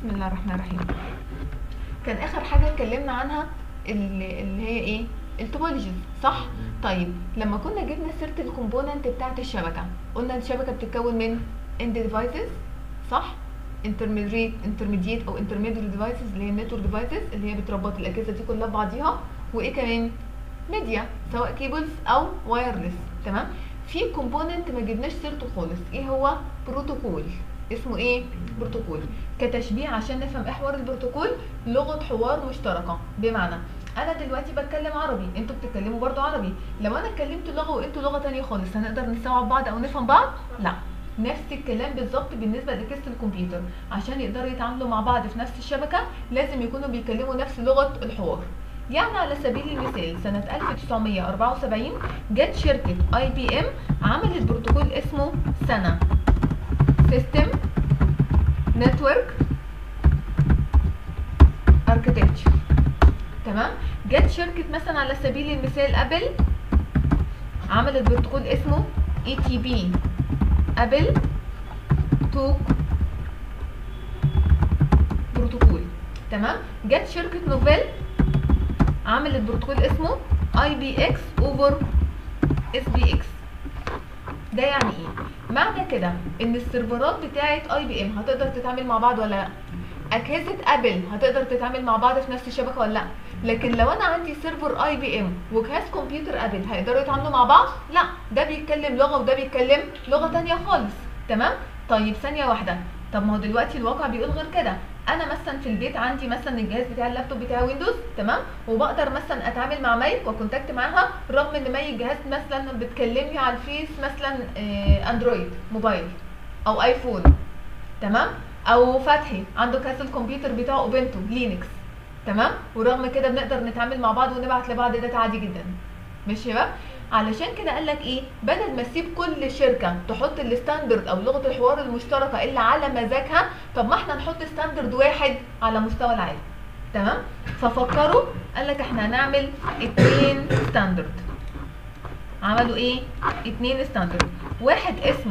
بسم الله الرحمن الرحيم كان اخر حاجه اتكلمنا عنها اللي اللي هي ايه التوبولوجيز صح طيب لما كنا جبنا سيره الكومبوننت بتاعه الشبكه قلنا الشبكه بتتكون من اند ديفايسز صح انترميديت انترميديت او انترميديت ديفايسز اللي هي النتورك ديفايسز اللي هي بتربط الاجهزه دي كلها ببعضيها وايه كمان ميديا سواء كيبلز او وايرلس تمام في كومبوننت ما جبناش سيرته خالص ايه هو بروتوكول اسمه ايه بروتوكول كتشبيه عشان نفهم ايه حوار البروتوكول لغه حوار مشتركه بمعنى انا دلوقتي بتكلم عربي انتوا بتتكلموا برضو عربي لو انا اتكلمت لغه وانتوا لغه تانية خالص هنقدر نستوعب بعض او نفهم بعض لا نفس الكلام بالظبط بالنسبه لاجهزه الكمبيوتر عشان يقدروا يتعاملوا مع بعض في نفس الشبكه لازم يكونوا بيتكلموا نفس لغه الحوار يعني على سبيل المثال سنة 1974 جت شركة اي بي ام عملت بروتوكول اسمه سنة سيستم نتورك اركتكتشر تمام جت شركة مثلا على سبيل المثال ابل عملت بروتوكول اسمه اي تي بي ابل توك بروتوكول تمام جت شركة نوفيل عملت بروتوكول اسمه اي بي اكس اوفر اس بي اكس ده يعني ايه معنى كده ان السيرفرات بتاعه اي بي ام هتقدر تتعامل مع بعض ولا لا اجهزه ابل هتقدر تتعامل مع بعض في نفس الشبكه ولا لا لكن لو انا عندي سيرفر اي بي ام وجهاز كمبيوتر ابل هيقدروا يتعاملوا مع بعض لا ده بيتكلم لغه وده بيتكلم لغه تانية خالص تمام طيب ثانيه واحده طب ما هو دلوقتي الواقع بيقول غير كده انا مثلا في البيت عندي مثلا الجهاز بتاع اللابتوب بتاعي ويندوز تمام وبقدر مثلا اتعامل مع مايك وكونتاكت معاها رغم ان مايك جهاز مثلا بتكلمني على الفيس مثلا آه، اندرويد موبايل او ايفون تمام او فتحي عنده كاس الكمبيوتر بتاعه اوبنتو لينكس تمام ورغم كده بنقدر نتعامل مع بعض ونبعت لبعض داتا عادي جدا ماشي بقى علشان كده قال لك ايه بدل ما تسيب كل شركه تحط الستاندرد او لغه الحوار المشتركه اللي على مزاجها طب ما احنا نحط ستاندرد واحد على مستوى العالم تمام ففكروا قال لك احنا هنعمل اتنين ستاندرد عملوا ايه اتنين ستاندرد واحد اسمه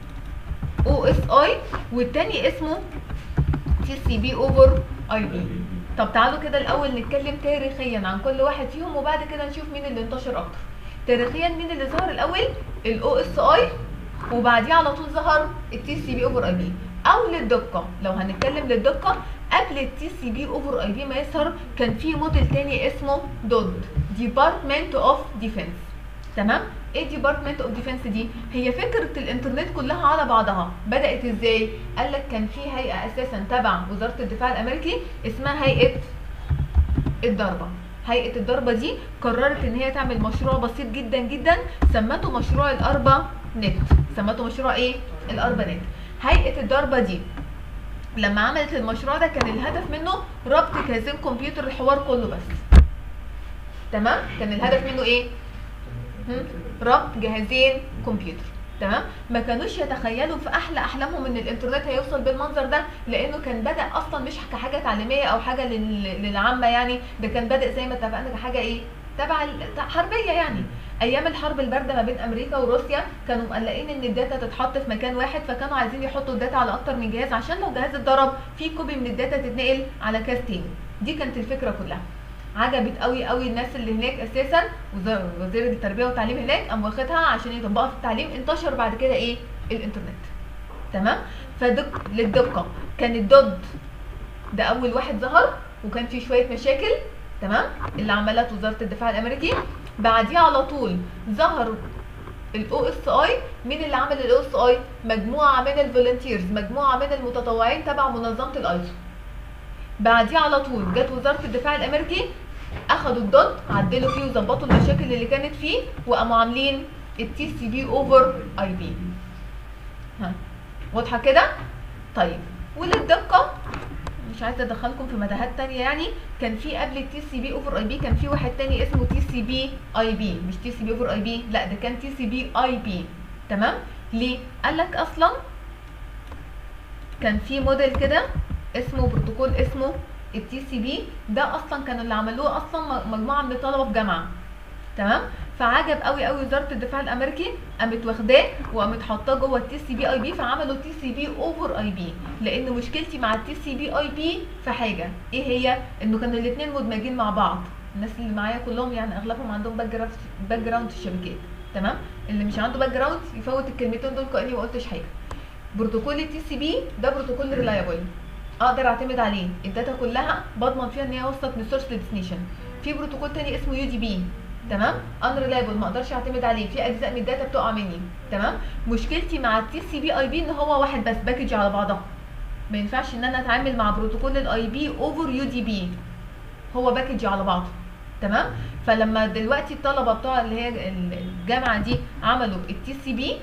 او اس اي والتاني اسمه تي سي بي اوفر اي بي طب تعالوا كده الاول نتكلم تاريخيا عن كل واحد فيهم وبعد كده نشوف مين اللي انتشر اكتر تاريخيا مين اللي ظهر الاول الاو اس اي وبعديه على طول ظهر التي سي بي اوفر اي بي او للدقه لو هنتكلم للدقه قبل التي سي بي اوفر اي بي ما يظهر كان في موديل تاني اسمه دود ديبارتمنت اوف ديفنس تمام ايه ديبارتمنت اوف ديفنس دي هي فكره الانترنت كلها على بعضها بدات ازاي قال لك كان في هيئه اساسا تبع وزاره الدفاع الامريكي اسمها هيئه الضربه هيئه الضربه دي قررت ان هي تعمل مشروع بسيط جدا جدا سمته مشروع الاربا نت سمته مشروع ايه الاربا نت هيئه الضربه دي لما عملت المشروع ده كان الهدف منه ربط جهازين كمبيوتر الحوار كله بس تمام كان الهدف منه ايه هم؟ ربط جهازين كمبيوتر تمام ما كانوش يتخيلوا في احلى احلامهم ان الانترنت هيوصل بالمنظر ده لانه كان بدا اصلا مش كحاجه تعليميه او حاجه لل- للعامه يعني ده كان بادئ زي ما اتفقنا كحاجه ايه تبع ال- حربيه يعني ايام الحرب البارده ما بين امريكا وروسيا كانوا مقلقين ان الداتا تتحط في مكان واحد فكانوا عايزين يحطوا الداتا على اكتر من جهاز عشان لو جهاز اتضرب في كوبي من الداتا تتنقل على كاس تاني دي كانت الفكره كلها عجبت قوي قوي الناس اللي هناك اساسا وز- وزير التربيه والتعليم هناك قام واخدها عشان يطبقها في التعليم انتشر بعد كده ايه الانترنت تمام فدق للدقه كان الدود ده اول واحد ظهر وكان فيه شويه مشاكل تمام اللي عملت وزاره الدفاع الامريكي بعديها على طول ظهر الاو اس اي مين اللي عمل الاو اس اي مجموعه من الفولنتيرز مجموعه من المتطوعين تبع منظمه الايزو بعديها على طول جت وزاره الدفاع الامريكي اخدوا الدوت عدلوا فيه وظبطوا المشاكل اللي كانت فيه وقاموا عاملين التي سي بي اوفر اي بي ها واضحه كده طيب وللدقه مش عايزه ادخلكم في متاهات تانية يعني كان في قبل التي سي بي اوفر اي بي كان في واحد تاني اسمه تي سي بي اي بي مش تي سي بي اوفر اي بي لا ده كان تي سي بي اي بي تمام ليه قال لك اصلا كان في موديل كده اسمه بروتوكول اسمه التي سي بي ده اصلا كانوا اللي عملوه اصلا م- مجموعه من الطلبه في جامعه تمام فعجب قوي قوي وزاره الدفاع الامريكي قامت واخداه وقامت حاطاه جوه التي سي بي اي بي فعملوا تي سي بي اوفر اي بي لان مشكلتي مع التي سي بي اي بي في حاجه ايه هي انه كانوا الاثنين مدمجين مع بعض الناس اللي معايا كلهم يعني اغلبهم عندهم باك جراوند باك جراوند في الشبكات تمام اللي مش عنده باك جراوند يفوت الكلمتين دول كاني ما قلتش حاجه بروتوكول التي سي بي ده بروتوكول ريلايبل اقدر اعتمد عليه الداتا كلها بضمن فيها ان هي وصلت من سورس لديستنيشن في بروتوكول تاني اسمه يو دي بي تمام ان ريلايبل ما اقدرش اعتمد عليه في اجزاء من الداتا بتقع مني تمام مشكلتي مع التي سي بي اي بي ان هو واحد بس باكج على بعضها ما ينفعش ان انا اتعامل مع بروتوكول الاي بي اوفر يو دي بي هو باكج على بعضه تمام فلما دلوقتي الطلبه بتوع اللي هي الجامعه دي عملوا التي سي بي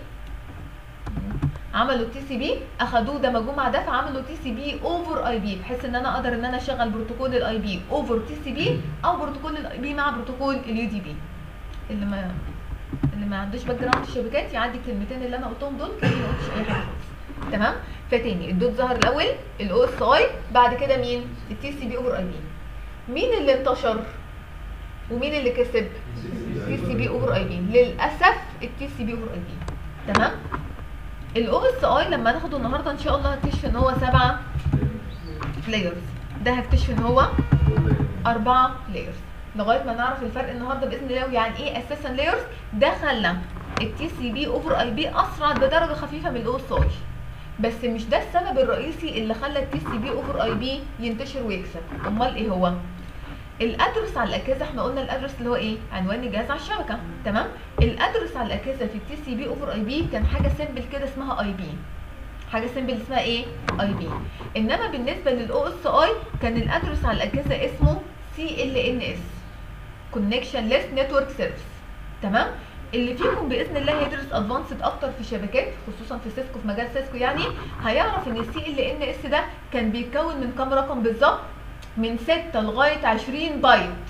عملوا التي سي بي اخدوه دمجوه مع ده فعملوا تي سي بي اوفر اي بي بحيث ان انا اقدر ان انا اشغل بروتوكول الاي بي اوفر تي سي بي او بروتوكول الاي بي مع بروتوكول اليو دي بي اللي ما اللي ما عندوش باك جراوند في الشبكات يعدي الكلمتين اللي انا قلتهم دول كاني ما قلتش اي حاجه خالص تمام فتاني الدوت ظهر الاول الاو اس اي بعد كده مين التي سي بي اوفر اي بي مين اللي انتشر ومين اللي كسب التي سي بي اوفر اي بي للاسف التي سي بي اوفر اي بي تمام الاو اس اي لما ناخده النهارده ان شاء الله هكتشف ان هو سبعة لايرز ده هكتشف ان هو أربعة لايرز لغايه ما نعرف الفرق النهارده باذن الله ويعني ايه اساسا لايرز ده خلى التي سي بي اوفر اي بي اسرع بدرجه خفيفه من الاو اس اي بس مش ده السبب الرئيسي اللي خلى التي سي بي اوفر اي بي ينتشر ويكسب امال ايه هو الادرس على الاجهزه احنا قلنا الادرس اللي هو ايه عنوان الجهاز على الشبكه تمام الادرس على الاجهزه في التي سي بي اوفر اي بي كان حاجه سيمبل كده اسمها اي بي حاجه سيمبل اسمها ايه اي بي انما بالنسبه للاو اس اي كان الادرس على الاجهزه اسمه سي ال ان اس كونكشن ليس نتورك سيرفيس تمام اللي فيكم باذن الله هيدرس ادفانسد اكتر في شبكات خصوصا في سيسكو في مجال سيسكو يعني هيعرف ان السي ال ان اس ده كان بيتكون من كام رقم بالظبط من 6 لغايه 20 بايت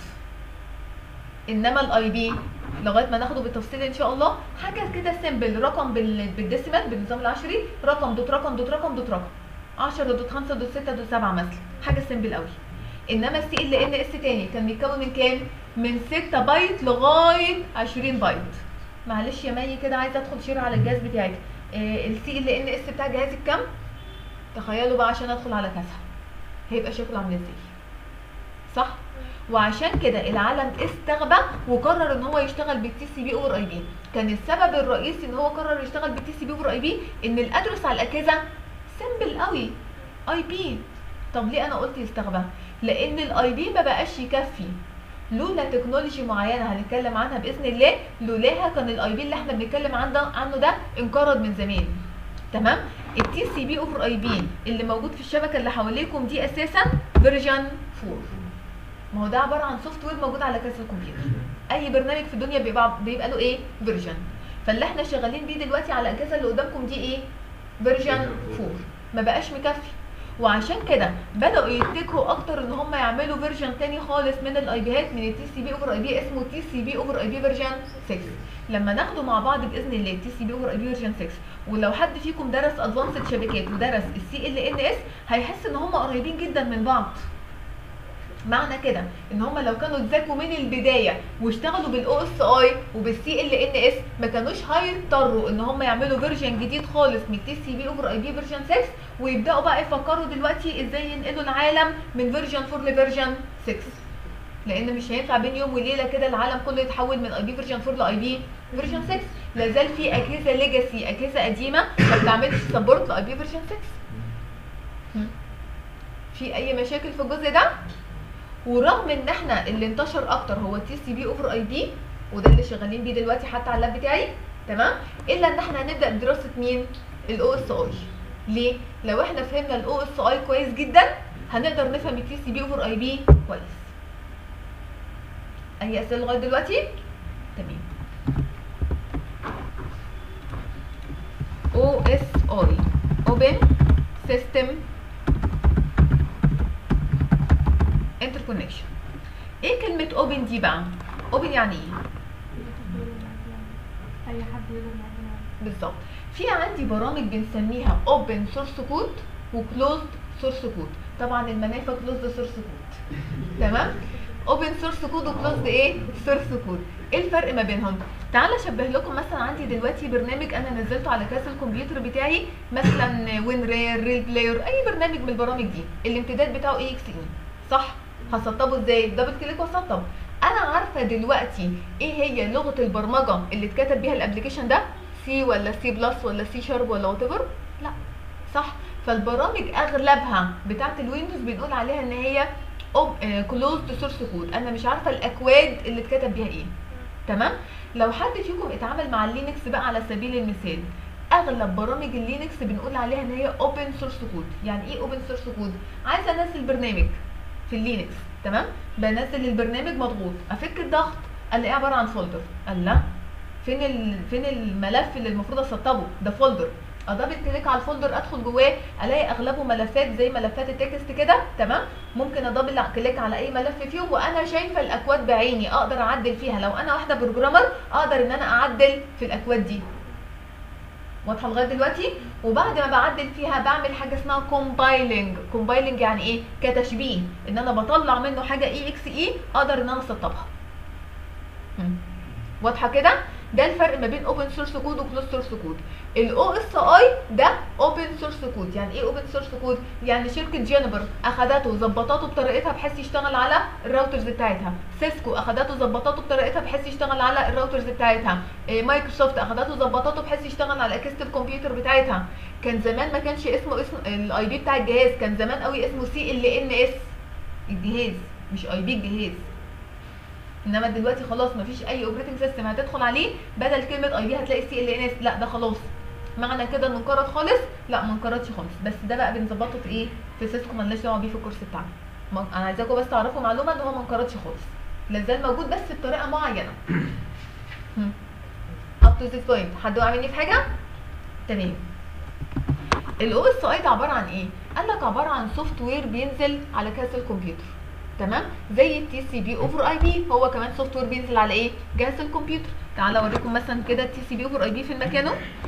انما الاي بي لغايه ما ناخده بالتفصيل ان شاء الله حاجه كده سيمبل رقم بال- بالديسيمال بالنظام العشري رقم دوت رقم دوت رقم دوت رقم 10 دوت 5 دوت 6 دوت 7 مثلا حاجه سيمبل قوي انما السي ال ان اس تاني كان بيتكون من كام من 6 بايت لغايه 20 بايت معلش يا مي كده عايزه ادخل شير على الجهاز بتاعك السي ال ان اس بتاع جهازك كام تخيلوا بقى عشان ادخل على كذا هيبقى شكله عامل ازاي صح وعشان كده العالم استغبى وقرر ان هو يشتغل بالتي سي بي اوفر اي بي كان السبب الرئيسي ان هو قرر يشتغل بالتي سي بي اوفر اي بي ان الادرس على الاجهزه سيمبل قوي اي بي طب ليه انا قلت يستغبى لان الاي بي ما بقاش يكفي لولا تكنولوجي معينه هنتكلم عنها باذن الله لولاها كان الاي بي اللي احنا بنتكلم عنه عنه ده انقرض من زمان تمام التي سي بي اوفر اي بي اللي موجود في الشبكه اللي حواليكم دي اساسا فيرجن 4 ما هو ده عباره عن سوفت وير موجود على كاس الكمبيوتر اي برنامج في الدنيا بيبقى بيبقى له ايه فيرجن فاللي احنا شغالين بيه دلوقتي على الاجهزه اللي قدامكم دي ايه فيرجن 4 ما بقاش مكفي وعشان كده بداوا يتجهوا اكتر ان هم يعملوا فيرجن تاني خالص من الاي بيات من التي سي بي اوفر اي بي اسمه تي سي بي اوفر اي بي فيرجن 6 لما ناخده مع بعض باذن الله تي سي بي اوفر اي بي فيرجن 6 ولو حد فيكم درس ادفانسد شبكات ودرس السي ال ان اس هيحس ان هم قريبين جدا من بعض معنى كده ان هم لو كانوا اتذاكوا من البدايه واشتغلوا بالاو اس اي وبالسي ال ان اس ما كانوش هيضطروا ان هم يعملوا فيرجن جديد خالص من التي سي بي اوفر اي بي فيرجن 6 ويبداوا بقى يفكروا دلوقتي ازاي ينقلوا العالم من فيرجن 4 لفيرجن 6 لان مش هينفع بين يوم وليله كده العالم كله يتحول من اي بي فيرجن 4 لاي بي فيرجن 6 لا زال في اجهزه ليجاسي اجهزه قديمه ما بتعملش سبورت لاي بي فيرجن 6 هم. في اي مشاكل في الجزء ده ورغم ان احنا اللي انتشر اكتر هو التي سي بي اوفر اي بي وده اللي شغالين بيه دلوقتي حتى على اللاب بتاعي تمام الا ان احنا هنبدا دراسه مين الاو اس اي ليه لو احنا فهمنا الاو اس اي كويس جدا هنقدر نفهم التي سي بي اوفر اي بي كويس اي اسئله لغايه دلوقتي تمام او اس اي اوبن سيستم انتركونكشن ايه كلمه اوبن دي بقى اوبن يعني ايه اي حد يقدر يعملها بالظبط في عندي برامج بنسميها اوبن سورس كود وكلوزد سورس كود طبعا المنافع كلوزد سورس كود تمام اوبن سورس كود وكلوزد ايه سورس كود ايه الفرق ما بينهم تعال اشبه لكم مثلا عندي دلوقتي برنامج انا نزلته على كاس الكمبيوتر بتاعي مثلا وين رير ريل بلاير اي برنامج من البرامج دي الامتداد بتاعه اي اكس اي صح هسطبه ازاي دبل كليك واسطب انا عارفه دلوقتي ايه هي لغه البرمجه اللي اتكتب بيها الابلكيشن ده سي ولا سي بلس ولا سي شارب ولا وات لا صح فالبرامج اغلبها بتاعه الويندوز بنقول عليها ان هي كلوزد سورس كود انا مش عارفه الاكواد اللي اتكتب بيها ايه تمام لو حد فيكم اتعامل مع اللينكس بقى على سبيل المثال اغلب برامج اللينكس بنقول عليها ان هي اوبن سورس كود يعني ايه اوبن سورس كود عايزه انزل برنامج في اللينكس تمام بنزل البرنامج مضغوط افك الضغط الاقيه عباره عن فولدر قال لا فين ال... فين الملف اللي المفروض اسطبه ده فولدر ادبل كليك على الفولدر ادخل جواه الاقي اغلبه ملفات زي ملفات التكست كده تمام ممكن ادبل كليك على اي ملف فيهم وانا شايفه الاكواد بعيني اقدر اعدل فيها لو انا واحده بروجرامر اقدر ان انا اعدل في الاكواد دي واضحه لغايه دلوقتي وبعد ما بعدل فيها بعمل حاجه اسمها كومبايلنج كومبايلنج يعني ايه كتشبيه ان انا بطلع منه حاجه اي اكس اي اقدر ان انا اسطبها واضحه كده ده الفرق ما بين اوبن سورس كود وكلوز سورس كود الاو اس اي ده اوبن سورس كود يعني ايه اوبن سورس كود يعني شركه جينبر اخدته وظبطته بطريقتها بحيث يشتغل على الراوترز بتاعتها سيسكو اخدته وظبطته بطريقتها بحيث يشتغل على الراوترز بتاعتها إيه مايكروسوفت اخدته وظبطته بحيث يشتغل على اجهزه الكمبيوتر بتاعتها كان زمان ما كانش اسمه اسم الاي بي بتاع الجهاز كان زمان قوي اسمه سي ال ان اس الجهاز مش اي بي الجهاز انما دلوقتي خلاص مفيش اي اوبريتنج سيستم هتدخل عليه بدل كلمه اي بي هتلاقي سي ال ان اس لا ده خلاص معنى كده انه انقرض خالص لا ما انقرضش خالص بس ده بقى بنظبطه في ايه في سيسكو مالناش دعوه بيه في الكورس بتاعنا انا عايزاكم بس تعرفوا معلومه ان هو ما انقرضش خالص لازال موجود بس بطريقه معينه اب تو ذيس بوينت حد وقع مني في حاجه تمام الاو اس اي ده عباره عن ايه قال لك عباره عن سوفت وير بينزل على كاس الكمبيوتر تمام زي التي سي بي اوفر اي بي هو كمان سوفت وير بينزل على ايه جهاز الكمبيوتر تعالى اوريكم مثلا كده التي سي بي اوفر اي بي في مكانه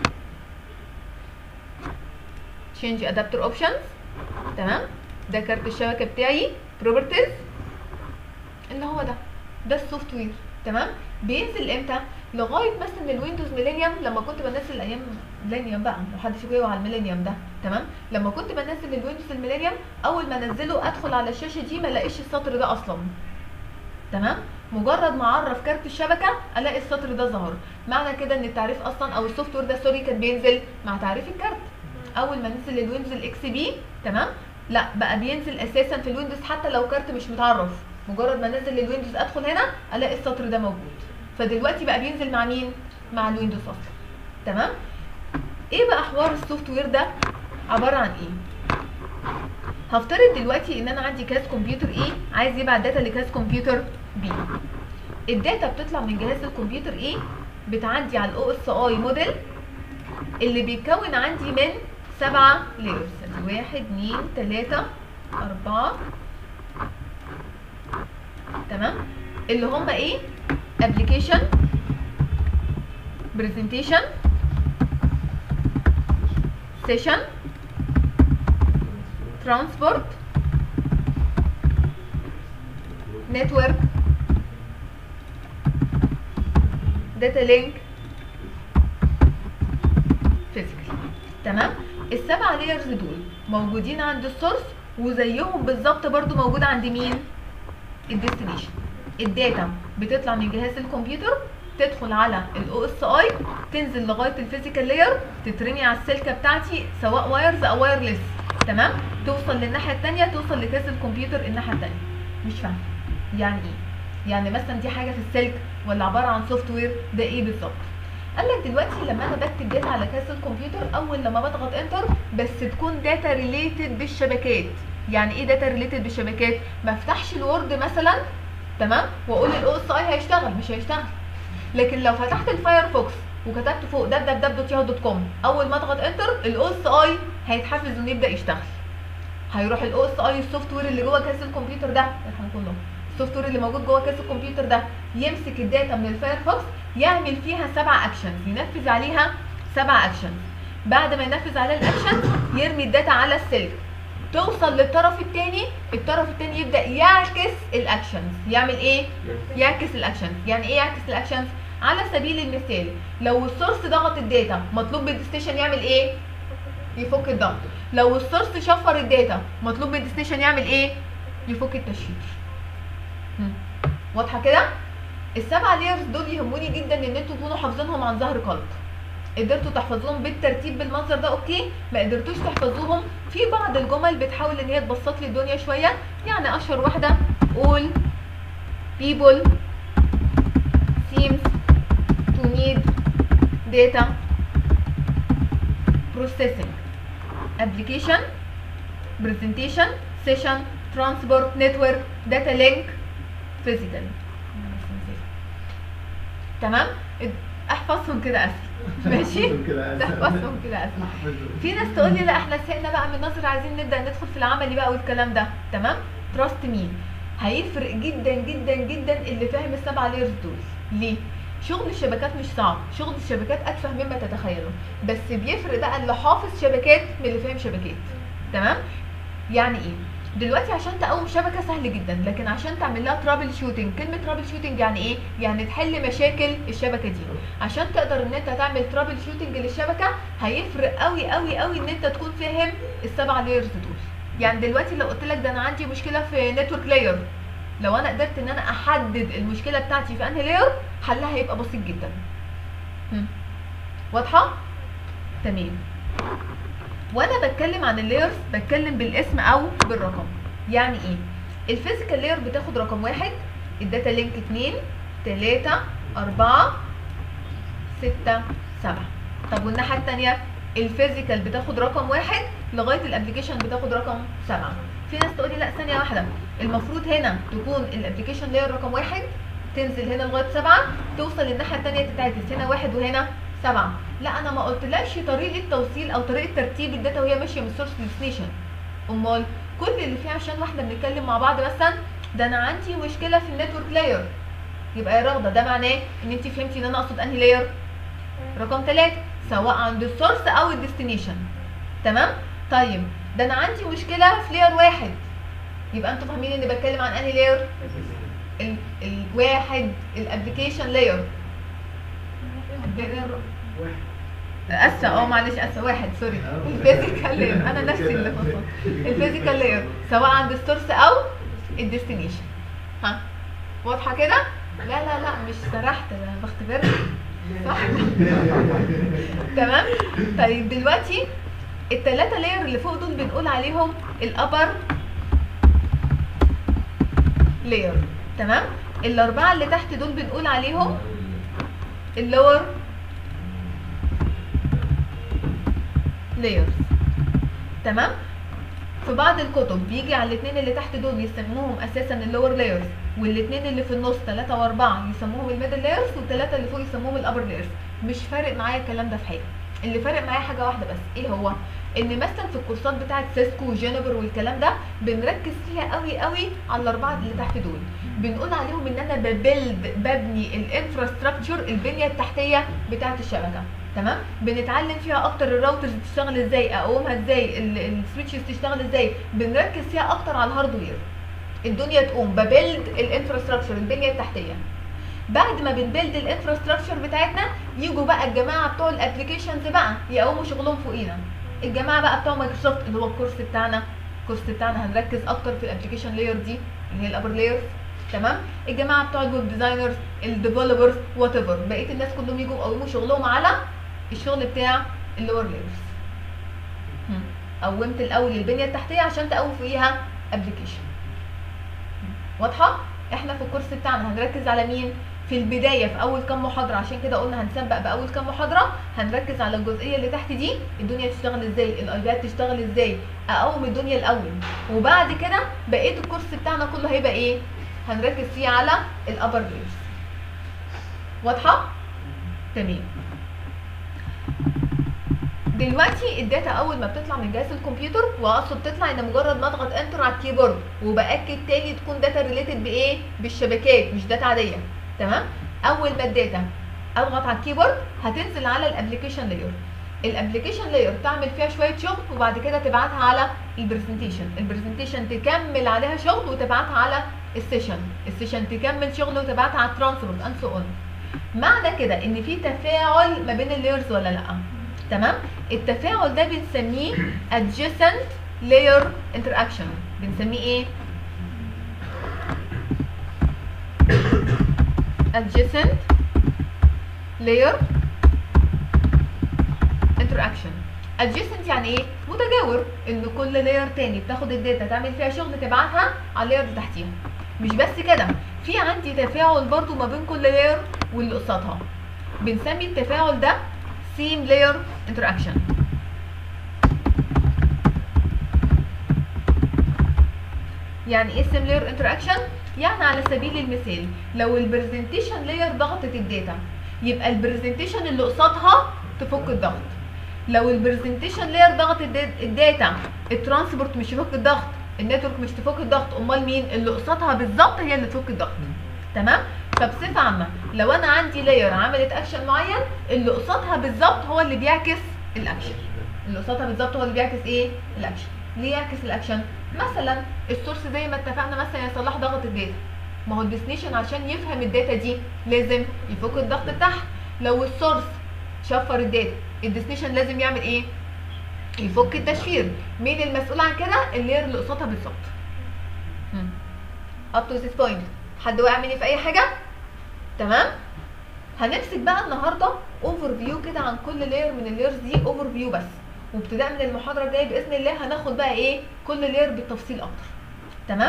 تشينج ادابتر اوبشنز تمام ده كارت الشبكه بتاعي بروبرتيز ان هو ده ده السوفت وير تمام بينزل امتى لغايه مثلا الويندوز ميلينيوم لما كنت بنزل ايام ميلينيوم بقى لو حد فيكم على الميلينيوم ده تمام لما كنت بنزل الويندوز الميلينيوم اول ما انزله ادخل على الشاشه دي ما الاقيش السطر ده اصلا تمام مجرد ما اعرف كارت الشبكه الاقي السطر ده ظهر معنى كده ان التعريف اصلا او السوفت وير ده سوري كان بينزل مع تعريف الكارت اول ما نزل الويندوز الاكس بي تمام لا بقى بينزل اساسا في الويندوز حتى لو كارت مش متعرف مجرد ما نزل الويندوز ادخل هنا الاقي السطر ده موجود فدلوقتي بقى بينزل مع مين مع الويندوز اصلا تمام ايه بقى حوار السوفت وير ده عباره عن ايه هفترض دلوقتي ان انا عندي كاس كمبيوتر ايه عايز يبعت داتا لكاس كمبيوتر بي الداتا بتطلع من جهاز الكمبيوتر ايه بتعدي على الاو اس اي موديل اللي بيتكون عندي من سبعة لايرز واحد اتنين تلاتة أربعة تمام اللي هم ايه application presentation session transport network data link physical تمام السبع لايرز دول موجودين عند السورس وزيهم بالظبط برضو موجود عند مين الديستنيشن الداتا بتطلع من جهاز الكمبيوتر تدخل على الاو اس اي تنزل لغايه الفيزيكال لاير تترمي على السلكه بتاعتي سواء وايرز او وايرلس تمام توصل للناحيه الثانيه توصل لكاس الكمبيوتر الناحيه الثانيه مش فاهم يعني ايه يعني مثلا دي حاجه في السلك ولا عباره عن سوفت وير ده ايه بالظبط قال لك دلوقتي لما انا بكتب داتا على كاس الكمبيوتر اول لما بضغط انتر بس تكون داتا ريليتد بالشبكات يعني ايه داتا ريليتد بالشبكات ما افتحش الوورد مثلا تمام واقول الاو اس اي هيشتغل مش هيشتغل لكن لو فتحت الفايرفوكس وكتبت فوق www.yahoo.com اول ما اضغط انتر الاو اس اي هيتحفز انه يبدا يشتغل هيروح الاو اس اي السوفت وير اللي جوه كاس الكمبيوتر ده يرحمكم الله السوفت وير اللي موجود جوه كاس الكمبيوتر ده يمسك الداتا من الفايرفوكس يعمل فيها سبع اكشنز ينفذ عليها سبع اكشنز بعد ما ينفذ عليها الاكشنز يرمي الداتا على السلك توصل للطرف الثاني الطرف الثاني يبدا يعكس الاكشنز يعمل ايه يعكس الاكشنز يعني ايه يعكس الاكشنز على سبيل المثال لو السورس ضغط الداتا مطلوب من الديستنيشن يعمل ايه يفك الضغط لو السورس شفر الداتا مطلوب من الديستنيشن يعمل ايه يفك التشفير هم. واضحه كده السبعه ليرز دول يهموني جدا ان انتوا تكونوا حافظينهم عن ظهر قلب قدرتوا تحفظوهم بالترتيب بالمنظر ده اوكي ما قدرتوش تحفظوهم في بعض الجمل بتحاول ان هي تبسط لي الدنيا شويه يعني اشهر واحده all people seems to need data processing application presentation session transport network data link physical تمام احفظهم كده اسهل ماشي تحفظهم كده اسهل في ناس تقول لي لا احنا زهقنا بقى من النظر عايزين نبدا ندخل في العملي بقى والكلام ده تمام تراست مين هيفرق جدا جدا جدا اللي فاهم السبعه ليرز دول ليه شغل الشبكات مش صعب شغل الشبكات اتفه مما تتخيلوا بس بيفرق بقى اللي حافظ شبكات من اللي فاهم شبكات تمام يعني ايه دلوقتي عشان تقوم شبكه سهل جدا لكن عشان تعمل لها ترابل شوتنج كلمه ترابل شوتنج يعني ايه يعني تحل مشاكل الشبكه دي عشان تقدر ان انت تعمل ترابل شوتنج للشبكه هيفرق قوي قوي قوي ان انت تكون فاهم السبع لايرز دول يعني دلوقتي لو قلت لك ده انا عندي مشكله في نتورك لاير لو انا قدرت ان انا احدد المشكله بتاعتي في انهي لاير حلها هيبقى بسيط جدا هم. واضحه تمام وانا بتكلم عن اللايرز بتكلم بالاسم او بالرقم يعني ايه الفيزيكال لاير بتاخد رقم واحد الداتا لينك اتنين تلاتة اربعة ستة سبعة طب والناحية التانية الفيزيكال بتاخد رقم واحد لغاية الابلكيشن بتاخد رقم سبعة في ناس تقولي لا ثانية واحدة المفروض هنا تكون الابلكيشن لاير رقم واحد تنزل هنا لغاية سبعة توصل للناحية التانية تتعكس هنا واحد وهنا سبعة لا انا ما قلتلكش طريقة توصيل او طريقة ترتيب الداتا وهي ماشية من السورس للديستنيشن امال كل اللي فيه عشان واحنا بنتكلم مع بعض مثلا ده انا عندي مشكلة في النتورك لاير يبقى يا رغده ده معناه ان انت فهمتي ان انا اقصد انهي لاير رقم ثلاثة سواء عند السورس او الديستنيشن تمام طيب ده انا عندي مشكله في لاير واحد يبقى انتوا فاهمين اني بتكلم عن انهي لاير ال- الواحد الابلكيشن لاير اسفه اه معلش اسفه واحد سوري الفيزيكال لاير انا نفسي اللي فصلت الفيزيكال لاير سواء عند السورس او الديستنيشن ها واضحه كده لا لا لا مش سرحت انا بختبرها صح تمام طيب دلوقتي التلاتة لاير اللي فوق دول بنقول عليهم الابر لاير تمام الاربعه اللي تحت دول بنقول عليهم اللور لايرز تمام في بعض الكتب بيجي على الاثنين اللي تحت دول يسموهم اساسا اللور لايرز والاثنين اللي في النص ثلاثة واربعة يسموهم الميدل لايرز والثلاثة اللي فوق يسموهم الابر لايرز مش فارق معايا الكلام ده في حاجة اللي فارق معايا حاجة واحدة بس ايه هو ان مثلا في الكورسات بتاعت سيسكو وجينيفر والكلام ده بنركز فيها قوي قوي على الاربعه اللي تحت دول بنقول عليهم ان انا ببلد ببني الانفراستراكشر البنيه التحتيه بتاعت الشبكه تمام بنتعلم فيها اكتر الراوترز بتشتغل ازاي اقومها ازاي السويتشز تشتغل ازاي بنركز فيها اكتر على الهاردوير الدنيا تقوم ببلد الانفراستراكشر البنيه التحتيه بعد ما بنبلد الانفراستراكشر بتاعتنا يجوا بقى الجماعه بتوع الابلكيشنز بقى يقوموا شغلهم فوقينا الجماعه بقى بتوع مايكروسوفت اللي هو الكورس بتاعنا الكورس بتاعنا هنركز اكتر في الابلكيشن لاير دي اللي هي الابر لاير تمام الجماعه بتوع الويب ديزاينرز الديفلوبرز وات ايفر بقيه الناس كلهم يجوا يقوموا شغلهم على الشغل بتاع اللور لايرز قومت الاول البنيه التحتيه عشان تقوم فوقيها ابلكيشن واضحه احنا في الكورس بتاعنا هنركز على مين في البدايه في اول كام محاضره عشان كده قلنا هنسبق باول كام محاضره هنركز على الجزئيه اللي تحت دي الدنيا تشتغل ازاي الايباد تشتغل ازاي اقوم الدنيا الاول وبعد كده بقيه الكورس بتاعنا كله هيبقى ايه هنركز فيه على الابر لايرز واضحه تمام دلوقتي الداتا اول ما بتطلع من جهاز الكمبيوتر واقصد تطلع ان مجرد ما اضغط انتر على الكيبورد وباكد تاني تكون داتا ريليتد بايه بالشبكات مش داتا عاديه تمام اول ما الداتا اضغط على الكيبورد هتنزل على الابلكيشن لاير الابلكيشن لاير تعمل فيها شويه شغل وبعد كده تبعتها على البرزنتيشن البرزنتيشن تكمل عليها شغل وتبعتها على السيشن السيشن تكمل شغل وتبعتها على الترانسبورت اند سو اون معنى كده ان في تفاعل ما بين اللايرز ولا لا تمام التفاعل ده بنسميه adjacent layer interaction بنسميه ايه adjacent layer interaction adjacent يعني ايه متجاور ان كل لاير تاني بتاخد الداتا تعمل فيها شغل تبعتها على اللاير اللي تحتيها مش بس كده في عندي تفاعل برضو ما بين كل لاير واللي قصادها بنسمي التفاعل ده same layer interaction يعني ايه same layer interaction يعني على سبيل المثال لو البرزنتيشن لاير ضغطت الداتا يبقى البرزنتيشن اللي قصادها تفك الضغط لو البرزنتيشن لاير ضغط الدا- الداتا الترانسبورت مش يفك الضغط النتورك مش تفك الضغط امال مين اللي قصادها بالظبط هي اللي تفك الضغط تمام فبصفه عامه لو انا عندي لاير عملت اكشن معين اللي قصادها بالظبط هو اللي بيعكس الاكشن اللي قصادها بالظبط هو اللي بيعكس ايه الاكشن ليه يعكس الاكشن مثلا السورس زي ما اتفقنا مثلا يصلح ضغط الداتا ما هو الديستنيشن عشان يفهم الداتا دي لازم يفك الضغط بتاعها لو السورس شفر الداتا الديستنيشن لازم يعمل ايه يفك التشفير مين المسؤول عن كده اللير اللي قصادها بالظبط up to this point حد واقع مني في اي حاجه تمام هنمسك بقى النهارده اوفر فيو كده عن كل لاير من اللايرز دي اوفر فيو بس وابتداء من المحاضره الجايه باذن الله هناخد بقى ايه كل لاير بالتفصيل اكتر تمام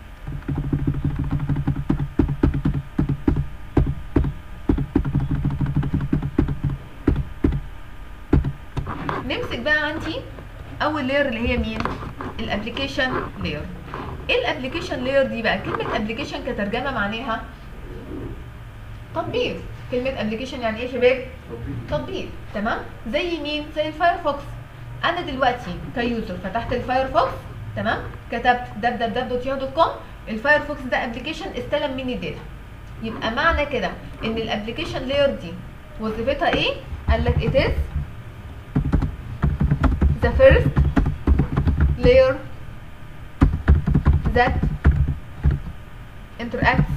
نمسك بقى عندي اول لاير اللي هي مين الابلكيشن لاير ايه الابلكيشن لاير دي بقى كلمه ابلكيشن كترجمه معناها تطبيق كلمه ابلكيشن يعني ايه يا شباب تطبيق تمام زي مين زي الفايرفوكس انا دلوقتي كيوزر فتحت الفايرفوكس تمام كتبت www.yahoo.com الفايرفوكس ده ابلكيشن استلم مني الداتا يبقى معنى كده ان الابلكيشن لاير دي وظيفتها ايه قال لك it is the first layer that interacts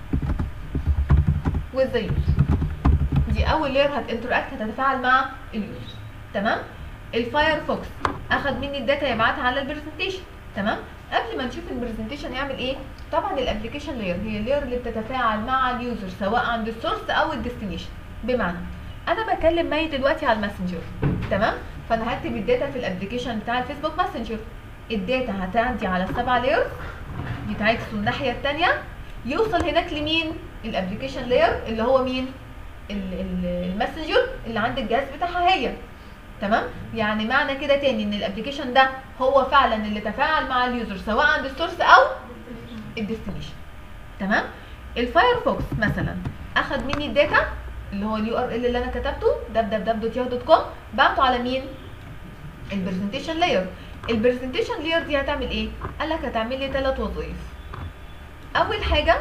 with the user دي اول layer هتinteract هتتفاعل مع اليوزر تمام الفايرفوكس اخد مني الداتا يبعتها على البرزنتيشن تمام قبل ما نشوف البرزنتيشن يعمل ايه طبعا الابلكيشن لاير هي اللاير اللي بتتفاعل مع اليوزر سواء عند السورس او الديستنيشن بمعنى انا بكلم مي دلوقتي على الماسنجر تمام فانا هكتب الداتا في الابلكيشن بتاع الفيسبوك ماسنجر الداتا هتعدي على السبع لايرز يتعكسوا الناحيه الثانيه يوصل هناك لمين الابلكيشن لاير اللي هو مين ال- ال- الماسنجر اللي عند الجهاز بتاعها هي تمام يعني معنى كده تاني ان الابلكيشن ده هو فعلا اللي تفاعل مع اليوزر سواء عند السورس او الديستنيشن تمام الفايرفوكس مثلا اخد مني الداتا اللي هو اليو ار ال اللي انا كتبته www.yahoo.com بعته على مين البرزنتيشن لاير البرزنتيشن لاير دي هتعمل ايه قال لك هتعمل لي ثلاث وظائف اول حاجه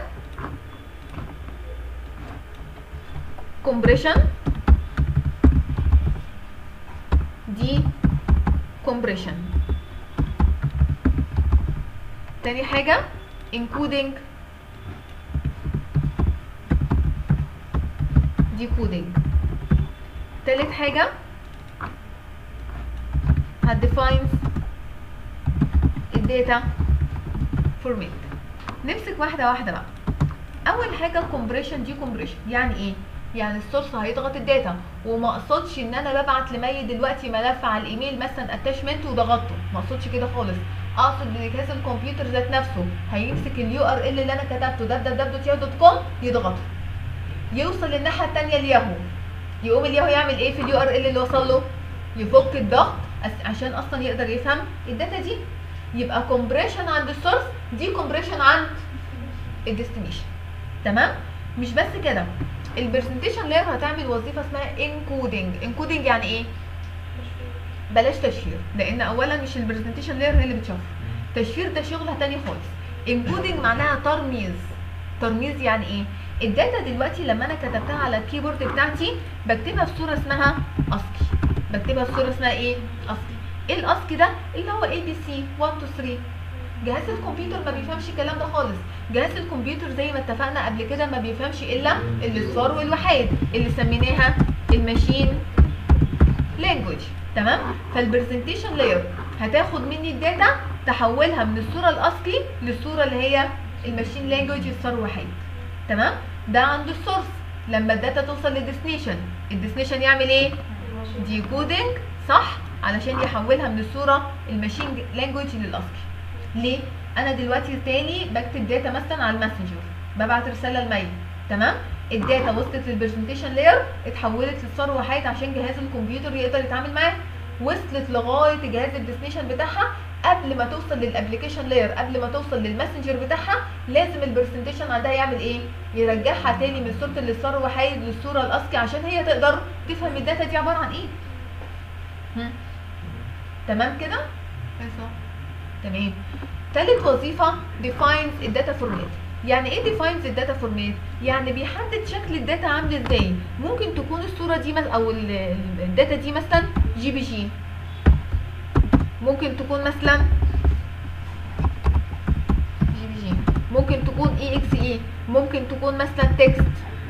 compression دي compression تاني حاجة encoding decoding تالت حاجة هتديفاينز الداتا فورمات نمسك واحدة واحدة بقى أول حاجة compression دي compression يعني إيه؟ يعني السورس هيضغط الداتا وما اقصدش ان انا ببعت لمي دلوقتي ملف على الايميل مثلا اتاشمنت وضغطته ما اقصدش كده خالص اقصد ان جهاز الكمبيوتر ذات نفسه هيمسك اليو ار ال اللي انا كتبته www.yahoo.com يضغطه يوصل للناحيه الثانيه الياهو يقوم الياهو يعمل ايه في اليو ار ال اللي وصل له يفك الضغط أس- عشان اصلا يقدر يفهم الداتا دي يبقى كومبريشن عند السورس دي كومبريشن عند الديستنيشن تمام مش بس كده البرزنتيشن لاير هتعمل وظيفه اسمها انكودنج انكودنج يعني ايه بلاش تشفير لان اولا مش البرزنتيشن لاير هي اللي بتشفر تشفير ده شغله تاني خالص انكودنج معناها ترميز ترميز يعني ايه الداتا دلوقتي لما انا كتبتها على الكيبورد بتاعتي بكتبها في صوره اسمها اسكي بكتبها في صوره اسمها ايه اسكي ايه الاسكي ده اللي هو اي بي سي 1 2 3 جهاز الكمبيوتر ما بيفهمش الكلام ده خالص جهاز الكمبيوتر زي ما اتفقنا قبل كده ما بيفهمش الا الاصفار والوحيد اللي سميناها الماشين لانجوج تمام فالبرزنتيشن لاير هتاخد مني الداتا تحولها من الصوره الاسكي للصوره اللي هي الماشين لانجوج الصار وحيد تمام ده عند السورس لما الداتا توصل للديستنيشن الديستنيشن يعمل ايه ديكودنج صح علشان يحولها من الصوره الماشين لانجوج للاسكي ليه انا دلوقتي تاني بكتب داتا مثلا على الماسنجر ببعت رساله الميل تمام الداتا وصلت للبرزنتيشن لاير اتحولت للصار وحيد عشان جهاز الكمبيوتر يقدر يتعامل معاها وصلت لغايه جهاز الديستنيشن بتاعها قبل ما توصل للابلكيشن لاير قبل ما توصل للماسنجر بتاعها لازم البرزنتيشن عندها يعمل ايه يرجعها تاني من صوره الاصفار وحيد للصوره الاسكي عشان هي تقدر تفهم الداتا دي عباره عن ايه هم. تمام كده تمام تالت وظيفه defines الداتا فورمات يعني ايه defines الداتا فورمات يعني بيحدد شكل الداتا عامل ازاي ممكن تكون الصوره دي مس- او ال- ال- الداتا دي مثلا جي بي جي ممكن تكون مثلا جي بي جي ممكن تكون اي اكس اي ممكن تكون مثلا تكست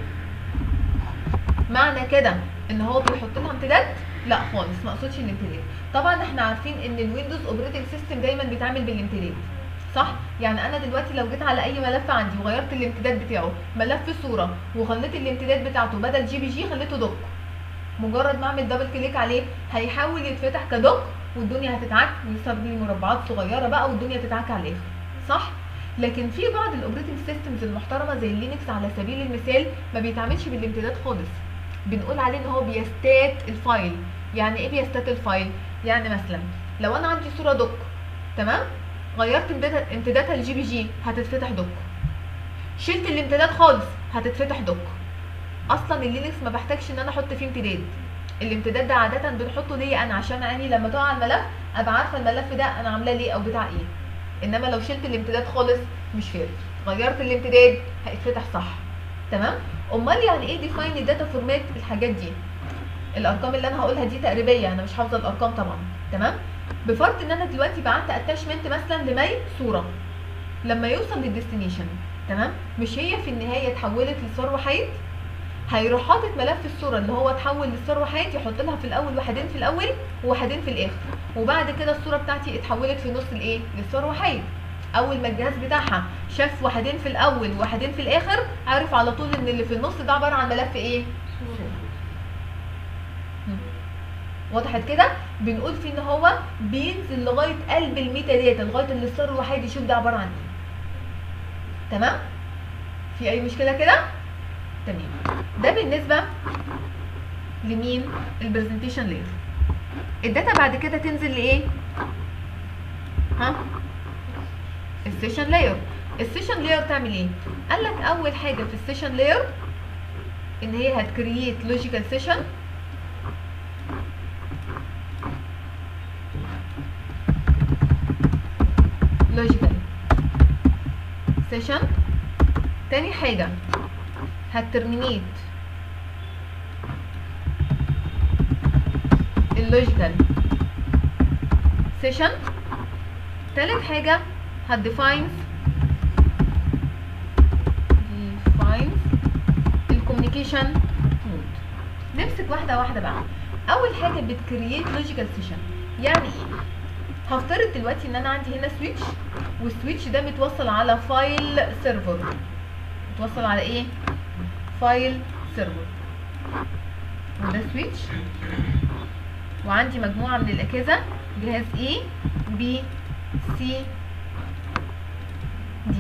معنى كده ان هو بيحط لها امتداد لا خالص ما اقصدش الامتداد طبعا احنا عارفين ان الويندوز اوبريتنج سيستم دايما بيتعامل بالامتداد صح يعني انا دلوقتي لو جيت على اي ملف عندي وغيرت الامتداد بتاعه ملف صوره وخليت الامتداد بتاعته بدل جي بي جي خليته دوك مجرد ما اعمل دبل كليك عليه هيحاول يتفتح كدوك والدنيا هتتعك ويصير لي مربعات صغيره بقى والدنيا تتعك على الاخر صح لكن في بعض الاوبريتنج سيستمز المحترمه زي اللينكس على سبيل المثال ما بيتعاملش بالامتداد خالص بنقول عليه ان هو بيستات الفايل يعني ايه بيستات الفايل يعني مثلا لو انا عندي صوره دوك تمام غيرت امتداد- امتدادها لجي بي جي هتتفتح دوك شلت الامتداد خالص هتتفتح دوك اصلا اللينكس ما بحتاجش ان انا احط فيه امتداد الامتداد ده عاده بنحطه ليه انا عشان اني لما تقع على الملف ابقى عارفه الملف ده انا عاملاه ليه او بتاع ايه انما لو شلت الامتداد خالص مش فارق غيرت الامتداد هيتفتح صح تمام امال يعني ايه ديفاين الداتا فورمات الحاجات دي الارقام اللي انا هقولها دي تقريبيه انا مش حافظه الارقام طبعا تمام بفرض ان انا دلوقتي بعت اتاشمنت مثلا لمي صوره لما يوصل للديستنيشن تمام مش هي في النهايه اتحولت لصور وحيد هيروح حاطط ملف الصوره اللي هو اتحول لصور وحيد يحط لها في الاول واحدين في الاول وواحدين في الاخر وبعد كده الصوره بتاعتي اتحولت في نص الايه لصور وحيد اول ما الجهاز بتاعها شاف واحدين في الاول وواحدين في الاخر عرف على طول ان اللي في النص ده عباره عن ملف ايه مم. وضحت كده بنقول فيه ان هو بينزل لغايه قلب الميتا داتا لغايه اللي الصار الوحيد يشوف ده عباره عن ايه تمام في اي مشكله كده تمام ده بالنسبه لمين البرزنتيشن لاير الداتا بعد كده تنزل لايه ها السيشن لاير السيشن لاير تعمل ايه قال لك اول حاجه في السيشن لاير ان هي هتكرييت لوجيكال سيشن لوجيكال سيشن تاني حاجه هترمينيت اللوجيكال سيشن تالت حاجة هتديفاينز defines الكوميونيكيشن مود نمسك واحدة واحدة بقى أول حاجة بتكرييت لوجيكال سيشن يعني ايه؟ هفترض دلوقتي ان انا عندي هنا سويتش والسويتش ده متوصل على فايل سيرفر متوصل على ايه؟ فايل سيرفر وده سويتش وعندي مجموعة من الأجهزة جهاز A B C D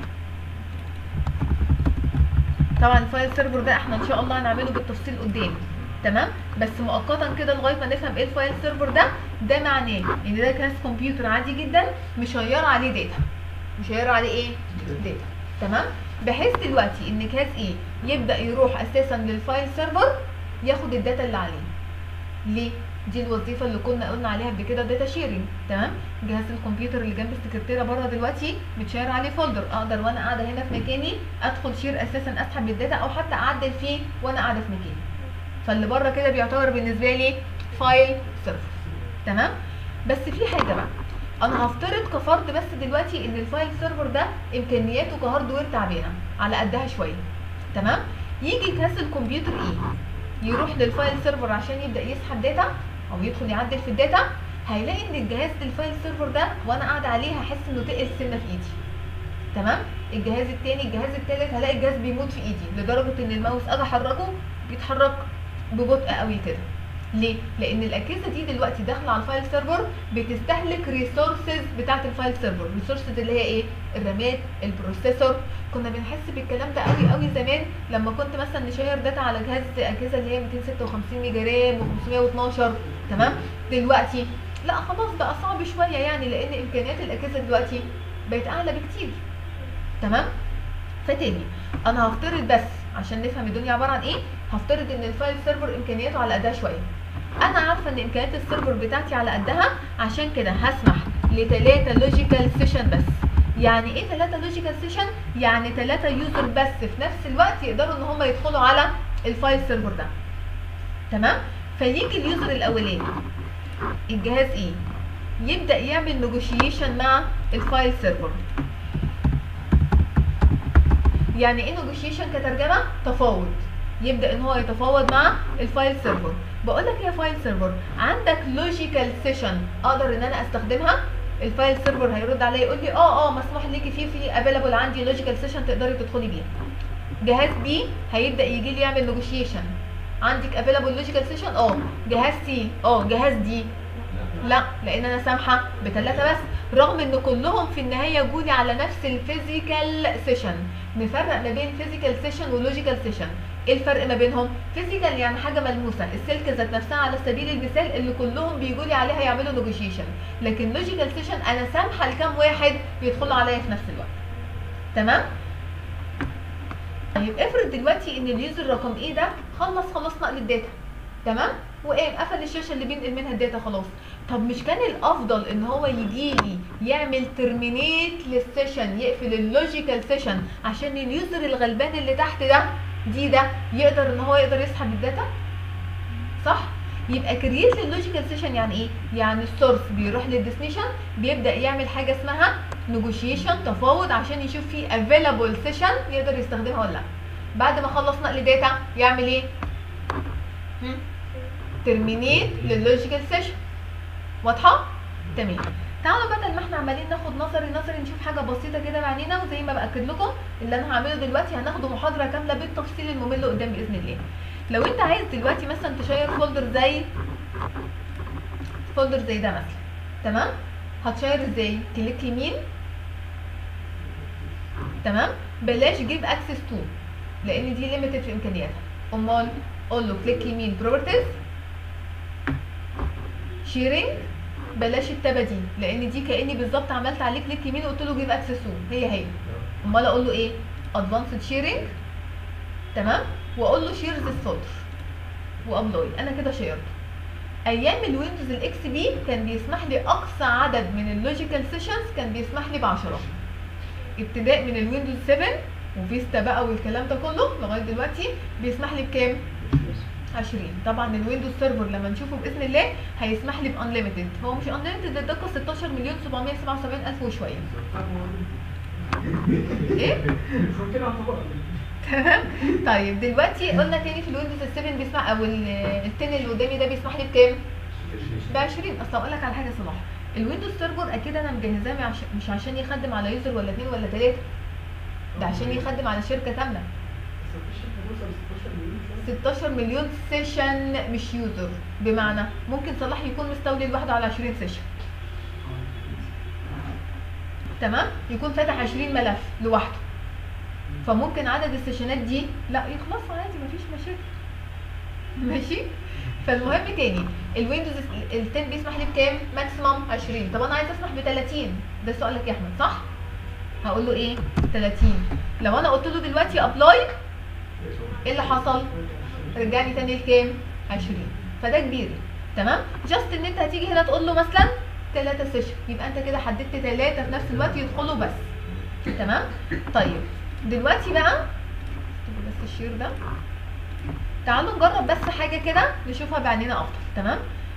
طبعا الفايل سيرفر ده احنا ان شاء الله هنعمله بالتفصيل قدام تمام بس مؤقتا كده لغايه ما نفهم ايه الفايل سيرفر ده ده معناه ان ده جهاز كمبيوتر عادي جدا مشير عليه داتا مشير عليه ايه داتا تمام بحيث دلوقتي ان جهاز ايه يبدا يروح اساسا للفايل سيرفر ياخد الداتا اللي عليه ليه دي الوظيفه اللي كنا قلنا عليها قبل كده داتا شيرنج تمام جهاز الكمبيوتر اللي جنب السكرتيره بره دلوقتي متشير عليه فولدر اقدر وانا قاعده هنا في مكاني ادخل شير اساسا اسحب الداتا او حتى اعدل فيه وانا قاعده في مكاني فاللي بره كده بيعتبر بالنسبه لي فايل سيرفر تمام بس في حاجه بقى انا هفترض كفرض بس دلوقتي ان الفايل سيرفر ده امكانياته كهاردوير تعبانه على قدها شويه تمام يجي كاس الكمبيوتر ايه يروح للفايل سيرفر عشان يبدا يسحب داتا او يدخل يعدل في الداتا هيلاقي ان الجهاز الفايل سيرفر ده وانا قاعده عليه هحس انه تقل سنه في ايدي تمام الجهاز التاني الجهاز التالت هلاقي الجهاز بيموت في ايدي لدرجه ان الماوس اجي احركه بيتحرك ببطء قوي كده ليه؟ لأن الأجهزة دي دلوقتي داخلة على الفايل سيرفر بتستهلك ريسورسز بتاعة الفايل سيرفر، ريسورسز اللي هي إيه؟ الرامات، البروسيسور، كنا بنحس بالكلام ده قوي قوي زمان لما كنت مثلا نشير داتا على جهاز أجهزة اللي هي 256 ميجا رام و512 تمام؟ دلوقتي لا خلاص بقى صعب شوية يعني لأن إمكانيات الأجهزة دلوقتي بقت أعلى بكتير تمام؟ فتاني أنا هفترض بس عشان نفهم الدنيا عبارة عن إيه؟ هفترض إن الفايل سيرفر إمكانياته على قدها شوية انا عارفه ان امكانيات السيرفر بتاعتي على قدها عشان كده هسمح لتلاتة لوجيكال سيشن بس يعني ايه تلاتة لوجيكال سيشن يعني تلاتة يوزر بس في نفس الوقت يقدروا ان هم يدخلوا على الفايل سيرفر ده تمام فيجي اليوزر الاولاني الجهاز ايه يبدا يعمل نيجوشيشن مع الفايل سيرفر يعني ايه نيجوشيشن كترجمه تفاوض يبدا ان هو يتفاوض مع الفايل سيرفر بقول لك يا فايل سيرفر عندك لوجيكال سيشن اقدر ان انا استخدمها الفايل سيرفر هيرد عليا يقول لي اه اه مسموح ليكي في في افيلابل عندي لوجيكال سيشن تقدري تدخلي بيها جهاز بي هيبدا يجي لي يعمل نيجوشيشن عندك افيلابل لوجيكال سيشن اه جهاز سي اه جهاز دي لا لان انا سامحه بثلاثه بس رغم ان كلهم في النهايه جولي على نفس الفيزيكال سيشن نفرق ما بين فيزيكال سيشن ولوجيكال سيشن ايه الفرق ما بينهم فيزيكال يعني حاجه ملموسه السلك ذات نفسها على سبيل المثال اللي كلهم بيجوا لي عليها يعملوا نيجوشيشن لكن لوجيكال سيشن انا سامحه لكام واحد يدخلوا عليا في نفس الوقت تمام طيب افرض دلوقتي ان اليوزر رقم ايه ده خلص خلاص نقل الداتا تمام وقام قفل الشاشه اللي بينقل منها الداتا خلاص طب مش كان الافضل ان هو يجي لي يعمل ترمينيت للسيشن يقفل اللوجيكال سيشن عشان اليوزر الغلبان اللي تحت ده دي ده يقدر ان هو يقدر يسحب الداتا صح يبقى كرييت للوجيكال سيشن يعني ايه يعني السورس بيروح للديستنيشن بيبدا يعمل حاجه اسمها نيجوشيشن تفاوض عشان يشوف في افيلابل سيشن يقدر يستخدمها ولا لا بعد ما خلص نقل داتا يعمل ايه ترمينيت للوجيكال سيشن واضحه تمام تعالوا بدل ما احنا عمالين ناخد نظري نظري نشوف حاجه بسيطه كده بعينينا وزي ما باكد لكم اللي انا هعمله دلوقتي هناخده محاضره كامله بالتفصيل الممل قدام باذن الله لو انت عايز دلوقتي مثلا تشير فولدر زي فولدر زي ده مثلا تمام هتشير ازاي كليك يمين تمام بلاش جيب اكسس تو لان دي ليميتد في امكانياتها امال قول له كليك يمين بروبرتيز شيرنج بلاش التابه دي لان دي كاني بالظبط عملت عليه كليك يمين وقلت له جيب اكسس هي هي امال اقول له ايه ادفانسد شيرنج تمام واقول له شير ذس فولدر وابلاي انا كده شيرته ايام الويندوز الاكس بي كان بيسمح لي اقصى عدد من اللوجيكال سيشنز كان بيسمح لي ب 10 ابتداء من الويندوز 7 وفيستا بقى والكلام ده كله لغايه دلوقتي بيسمح لي بكام 20 طبعا الويندوز سيرفر لما نشوفه باذن الله هيسمح لي بانليمتد هو مش انليمتد الدقه 16 مليون 777 الف وشويه ايه تمام طيب دلوقتي قلنا تاني في الويندوز 7 بيسمح او التن اللي قدامي ده بيسمح لي بكام ب 20 اصل اقول لك على حاجه صلاح الويندوز سيرفر اكيد انا مجهزاه مش عشان يخدم على يوزر ولا اثنين ولا ثلاثه ده عشان يخدم على شركه كامله 16 مليون سيشن مش يوزر بمعنى ممكن صلاح يكون مستولي لوحده على 20 سيشن تمام يكون فاتح 20 ملف لوحده فممكن عدد السيشنات دي لا يخلصوا عادي مفيش مشاكل ماشي فالمهم تاني الويندوز ال 10 بيسمح لي بكام ماكسيمم 20 طب انا عايز اسمح ب 30 ده سؤالك يا احمد صح هقول له ايه 30 لو انا قلت له دلوقتي ابلاي ايه اللي حصل رجعني تاني لكام 20 فده كبير تمام جاست ان انت هتيجي هنا تقول له مثلا 3 سيشن يبقى انت كده حددت ثلاثه في نفس الوقت يدخلوا بس تمام طيب دلوقتي بقى بس الشير ده تعالوا نجرب بس حاجه كده نشوفها بعينينا افضل تمام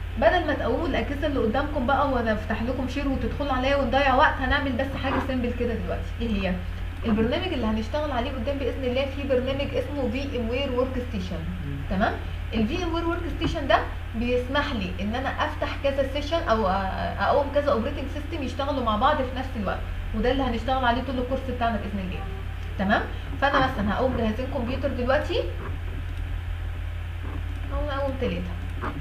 بدل ما تقوموا الاجهزه اللي قدامكم بقى وانا افتح لكم شير وتدخلوا عليا ونضيع وقت هنعمل بس حاجه سيمبل كده دلوقتي ايه هي البرنامج اللي هنشتغل عليه قدام باذن الله في برنامج اسمه في ام وير ورك ستيشن تمام الفي ام وير ورك ستيشن ده بيسمح لي ان انا افتح كذا سيشن او أ- اقوم كذا اوبريتنج سيستم يشتغلوا مع بعض في نفس الوقت وده اللي هنشتغل عليه طول الكورس بتاعنا باذن الله تمام فانا مثلا هقوم جهازين كمبيوتر دلوقتي او اقوم ثلاثه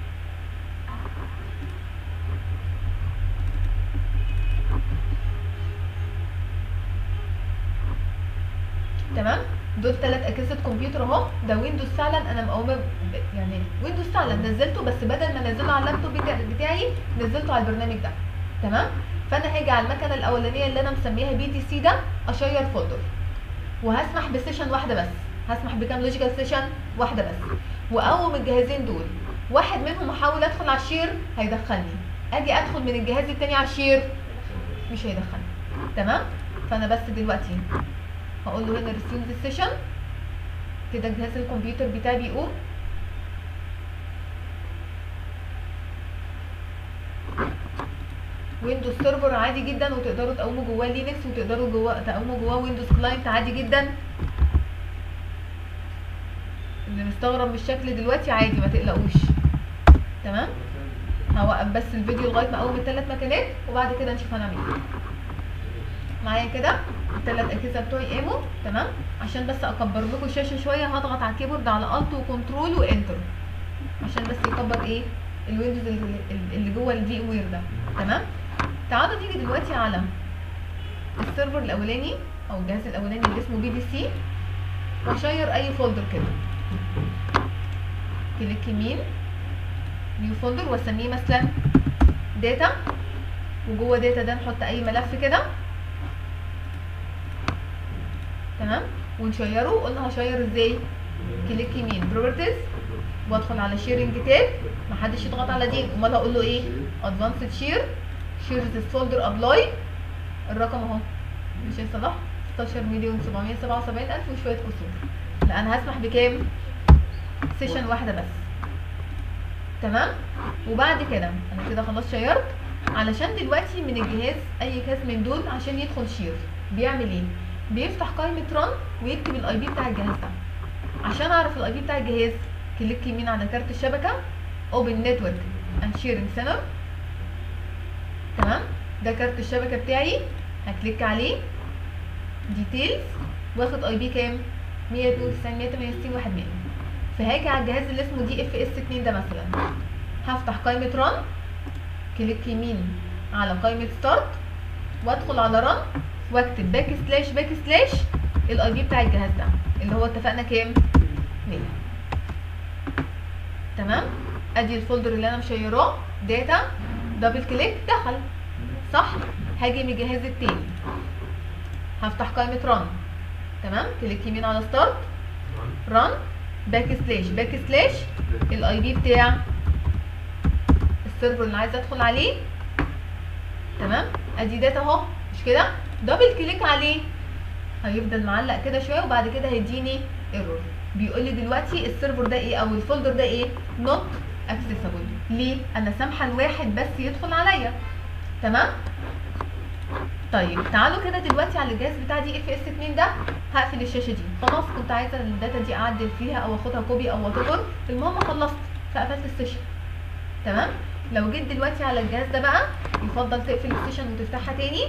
تمام دول ثلاث اجهزه كمبيوتر اهو ده ويندوز فعلا انا مقومه ب- يعني ويندوز فعلا نزلته بس بدل ما انزله على اللابتوب بتاع- بتاعي نزلته على البرنامج ده تمام فانا هاجي على المكنه الاولانيه اللي انا مسميها بي تي سي ده اشير فولدر وهسمح بسيشن واحده بس هسمح بكام لوجيكال سيشن واحده بس واقوم الجهازين دول واحد منهم احاول ادخل على الشير هيدخلني اجي ادخل من الجهاز التاني على الشير مش هيدخلني تمام فانا بس دلوقتي هقول له هنا ريسيوم ذا سيشن كده جهاز الكمبيوتر بتاعي بيقوم ويندوز سيرفر عادي جدا وتقدروا تقوموا جواه لينكس وتقدروا جواه تقوموا جواه ويندوز كلاينت عادي جدا اللي مستغرب من الشكل دلوقتي عادي ما تقلقوش تمام هوقف بس الفيديو لغايه ما اقوم الثلاث مكانات وبعد كده نشوف هنعمل ايه معايا كده الثلاث اجهزه بتوعي قاموا تمام عشان بس اكبر لكم الشاشه شويه هضغط على الكيبورد على الت وكنترول وانتر عشان بس يكبر ايه الويندوز اللي, اللي جوه الفي ام وير ده تمام تعالوا نيجي دلوقتي على السيرفر الاولاني او الجهاز الاولاني اللي اسمه بي دي سي واشير اي فولدر كده كليك يمين نيو فولدر واسميه مثلا داتا وجوه داتا ده نحط اي ملف كده تمام ونشيره قلنا هشير ازاي كليك يمين بروبرتيز وادخل على شيرنج تاب محدش يضغط على دي امال هقول له ايه ادفانسد شير شير ذس فولدر ابلاي الرقم اهو مش هيصلح 16 مليون 777 الف وشويه كسور لا انا هسمح بكام سيشن واحده بس تمام وبعد كده انا كده خلاص شيرت علشان دلوقتي من الجهاز اي جهاز من دول عشان يدخل شير بيعمل ايه بيفتح قائمه ران ويكتب الاي بي بتاع الجهاز ده عشان اعرف الاي بي بتاع الجهاز كليك يمين على كارت الشبكه اوبن نتورك اند شيرنج سنتر تمام ده كارت الشبكه بتاعي هكليك عليه ديتيلز واخد اي بي كام 192 168 1 100 فهاجي على الجهاز اللي اسمه دي اف اس 2 ده مثلا هفتح قائمه ران كليك يمين على قائمه ستارت وادخل على ران واكتب باك سلاش باك سلاش الاي بي بتاع الجهاز ده اللي هو اتفقنا كام 100 تمام ادي الفولدر اللي انا مشيراه داتا دبل كليك دخل صح هاجي من الجهاز التاني هفتح قائمه ران تمام كليك يمين على ستارت ران باك سلاش باك سلاش الاي بي بتاع السيرفر اللي عايزه ادخل عليه تمام ادي داتا اهو مش كده دبل كليك عليه هيفضل معلق كده شويه وبعد كده هيديني ايرور بيقول لي دلوقتي السيرفر ده ايه او الفولدر ده ايه نوت اكسسبل ليه انا سامحه لواحد بس يدخل عليا تمام طيب تعالوا كده دلوقتي على الجهاز بتاع دي اف اس 2 ده هقفل الشاشه دي خلاص كنت عايزه الداتا دي اعدل فيها او اخدها كوبي او وات المهم خلصت فقفلت السيشن تمام لو جيت دلوقتي على الجهاز ده بقى يفضل تقفل السيشن وتفتحها تاني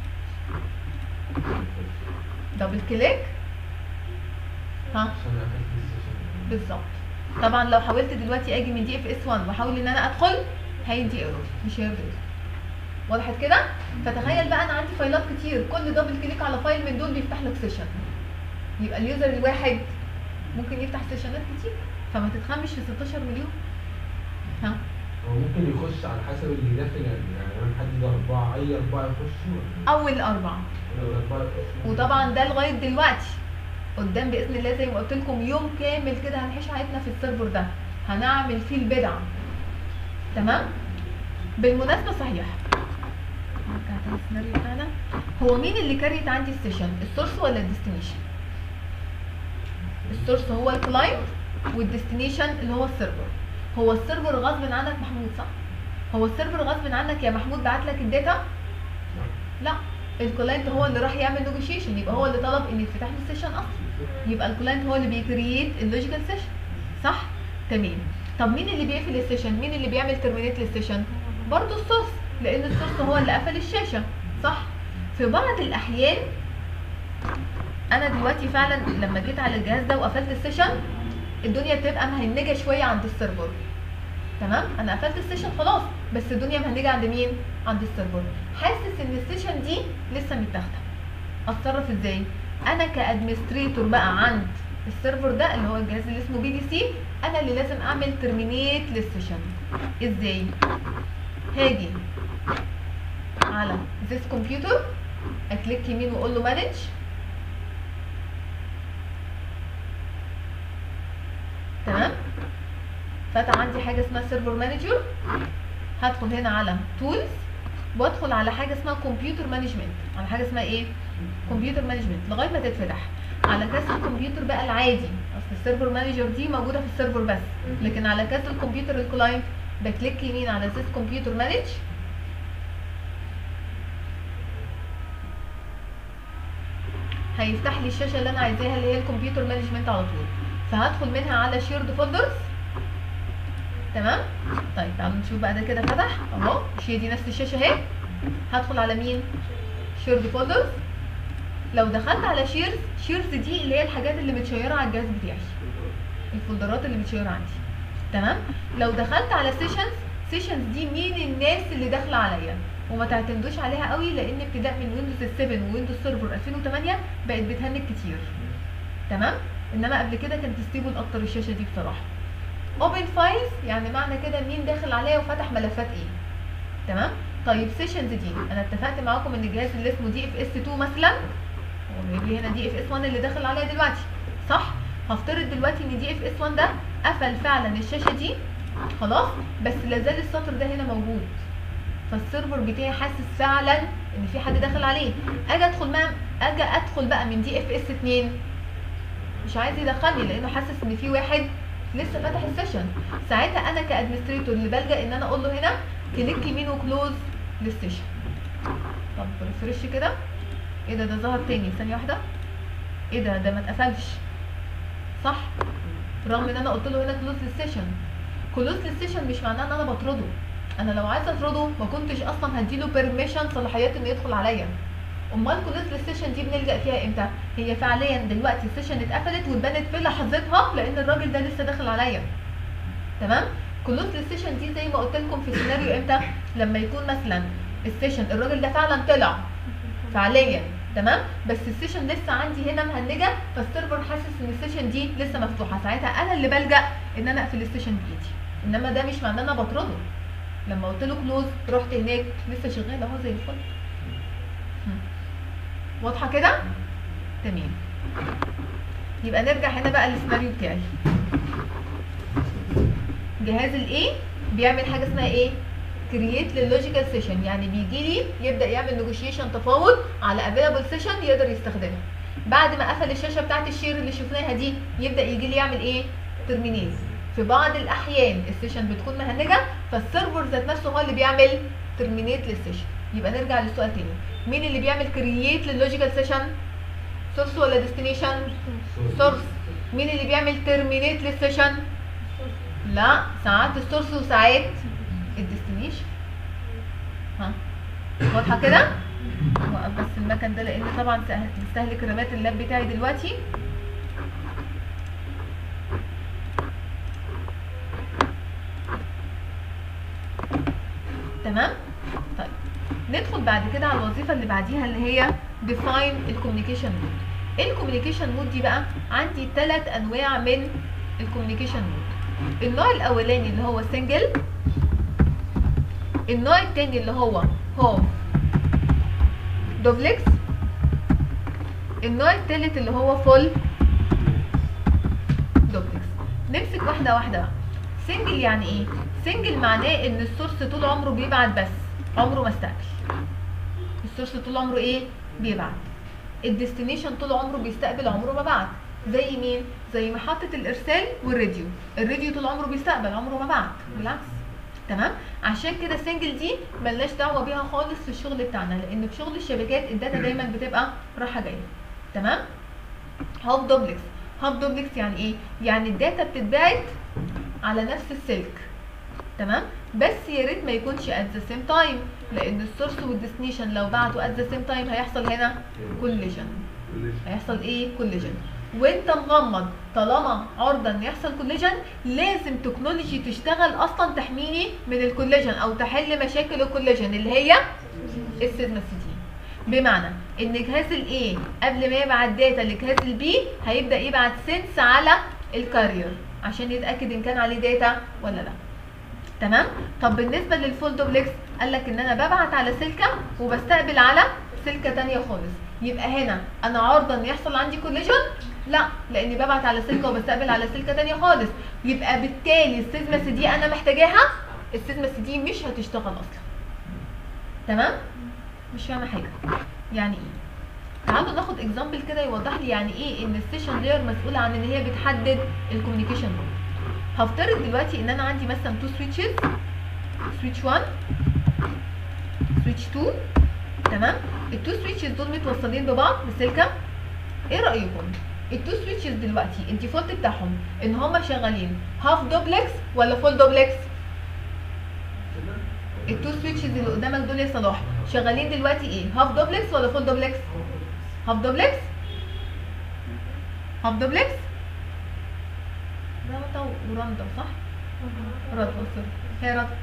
دبل كليك ها بالظبط طبعا لو حاولت دلوقتي اجي من دي اف اس 1 واحاول ان انا ادخل هيدي ايرور مش هيرضى وضحت كده فتخيل بقى انا عندي فايلات كتير كل دبل كليك على فايل من دول بيفتح لك سيشن يبقى اليوزر الواحد ممكن يفتح سيشنات كتير فما تتخمش في 16 مليون ها هو ممكن يخش على حسب اللي داخل يعني يعني انا محدد اربعه اي اربعه يخشوا ولا اول اربعه ولا الاربعه يخشوا وطبعا ده لغايه دلوقتي قدام باذن الله زي ما قلت لكم يوم كامل كده هنعيش حياتنا في السيرفر ده هنعمل فيه البدع تمام بالمناسبه صحيح نرجع تاني السيناريو بتاعنا هو مين اللي كريت عندي السيشن السورس ولا الديستنيشن السورس هو الكلاينت والديستنيشن اللي هو السيرفر هو السيرفر غصب عنك محمود صح هو السيرفر غصب عنك يا محمود بعت لك الداتا لا الكلاينت هو اللي راح يعمل نيجوشيشن يبقى هو اللي طلب ان يتفتح له السيشن اصلا يبقى الكلاينت هو اللي بيكرييت اللوجيكال سيشن صح تمام طب مين اللي بيقفل السيشن مين اللي بيعمل ترمينيت للسيشن برضه السورس لان السورس هو اللي قفل الشاشه صح في بعض الاحيان انا دلوقتي فعلا لما جيت على الجهاز ده وقفلت السيشن الدنيا بتبقى مهنجه شويه عند السيرفر تمام انا قفلت السيشن خلاص بس الدنيا مهنجه عند مين عند السيرفر حاسس ان السيشن دي لسه متاخده اتصرف ازاي انا كادمنستريتور بقى عند السيرفر ده اللي هو الجهاز اللي اسمه بي دي سي انا اللي لازم اعمل ترمينيت للسيشن ازاي هاجي على this computer اكليك يمين واقول له مانج تمام فتح عندي حاجه اسمها سيرفر مانجر هدخل هنا على تولز وادخل على حاجه اسمها كمبيوتر مانجمنت على حاجه اسمها ايه كمبيوتر مانجمنت لغايه ما تتفتح على كاس الكمبيوتر بقى العادي اصل السيرفر مانجر دي موجوده في السيرفر بس لكن على كاس الكمبيوتر الكلاينت بكليك يمين على سيس كمبيوتر مانج هيفتح لي الشاشه اللي انا عايزاها اللي هي الكمبيوتر مانجمنت على طول فهدخل منها على شيرد فولدرز تمام طيب تعالوا نشوف بقى ده كده فتح اهو مش هي دي نفس الشاشه اهي هدخل على مين شيرد فولدرز لو دخلت على شيرز شيرز دي اللي هي الحاجات اللي متشيره على الجهاز بتاعي الفولدرات اللي متشيره عندي تمام لو دخلت على سيشنز سيشنز دي مين الناس اللي داخله عليا وما تعتمدوش عليها قوي لان ابتداء من ويندوز 7 وويندوز سيرفر 2008 بقت بتهنج كتير تمام انما قبل كده كانت ستيبل اكتر الشاشه دي بصراحه اوبن فايلز يعني معنى كده مين داخل عليا وفتح ملفات ايه تمام طيب سيشنز دي انا اتفقت معاكم ان الجهاز اللي اسمه دي اف اس 2 مثلا هو جايب لي هنا دي اف اس 1 اللي داخل عليا دلوقتي صح هفترض دلوقتي ان دي اف اس 1 ده قفل فعلا الشاشه دي خلاص بس لازال السطر ده هنا موجود فالسيرفر بتاعي حاسس فعلا ان في حد داخل عليه اجي ادخل ما اجي ادخل بقى من دي اف اس 2 مش عايز يدخلني لانه حاسس ان في واحد لسه فاتح السيشن ساعتها انا كادمنستريتور اللي بلجا ان انا اقول له هنا كليك يمين وكلوز للسيشن طب ريفرش كده ايه ده ده ظهر تاني ثانيه واحده ايه ده ده ما اتقفلش صح رغم ان انا قلت له هنا كلوز للسيشن كلوز للسيشن مش معناه ان انا بطرده انا لو عايزه اطرده ما كنتش اصلا هديله بيرميشن صلاحيات انه يدخل عليا امال كلوز للسيشن دي بنلجا فيها امتى هي فعليا دلوقتي السيشن اتقفلت واتبنت في لحظتها لان الراجل ده لسه داخل عليا تمام كلوز للسيشن دي زي ما قلت لكم في سيناريو امتى لما يكون مثلا السيشن الراجل ده فعلا طلع فعليا تمام بس السيشن لسه عندي هنا مهنجه فالسيرفر حاسس ان السيشن دي لسه مفتوحه ساعتها انا اللي بلجا ان انا اقفل السيشن بايدي انما ده مش معناه ان انا بطرده لما قلت له كلوز رحت هناك لسه شغال اهو زي الفل هم. واضحه كده تمام يبقى نرجع هنا بقى للسيناريو بتاعي جهاز الايه بيعمل حاجه اسمها ايه كرييت للوجيكال سيشن يعني بيجي لي يبدا يعمل نيجوشيشن تفاوض على افيلابل سيشن يقدر يستخدمها بعد ما قفل الشاشه بتاعت الشير اللي شفناها دي يبدا يجي لي يعمل ايه ترمينيت في بعض الاحيان السيشن بتكون مهنجه فالسيرفر ذات نفسه هو اللي بيعمل ترمينيت للسيشن يبقى نرجع للسؤال تاني مين اللي بيعمل كرييت للوجيكال سيشن سورس ولا ديستنيشن سورس مين اللي بيعمل ترمينيت للسيشن لا ساعات السورس وساعات الديستنيشن ها واضحه كده وقف بس المكان ده لان طبعا سه- بيستهلك رامات اللاب بتاعي دلوقتي تمام طيب ندخل بعد كده على الوظيفه اللي بعديها اللي هي define الكوميونيكيشن مود ايه الكوميونيكيشن مود دي بقى عندي ثلاث انواع من الكوميونيكيشن مود النوع الاولاني اللي هو سنجل النوع التاني اللي هو هوم دوبلكس النوع التالت اللي هو فول دوبلكس نمسك واحده واحده بقى سنجل يعني ايه سنجل معناه ان السورس طول عمره بيبعت بس عمره ما استقبل السورس طول عمره ايه بيبعت الديستنيشن طول عمره بيستقبل عمره ما بعت زي مين زي محطه الارسال والراديو الراديو طول عمره بيستقبل عمره ما بعت بالعكس تمام عشان كده سنجل دي ملناش دعوه بيها خالص في الشغل بتاعنا لان في شغل الشبكات الداتا دايما بتبقى رايحه جايه تمام هاف دوبلكس هاف دوبلكس يعني ايه يعني الداتا بتتبعت على نفس السلك تمام بس يا ريت ما يكونش ات ذا سيم تايم لان السورس والديستنيشن لو بعتوا ات ذا سيم تايم هيحصل هنا كوليجن هيحصل ايه كوليجن وانت مغمض طالما عرضه ان يحصل كوليجن لازم تكنولوجي تشتغل اصلا تحميني من الكوليجن او تحل مشاكل الكوليجن اللي هي السيزماسيتي بمعنى ان جهاز الاي قبل ما يبعت داتا لجهاز البي هيبدا يبعت سنس على الكارير عشان يتاكد ان كان عليه داتا ولا لا تمام طب بالنسبه للفول دوبلكس قال لك ان انا ببعت على سلكه وبستقبل على سلكه تانية خالص يبقى هنا انا عارضه ان يحصل عندي كوليجن لا لاني ببعت على سلكه وبستقبل على سلكه تانية خالص يبقى بالتالي السيزمس دي انا محتاجاها السيزمس دي مش هتشتغل اصلا تمام مش فاهمه حاجه يعني ايه تعالوا ناخد اكزامبل كده يوضح لي يعني ايه ان السيشن لاير مسؤوله عن ان هي بتحدد الكوميونيكيشن مود هفترض دلوقتي ان انا عندي مثلا تو سويتشز سويتش 1 سويتش 2 تمام التو سويتشز دول متوصلين ببعض بسلكه ايه رايكم التو سويتشز دلوقتي الديفولت بتاعهم ان هما شغالين هاف دوبلكس ولا فول دوبلكس التو سويتشز اللي قدامك دول يا صلاح شغالين دلوقتي ايه هاف دوبلكس ولا فول دوبلكس هاف دوبلكس هاف دوبلكس رضا ورندا صح رضا سوري هي رضا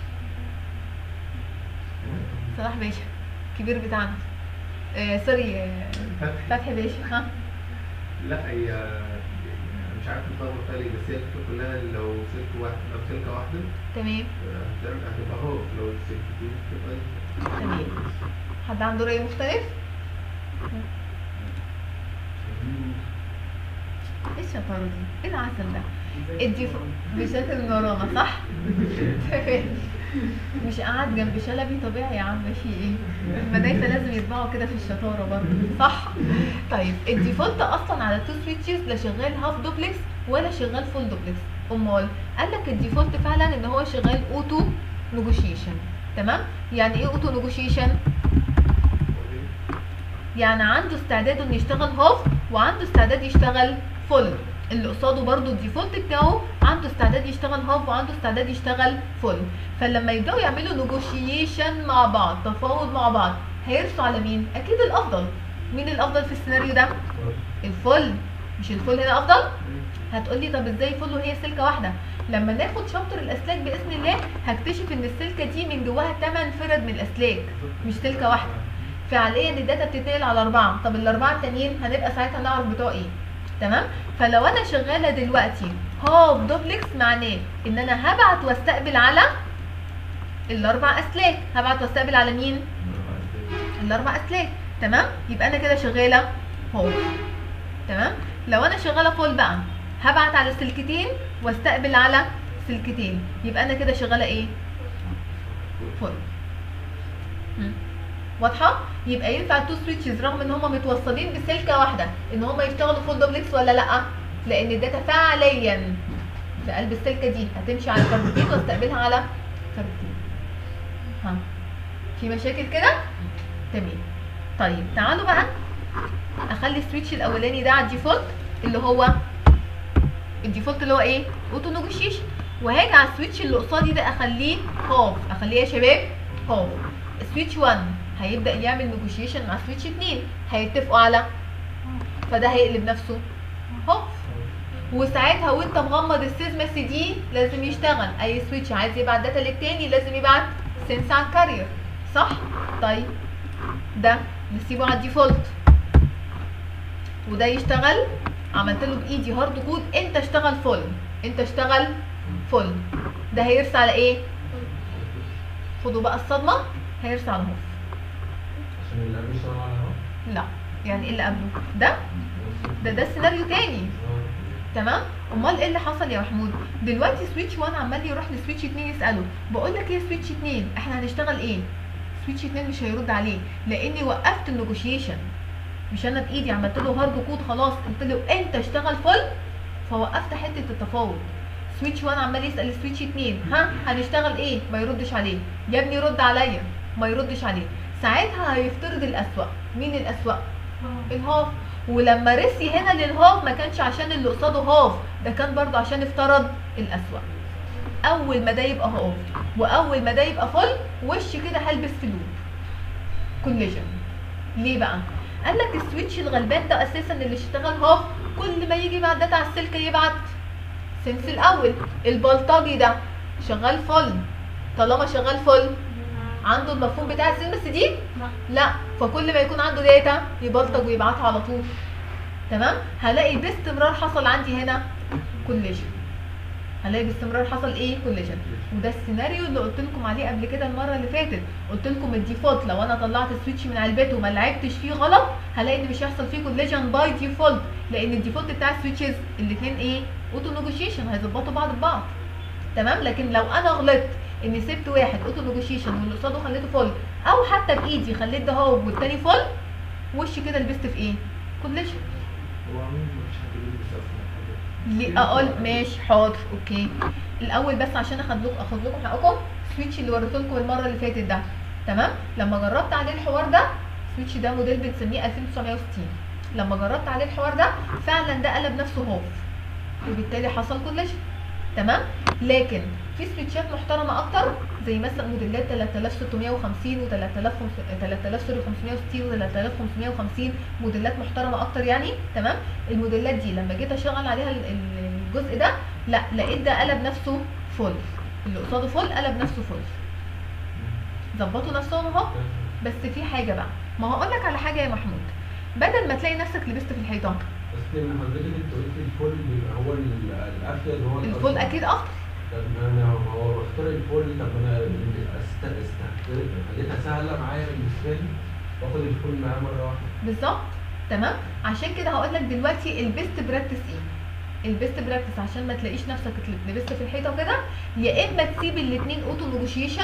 صلاح باشا كبير بتاعنا آه سوري آه فتحي باشا ها لا هي مش عارف الطاقة مختلف بس هي الفكرة كلها لو سلك واحد لو سلكة واحدة تمام آه، هتعمل- هتبقى هو لو السلكتين تبقى تمام حد عنده رأي مختلف؟ ايه الشطارة دي؟ ايه العسل ده؟ ادي ف- بشكل من ورانا صح؟ تمام مش قاعد جنب شلبي طبيعي يا عم في ايه؟ المدايفة لازم يطبعوا كده في الشطارة برضه صح؟ طيب الديفولت اصلا على تو سويتشز لا شغال هاف دوبلكس ولا شغال فول دوبلكس امال قال لك الديفولت فعلا ان هو شغال اوتو نيجوشيشن تمام؟ يعني ايه اوتو نيجوشيشن؟ يعني عنده استعداد انه يشتغل هاف وعنده استعداد يشتغل فول اللي قصاده برضو الديفولت بتاعه عنده استعداد يشتغل هاف وعنده استعداد يشتغل فول فلما يبداوا يعملوا نيجوشيشن مع بعض تفاوض مع بعض هيرسوا على مين اكيد الافضل مين الافضل في السيناريو ده الفل مش الفل هنا افضل هتقولي طب ازاي فل وهي سلكه واحده لما ناخد شابتر الاسلاك باذن الله هكتشف ان السلكه دي من جواها 8 فرد من الاسلاك مش سلكه واحده فعليا الداتا بتتنقل على اربعه طب الاربعه التانيين هنبقى ساعتها نعرف بتوع ايه تمام فلو انا شغاله دلوقتي هاف دوبلكس معناه ان انا هبعت واستقبل على الاربع اسلاك هبعت واستقبل على مين الاربع اسلاك تمام يبقى انا كده شغاله هاف تمام لو انا شغاله فول بقى هبعت على سلكتين واستقبل على سلكتين يبقى انا كده شغاله ايه فول مم. واضحه يبقى ينفع التو سويتشز رغم ان هما متوصلين بسلكه واحده ان هما يشتغلوا فول دوبلكس ولا لا لان الداتا فعليا في قلب السلكه دي هتمشي على كارتين واستقبلها على كارتين ها في مشاكل كده تمام طيب تعالوا بقى اخلي السويتش الاولاني ده على الديفولت اللي هو الديفولت اللي هو ايه اوتو نيجوشيشن وهاجي على السويتش اللي قصادي ده اخليه هاف اخليه يا شباب هاف سويتش 1 هيبدا يعمل نيجوشيشن مع سويتش 2 هيتفقوا على فده هيقلب نفسه هاف وساعتها وانت مغمض السيزمس دي لازم يشتغل اي سويتش عايز يبعت داتا للتاني لازم يبعت سنس على الكارير صح طيب ده نسيبه على الديفولت وده يشتغل عملت له بايدي هارد كود انت اشتغل فول انت اشتغل فول ده هيرسى على ايه خدوا بقى الصدمه هيرسى على هوف عشان اللي قبل اشتغل على هوا لا يعني ايه اللي قبله ده ده ده سيناريو تاني تمام امال ايه اللي حصل يا محمود دلوقتي سويتش 1 عمال يروح لسويتش 2 يساله بقول لك ايه يا سويتش 2 احنا هنشتغل ايه سويتش 2 مش هيرد عليه لاني وقفت النيجوشيشن مش انا بايدي عملت له هارد كود خلاص قلت له انت اشتغل فل فوقفت حته التفاوض سويتش 1 عمال يسال سويتش 2 ها هنشتغل ايه ما يردش عليه يا ابني رد عليا ما يردش عليه ساعتها هيفترض الاسوأ مين الاسوأ الهاف ولما رسي هنا للهاف ما كانش عشان اللي قصاده هاف ده كان برضه عشان افترض الاسوأ اول ما ده يبقى هاف واول ما ده يبقى فل وش كده هلبس في لوب كوليجن ليه بقى قال لك السويتش الغلبان ده اساسا اللي اشتغل هاف كل ما يجي مع الداتا على السلك يبعت سنس الاول البلطجي ده شغال فل طالما شغال فل عنده المفهوم بتاع السنس دي لا فكل ما يكون عنده داتا يبلطج ويبعتها على طول تمام هلاقي باستمرار حصل عندي هنا كوليجن هلاقي باستمرار حصل ايه كوليجن وده السيناريو اللي قلت لكم عليه قبل كده المره اللي فاتت قلت لكم الديفولت لو انا طلعت السويتش من علبته وما لعبتش فيه غلط هلاقي ان مش هيحصل فيه كوليجن باي ديفولت لان الديفولت بتاع السويتشز الاثنين ايه اوتو نيجوشيشن هيظبطوا بعض ببعض تمام لكن لو انا غلطت اني سبت واحد اوتو نيجوشيشن واللي قصاده خليته فل او حتى بايدي خليت ده هو والتاني فل وش كده لبست في ايه كوليجن هو عموما مفيش حد بيلبس اصلا حاجه ليه اقول ماشي حاضر اوكي الاول بس عشان اخد لكم اخد لكم حقكم السويتش اللي وريته لكم المره اللي فاتت ده تمام لما جربت عليه الحوار ده السويتش ده موديل بنسميه 2960 لما جربت عليه الحوار ده فعلا ده قلب نفسه هوف وبالتالي حصل كوليجن تمام لكن في سويتشات محترمه اكتر زي مثلا موديلات 3650 و 3560 و 3550 موديلات محترمه اكتر يعني تمام الموديلات دي لما جيت اشغل عليها ال- ال- الجزء ده لا لقيت ده قلب نفسه فل اللي قصاده فل قلب نفسه فل ظبطوا نفسهم اهو بس في حاجه بقى ما هقول لك على حاجه يا محمود بدل ما تلاقي نفسك لبست في الحيطان بس لما حضرتك انت قلت الفول بيبقى هو ال- الافيد هو الفل الأصل. اكيد افضل طب انا هو بختار الفول طب انا است است خليتها سهله معايا بالنسبه لي واخد الفول معايا مره واحده بالظبط تمام عشان كده هقول لك دلوقتي البيست براكتس ايه البيست براكتس عشان ما تلاقيش نفسك لبست في الحيطه وكده يا اما تسيب الاثنين اوتو نيجوشيشن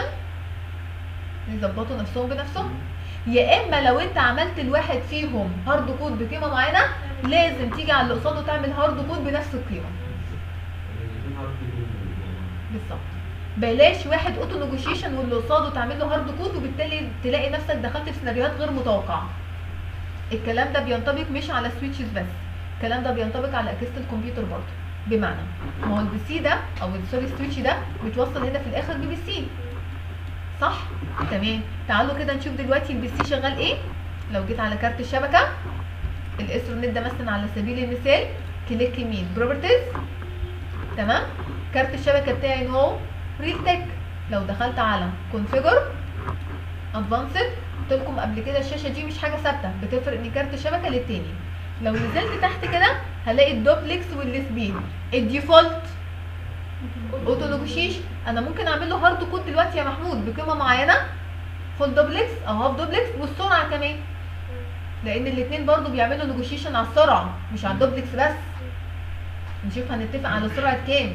يظبطوا نفسهم بنفسهم يا اما لو انت عملت الواحد فيهم هارد كود بقيمه معينه لازم تيجي على اللي قصاده تعمل هارد كود بنفس القيمه يعني الاثنين عارف يكون بالظبط بلاش واحد اوتو نيجوشيشن واللي قصاده تعمل له هارد كود وبالتالي تلاقي نفسك دخلت في سيناريوهات غير متوقعه الكلام ده بينطبق مش على سويتشز بس الكلام ده بينطبق على اجهزه الكمبيوتر برضه بمعنى ما هو البي سي ده او سوري السويتش ده بيتوصل هنا في الاخر ببي سي صح تمام تعالوا كده نشوف دلوقتي البي سي شغال ايه لو جيت على كارت الشبكه الاثرنت ده مثلا على سبيل المثال كليك يمين بروبرتيز تمام كارت الشبكه بتاعي ان هو ريل تك لو دخلت على كونفيجر ادفانسد قلت لكم قبل كده الشاشه دي مش حاجه ثابته بتفرق من كارت الشبكه للتاني لو نزلت تحت كده هلاقي الدوبلكس والسبيد الديفولت اوتو نيجوشيشن انا ممكن اعمل له هارد كود دلوقتي يا محمود بقيمه معينه فول دوبلكس او هاف دوبلكس والسرعه كمان لان الاثنين برضو بيعملوا نيجوشيشن على السرعه مش على الدوبلكس بس نشوف هنتفق على سرعه كام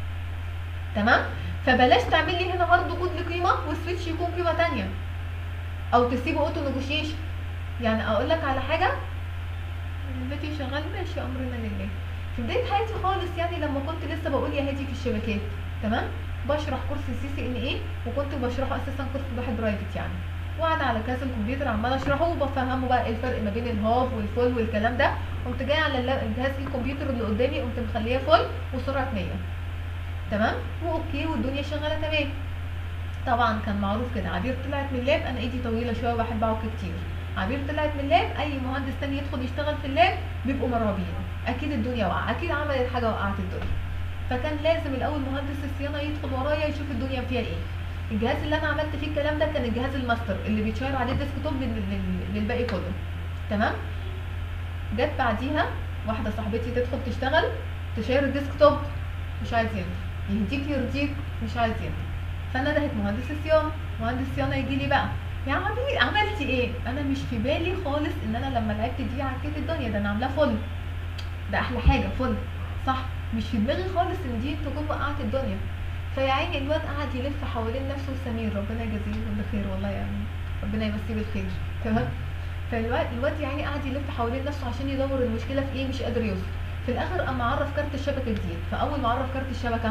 تمام فبلاش تعمل لي هنا هارد كود لقيمه والسويتش يكون قيمه تانية او تسيبه اوتو نيجوشيشن يعني اقول لك على حاجه الفيديو شغال ماشي امرنا لله في بدايه حياتي خالص يعني لما كنت لسه بقول يا هادي في الشبكات تمام بشرح كورس السي سي ان ايه وكنت بشرحه اساسا كورس واحد برايفت يعني وقاعده على كاس الكمبيوتر عمال اشرحه وبفهمه بقى ايه الفرق ما بين الهاف والفول والكلام ده قمت جايه على الل- جهاز الكمبيوتر اللي قدامي قمت مخليه فول وسرعه 100 تمام واوكي والدنيا شغاله تمام طبعا كان معروف كده عبير طلعت من اللاب انا ايدي طويله شويه وبحب اعك كتير عبير طلعت من اللاب اي مهندس تاني يدخل يشتغل في اللاب بيبقوا مرعوبين اكيد الدنيا واقعه اكيد عملت حاجه وقعت الدنيا فكان لازم الاول مهندس الصيانه يدخل ورايا يشوف الدنيا فيها ايه الجهاز اللي انا عملت فيه الكلام ده كان الجهاز الماستر اللي بيتشير عليه ديسك توب لل- لل- للباقي كله تمام جت بعديها واحده صاحبتي تدخل تشتغل تشير الديسك توب مش عايز ينزل يهديك يرضيك مش عايز ينزل فانا دهت مهندس الصيانه مهندس الصيانه يجي لي بقى يا عبير عملتي ايه انا مش في بالي خالص ان انا لما لعبت دي عكيت الدنيا ده انا عاملاه فل ده احلى حاجه فل صح مش في دماغي خالص ان دي تكون وقعت الدنيا فيا عيني الواد قعد يلف حوالين نفسه سمير ربنا يجازيه بالخير والله يعني ربنا يمسيه بالخير تمام فالواد الواد يعني قعد يلف حوالين نفسه عشان يدور المشكله في ايه مش قادر يوصل في الاخر اما عرف كارت الشبكه جديد فاول ما عرف كارت الشبكه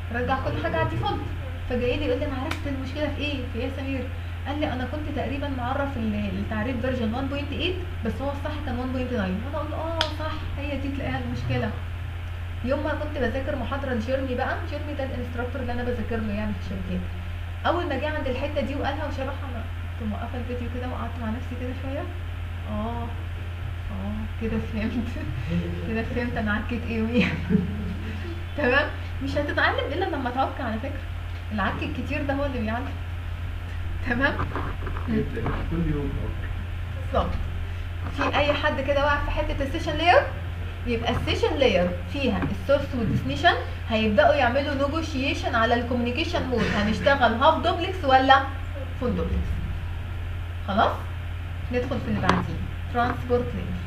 رجع كل حاجه على الديفولت فجاي لي يقول لي انا عرفت المشكله في ايه في ايه يا سمير قال لي انا كنت تقريبا معرف ال- التعريف فيرجن 1.8 بس هو الصح كان 1.9 وانا اقول له اه صح هي دي تلاقيها المشكله يوم ما كنت بذاكر محاضره لجيرمي بقى جيرمي ده الانستراكتور اللي انا بذاكر له يعني في الشركات اول ما جه عند الحته دي وقالها وشرحها انا كنت موقفه الفيديو كده وقعدت مع نفسي كده شويه اه اه كده فهمت كده فهمت انا عكيت ايه وإيه. تمام مش هتتعلم الا لما تعك على فكره العك الكتير ده هو اللي بيعلم تمام جدا كل يوم بالظبط في اي حد كده واقع في حته السيشن لاير يبقى السيشن لاير فيها السورس والديستنيشن هيبداوا يعملوا نيجوشيشن على الكوميونيكيشن مود هنشتغل هاف دوبلكس ولا فول دوبلكس خلاص ندخل في اللي بعديه ترانسبورت لاير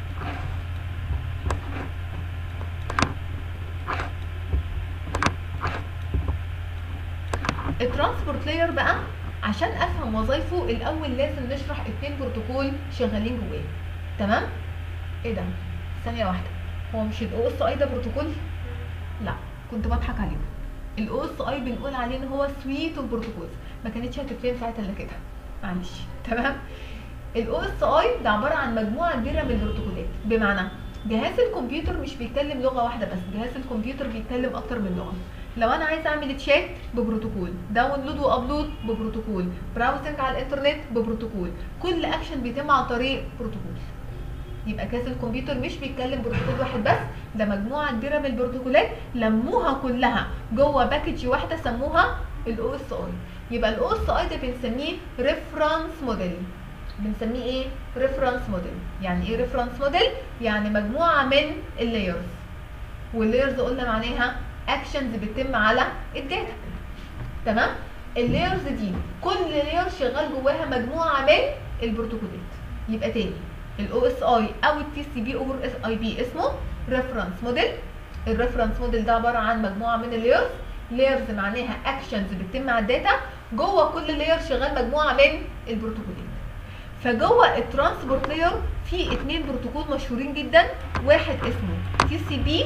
الترانسبورت لاير بقى عشان افهم وظايفه الاول لازم نشرح اتنين بروتوكول شغالين جواه تمام ايه ده ثانيه واحده هو مش الاو اس اي ده بروتوكول لا كنت بضحك عليهم الاو اس اي بنقول عليه ان هو سويت اوف بروتوكولز ما كانتش هتتفهم ساعتها الا كده معلش تمام الاو اس اي ده عباره عن مجموعه كبيره من البروتوكولات بمعنى جهاز الكمبيوتر مش بيتكلم لغه واحده بس جهاز الكمبيوتر بيتكلم اكتر من لغه لو انا عايزه اعمل تشات ببروتوكول داونلود وابلود ببروتوكول براوزنج على الانترنت ببروتوكول كل اكشن بيتم عن طريق بروتوكول يبقى كاس الكمبيوتر مش بيتكلم بروتوكول واحد بس ده مجموعه كبيره من البروتوكولات لموها كلها جوه باكج واحده سموها الاو اس اي يبقى الاو اس اي ده بنسميه ريفرنس موديل بنسميه ايه ريفرنس موديل يعني ايه ريفرنس موديل يعني مجموعه من اللايرز واللايرز قلنا معناها اكشنز بتتم على الداتا تمام اللايرز دي كل لاير شغال جواها مجموعه من البروتوكولات يبقى تاني الاو اس اي او التي سي بي اوفر اس اي بي اسمه ريفرنس موديل الريفرنس موديل ده عباره عن مجموعه من اللايرز لايرز معناها اكشنز بتتم على الداتا جوه كل لاير شغال مجموعه من البروتوكولات فجوه الترانسبورت لاير في اتنين بروتوكول مشهورين جدا واحد اسمه تي سي بي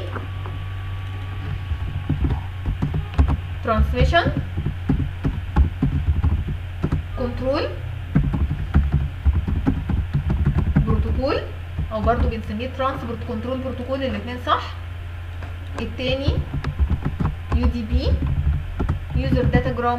ترانسميشن كنترول بروتوكول او برضو بنسميه ترانسبورت كنترول بروتوكول الاثنين صح التاني يو دي بي يوزر داتاجرام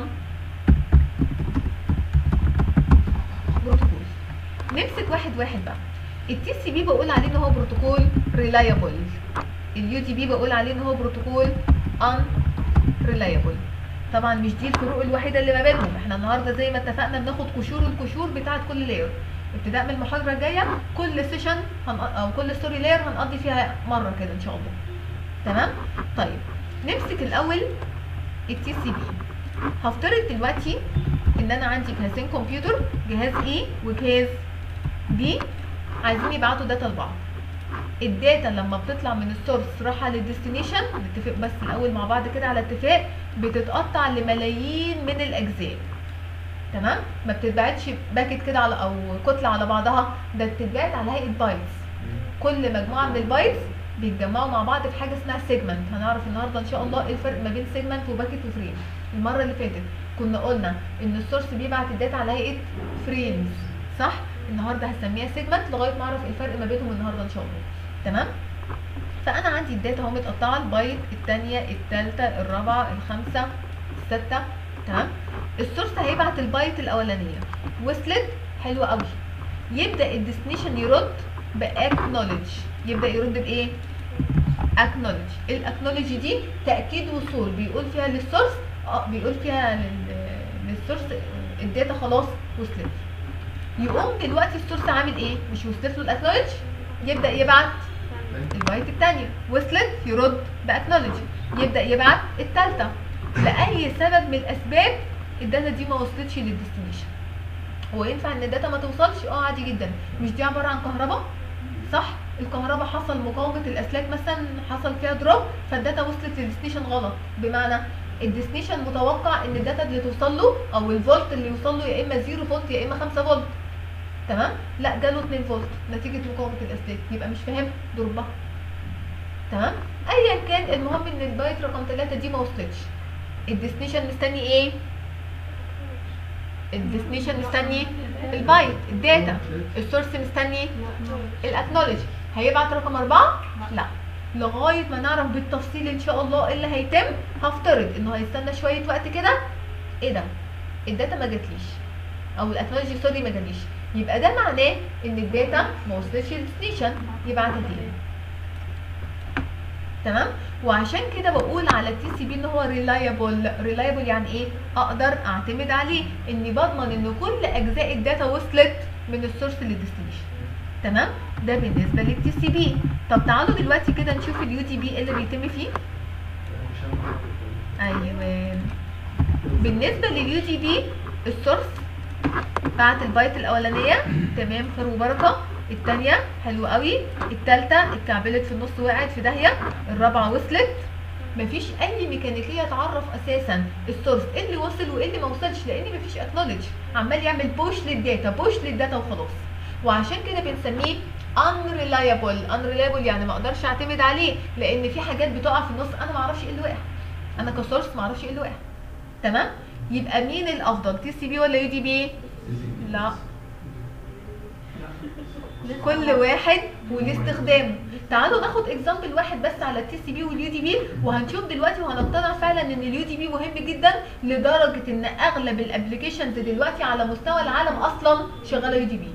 بروتوكول نمسك واحد واحد بقى التي سي بي بقول عليه ان هو بروتوكول ريلايبل اليو دي بي بقول عليه ان هو بروتوكول ان ريلايبل طبعا مش دي الفروق الوحيده اللي ما بينهم احنا النهارده زي ما اتفقنا بناخد قشور القشور بتاعه كل لاير ابتداء من المحاضره الجايه كل سيشن هن... او كل ستوري لاير هنقضي فيها مره كده ان شاء الله تمام طيب نمسك الاول التي سي بي هفترض دلوقتي ان انا عندي جهازين كمبيوتر جهاز A وجهاز B عايزين يبعتوا داتا لبعض الداتا لما بتطلع من السورس رايحه للديستنيشن نتفق بس الاول مع بعض كده على اتفاق بتتقطع لملايين من الاجزاء تمام ما بتتبعتش باكت كده على او كتله على بعضها ده بتتبعت على هيئه بايتس كل مجموعه من البايتس بيتجمعوا مع بعض في حاجه اسمها سيجمنت هنعرف النهارده ان شاء الله ايه الفرق ما بين سيجمنت وباكت وفريم المره اللي فاتت كنا قلنا ان السورس بيبعت الداتا على هيئه فريمز صح النهارده هسميها سيجمنت لغايه ما اعرف ايه الفرق ما بينهم النهارده ان شاء الله تمام فانا عندي الداتا اهو متقطعه البايت الثانيه الثالثه الرابعه الخامسه السادسه تمام السورس هيبعت البايت الاولانيه وصلت حلو قوي يبدا الديستنيشن يرد باكنولج يبدا يرد بايه اكنولج الاكنولج دي تاكيد وصول بيقول فيها للسورس اه بيقول فيها لل- للسورس الداتا خلاص وصلت يقوم دلوقتي السورس عامل ايه مش وصلت له الاكنولج يبدا يبعت البايت الثانيه وصلت يرد باكنولج يبدا يبعت الثالثه لاي سبب من الاسباب الداتا دي ما وصلتش للديستنيشن هو ينفع ان الداتا ما توصلش اه عادي جدا مش دي عباره عن كهرباء صح الكهرباء حصل مقاومه الاسلاك مثلا حصل فيها دروب فالداتا وصلت للديستنيشن غلط بمعنى الديستنيشن متوقع ان الداتا اللي توصل له او الفولت اللي يوصل له يا اما 0 فولت يا اما 5 فولت تمام لا جاله 2 فولت نتيجه مقاومه الاسلاك يبقى مش فاهم ضربها تمام ايا كان المهم ان البايت رقم 3 دي ما وصلتش الديستنيشن مستني ايه الديستنيشن مستني البايت الداتا السورس مستني الاكنولج هيبعت رقم أربعة؟ لا لغاية ما نعرف بالتفصيل إن شاء الله إيه اللي هيتم هفترض إنه هيستنى شوية وقت كده إيه ده؟ الداتا ما جاتليش أو الأكنولوجي سوري ما جاليش يبقى ده معناه إن الداتا ما وصلتش للديستنيشن يبعتها تاني تمام وعشان كده بقول على التي سي بي ان هو ريلايبل ريلايبل يعني ايه اقدر اعتمد عليه اني بضمن ان كل اجزاء الداتا وصلت من السورس للديستنيشن تمام ده بالنسبه للتي سي بي طب تعالوا دلوقتي كده نشوف اليو تي بي اللي بيتم فيه ايوه بالنسبه لليو تي بي السورس بعت البايت الاولانيه تمام خير وبركه الثانيه حلو قوي الثالثه اتكعبلت في النص وقعت في داهيه الرابعه وصلت مفيش اي ميكانيكيه تعرف اساسا السورس ايه اللي وصل وايه اللي ما وصلش لان مفيش اكنولج عمال يعمل بوش للداتا بوش للداتا وخلاص وعشان كده بنسميه unreliable unreliable يعني ما اقدرش اعتمد عليه لان في حاجات بتقع في النص انا ما اعرفش ايه اللي وقع انا كسورس ما اعرفش ايه اللي وقع تمام يبقى مين الافضل تي سي بي ولا يو دي بي لا كل واحد وليه استخدامه تعالوا ناخد اكزامبل واحد بس على التي سي بي واليو دي بي وهنشوف دلوقتي وهنقتنع فعلا ان اليو دي بي مهم جدا لدرجه ان اغلب الابلكيشنز دلوقتي على مستوى العالم اصلا شغاله يو دي بي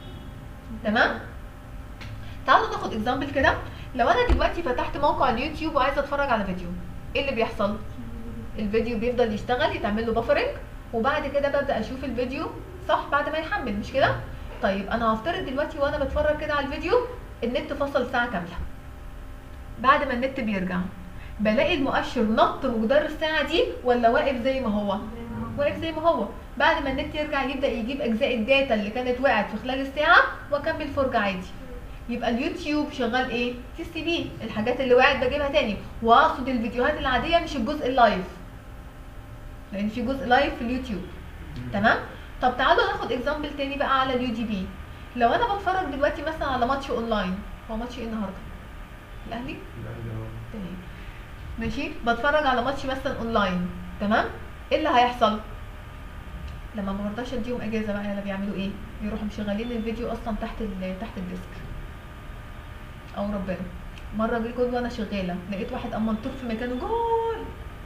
تمام تعالوا ناخد اكزامبل كده لو انا دلوقتي فتحت موقع اليوتيوب وعايزه اتفرج على فيديو ايه اللي بيحصل الفيديو بيفضل يشتغل يتعمل له بفرنج وبعد كده ببدا اشوف الفيديو صح بعد ما يحمل مش كده طيب انا هفترض دلوقتي وانا بتفرج كده على الفيديو النت فصل ساعه كامله بعد ما النت بيرجع بلاقي المؤشر نط مقدار الساعه دي ولا واقف زي ما هو واقف زي ما هو بعد ما النت يرجع يبدا يجيب اجزاء الداتا اللي كانت وقعت في خلال الساعه واكمل فرجه عادي يبقى اليوتيوب شغال ايه تي سي بي الحاجات اللي وقعت بجيبها تاني واقصد الفيديوهات العاديه مش الجزء اللايف لان في جزء لايف في اليوتيوب تمام طب تعالوا ناخد اكزامبل تاني بقى على اليو دي بي لو انا بتفرج دلوقتي مثلا على ماتش اونلاين هو ماتش ايه النهارده الاهلي تمام ماشي بتفرج على ماتش مثلا اونلاين تمام ايه اللي هيحصل لما ما برضاش اديهم اجازه بقى يلا بيعملوا ايه يروحوا مشغلين الفيديو اصلا تحت ال- تحت الديسك او ربنا مره جه جول وانا شغاله لقيت واحد اما نطور في مكانه جول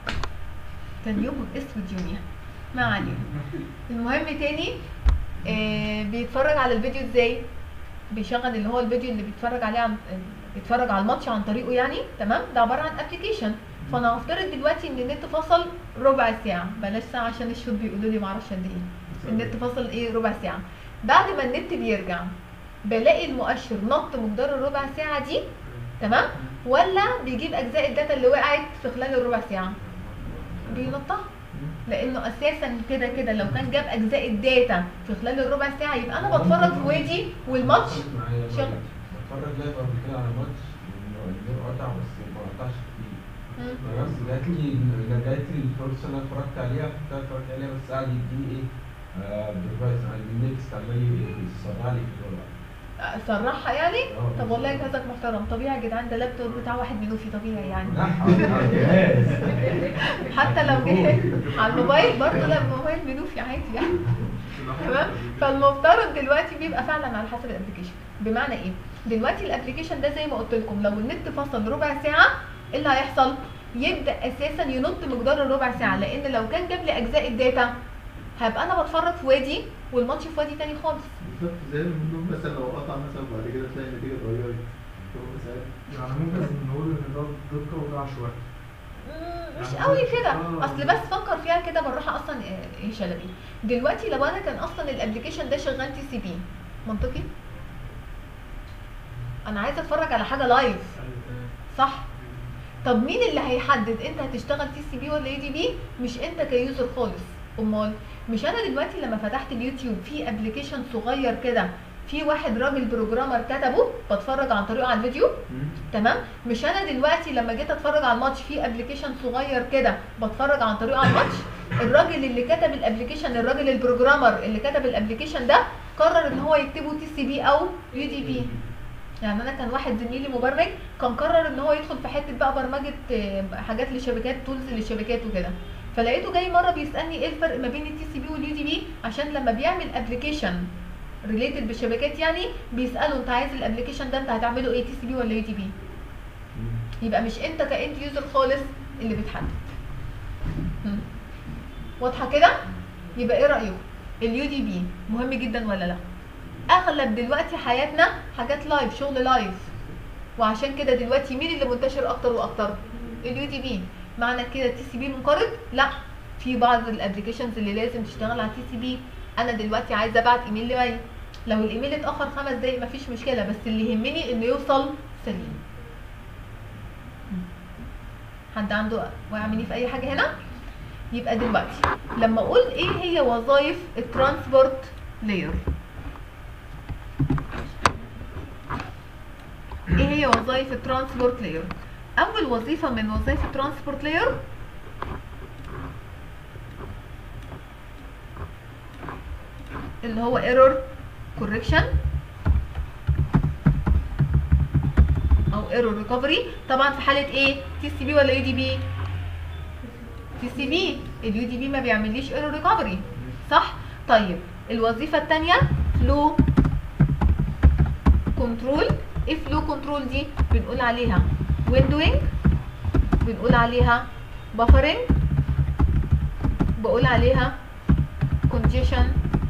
كان يوم اسود يوميها ما علينا المهم تاني آه بيتفرج على الفيديو ازاي بيشغل اللي هو الفيديو اللي بيتفرج عليه عن بيتفرج على الماتش عن طريقه يعني تمام ده عباره عن ابلكيشن فانا هفترض دلوقتي ان النت فصل ربع ساعه بلاش ساعه عشان الشوط بيقولوا لي معرفش قد ايه النت فصل ايه ربع ساعه بعد ما النت بيرجع بلاقي المؤشر نط مقدار الربع ساعه دي تمام ولا بيجيب اجزاء الداتا اللي وقعت في خلال الربع ساعه بينطها لانه اساسا كده كده لو كان جاب اجزاء الداتا في خلال الربع ساعه يبقى انا بتفرج في وادي والماتش شغل. شغل بتفرج لايف قبل كده على ماتش النور قطع بس ما قطعش كتير مم. بس جات لي جات لي الفرصه اللي انا اتفرجت عليها كنت اتفرجت عليها بس قعد يديني ايه ديفايس على النكست عمال يسرع لي في الوقت آه، صرحها يعني اه. طب والله جهازك محترم طبيعي يا جدعان ده لابتوب بتاع واحد منوفي طبيعي يعني لا على الجهاز حتى لو جه على الموبايل برضه لا الموبايل منوفي عادي يعني تمام فالمفترض دلوقتي بيبقى فعلا على حسب الابلكيشن بمعنى ايه دلوقتي الابلكيشن ده زي ما قلت لكم لو النت فصل ربع ساعه ايه اللي هيحصل يبدا اساسا ينط مقدار الربع ساعه لان لو كان جاب لي اجزاء الداتا هبقى انا بتفرج في وادي والماتش في وادي تاني خالص بالظبط زي النوم مثلا لو قطع مثلا بعد كده تلاقي النتيجه اتغيرت هو ساعات يعني ممكن نقول ان ده دقه وده عشوائي مم، مش يعني قوي مش- كده آه. اصل بس فكر فيها كده بالراحه اصلا إيه- ايه شلبي دلوقتي لو انا كان اصلا الابلكيشن ده شغال تي سي بي منطقي انا عايزه اتفرج على حاجه لايف صح طب مين اللي هيحدد انت هتشتغل تي سي بي ولا اي دي بي مش انت كيوزر خالص امال مش انا دلوقتي لما فتحت اليوتيوب في ابلكيشن صغير كده في واحد راجل بروجرامر كتبه بتفرج عن طريقه على الفيديو تمام مش انا دلوقتي لما جيت اتفرج على الماتش في ابلكيشن صغير كده بتفرج عن طريقه على الماتش الراجل اللي كتب الابلكيشن الراجل البروجرامر اللي كتب الابلكيشن ده قرر ان هو يكتبه تي سي بي او يو دي بي يعني انا كان واحد زميلي مبرمج كان قرر ان هو يدخل في حته بقى برمجه آه، حاجات للشبكات تولز للشبكات وكده فلقيته جاي مره بيسالني ايه الفرق ما بين التي سي بي واليو دي بي عشان لما بيعمل ابلكيشن ريليتد بالشبكات يعني بيساله انت عايز الابلكيشن ده انت هتعمله ايه تي سي بي ولا يو دي بي يبقى مش انت كاند يوزر خالص اللي بتحدد هم. واضحه كده يبقى ايه رايكم اليو دي بي مهم جدا ولا لا اغلب دلوقتي حياتنا حاجات لايف شغل لايف وعشان كده دلوقتي مين اللي منتشر اكتر واكتر اليو دي بي معنى كده تي سي بي منقرض لا في بعض الابلكيشنز اللي لازم تشتغل على تي سي بي انا دلوقتي عايزه ابعت ايميل لمي لو الايميل اتاخر خمس دقايق مفيش مشكله بس اللي يهمني انه يوصل سليم حد عنده واقع مني في اي حاجه هنا يبقى دلوقتي لما اقول ايه هي وظائف الترانسبورت لاير ايه هي وظائف الترانسبورت لاير اول وظيفه من وظائف الترانسبورت لاير اللي هو ايرور كوركشن او ايرور ريكفري طبعا في حاله ايه تي سي بي ولا يو دي بي تي سي بي اليو دي بي ما بيعمليش ايرور ريكفري صح طيب الوظيفه الثانيه فلو كنترول ايه فلو كنترول دي بنقول عليها ويندوينج بنقول عليها بافرنج بقول عليها congestion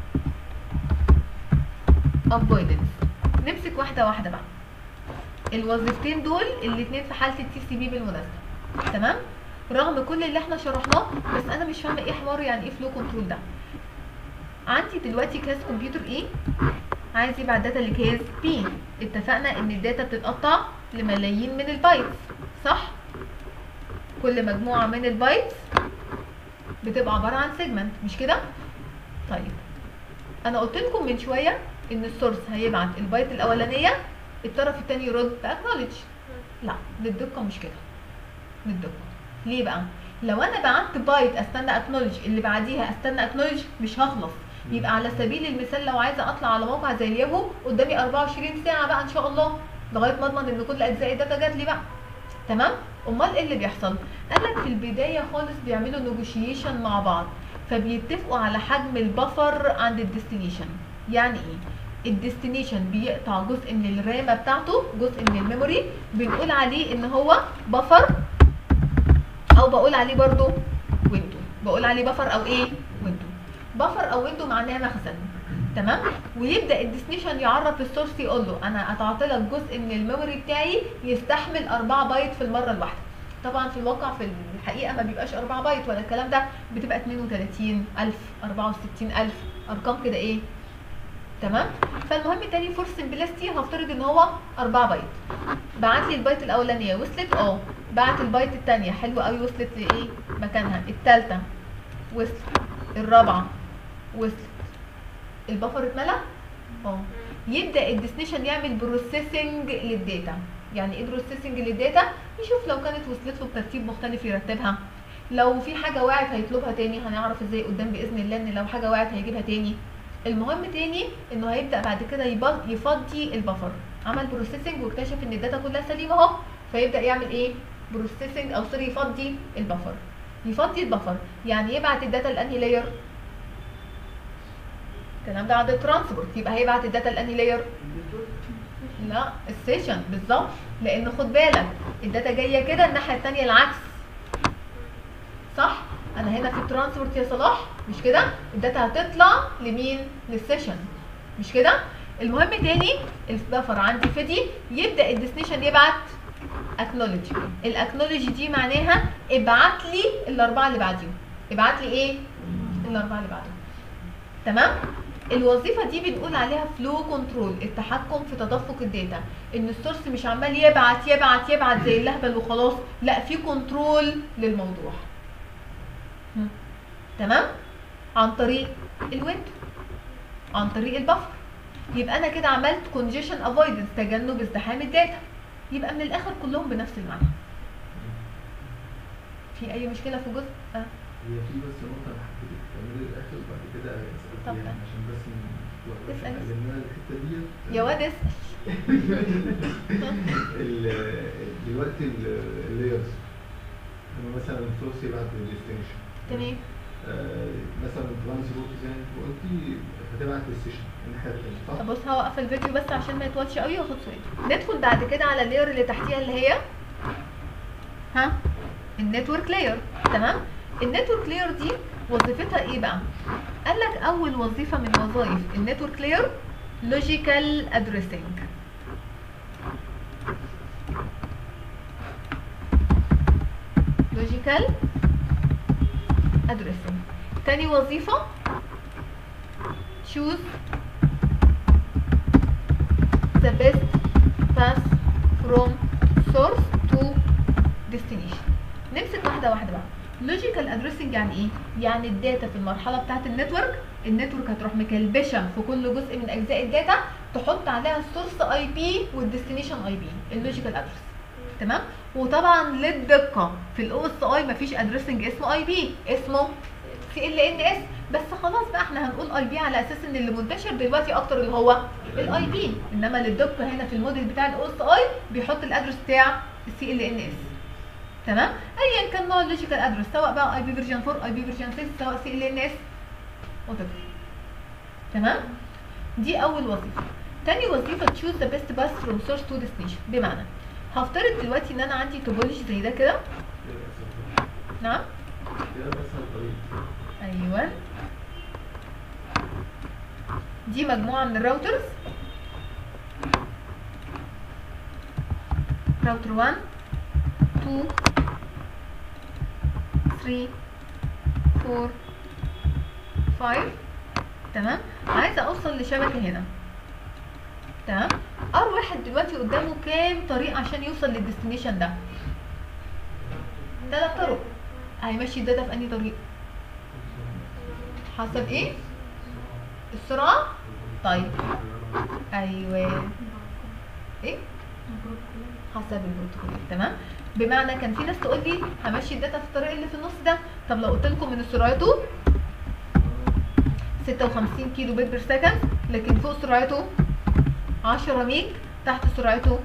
avoidance نمسك واحده واحده بقى الوظيفتين دول الاثنين في حاله التي سي بي بالمناسبه تمام رغم كل اللي احنا شرحناه بس انا مش فاهمه ايه حوار يعني ايه فلو كنترول ده عندي دلوقتي كاس كمبيوتر ايه عايز يبعت داتا لكاس بي اتفقنا ان الداتا بتتقطع لملايين من البايتس صح كل مجموعه من البايتس بتبقى عباره عن سيجمنت مش كده طيب انا قلت لكم من شويه ان السورس هيبعت البايت الاولانيه الطرف الثاني يرد باكنولج لا للدقه مش كده للدقه ليه بقى لو انا بعت بايت استنى اكنولج اللي بعديها استنى اكنولج مش هخلص يبقى على سبيل المثال لو عايزه اطلع على موقع زي الياهو قدامي 24 ساعه بقى ان شاء الله لغايه ما اضمن ان كل اجزاء الداتا جات لي بقى تمام امال ايه اللي بيحصل قال لك في البدايه خالص بيعملوا نيجوشيشن مع بعض فبيتفقوا على حجم البفر عند الديستنيشن يعني ايه الديستنيشن بيقطع جزء من الرامه بتاعته جزء من الميموري بنقول عليه ان هو بفر او بقول عليه برضو ويندو بقول عليه بفر او ايه ويندو بفر او ويندو معناها مخزن تمام ويبدا الديستنيشن يعرف السورس يقول له انا قطعت لك جزء من الميموري بتاعي يستحمل 4 بايت في المره الواحده طبعا في الواقع في الحقيقه ما بيبقاش 4 بايت ولا الكلام ده بتبقى 32000 64000 ارقام كده ايه تمام فالمهم تاني فور سمبلستي هفترض ان هو 4 بايت بعت لي البايت الاولانيه وصلت اه بعت البايت الثانيه حلوه قوي وصلت لايه مكانها الثالثه وصلت الرابعه وصلت البفر اتملى اه يبدا الديستنيشن يعمل بروسيسنج للداتا يعني ايه بروسيسنج للداتا يشوف لو كانت وصلت له بترتيب مختلف يرتبها لو في حاجه وقعت هيطلبها تاني هنعرف ازاي قدام باذن الله ان لو حاجه وقعت هيجيبها تاني المهم تاني انه هيبدا بعد كده يبل- يفضي البفر عمل بروسيسنج واكتشف ان الداتا كلها سليمه اهو فيبدا يعمل ايه بروسيسنج او سوري يفضي البفر يفضي البفر يعني يبعت الداتا لانهي لاير الكلام ده عند الترانسبورت يبقى هيبعت الداتا لانهي لاير لا السيشن بالظبط لان خد بالك الداتا جايه كده الناحيه الثانيه العكس صح انا هنا في الترانسبورت يا صلاح مش كده الداتا هتطلع لمين للسيشن مش كده المهم تاني البفر عندي فدي يبدا الديستنيشن يبعت اكنولج الاكنولج دي معناها ابعت لي الاربعه اللي بعديهم ابعت لي ايه الاربعه اللي بعدهم تمام الوظيفه دي بنقول عليها فلو كنترول التحكم في تدفق الداتا ان السورس مش عمال يبعت يبعت يبعت زي اللهبل وخلاص لا في كنترول للموضوع هم. تمام عن طريق الويندو عن طريق البفر يبقى انا كده عملت congestion avoidance تجنب ازدحام الداتا يبقى من الاخر كلهم بنفس المعنى في اي مشكله في جزء آه. هي في بس نقطة أنا حبيت تعملي الآخر وبعد كده أسأل طب فيها تمام. عشان بس نوقف اسأل. لأن الحتة ديت يا واد اسال ال- دلوقتي اللايرز لما مثلا السورس يبعت للديستنيشن تمام آه، مثلا ترانس روت زي ما انت قلتي هتبعت للسيشن الناحيه الثانيه صح؟ طب بص هوقف الفيديو بس عشان ما يطولش قوي واخد سؤال ندخل بعد كده على اللاير اللي تحتيها اللي هي ها النتورك لاير تمام النتورك لاير دي وظيفتها ايه بقى قال لك اول وظيفه من وظائف النتورك لاير لوجيكال ادريسنج لوجيكال ادريسنج تاني وظيفه choose the best path from source to destination نمسك واحده واحده بقى لوجيكال ادريسنج يعني ايه يعني الداتا في المرحله بتاعه النتورك النتورك هتروح مكلبشه في كل جزء من اجزاء الداتا تحط عليها السورس اي بي والديستنيشن اي بي اللوجيكال ادرس تمام وطبعا للدقه في الاو اس اي مفيش ادريسنج اسمه اي بي اسمه سي ال ان اس بس خلاص بقى احنا هنقول اي بي على اساس ان اللي منتشر دلوقتي اكتر اللي هو الاي بي انما للدقه هنا في الموديل بتاع الاو اس اي بيحط الادرس بتاع السي ال ان اس تمام ايا كان نوع اللوجيكال ادرس سواء بقى اي بي فيرجن 4 اي بي فيرجن 6 سواء سي ال ان اس تمام دي اول وظيفه تاني وظيفه تشوز ذا بيست باث فروم سورس تو ديستنيشن بمعنى هفترض دلوقتي ان انا عندي توبولوجي زي ده كده نعم كده اسهل طريق ايوه دي مجموعه من الراوترز راوتر 1 2 3 4 5 تمام عايزه اوصل لشبكه هنا تمام ار واحد دلوقتي قدامه كام طريق عشان يوصل للديستنيشن ده ثلاث طرق هيمشي الداتا في انهي طريق حسب ايه السرعه طيب ايوه ايه حسب البروتوكول تمام بمعنى كان في ناس تقول لي همشي الداتا في الطريق اللي في النص ده طب لو قلت لكم ان سرعته 56 كيلو بيت بير سكند لكن فوق سرعته 10 ميج تحت سرعته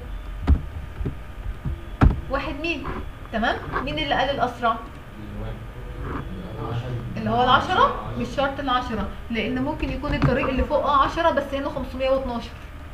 1 ميج تمام مين اللي قال الاسرع اللي هو العشرة مش شرط العشرة لان ممكن يكون الطريق اللي فوق اه عشرة بس هنا 512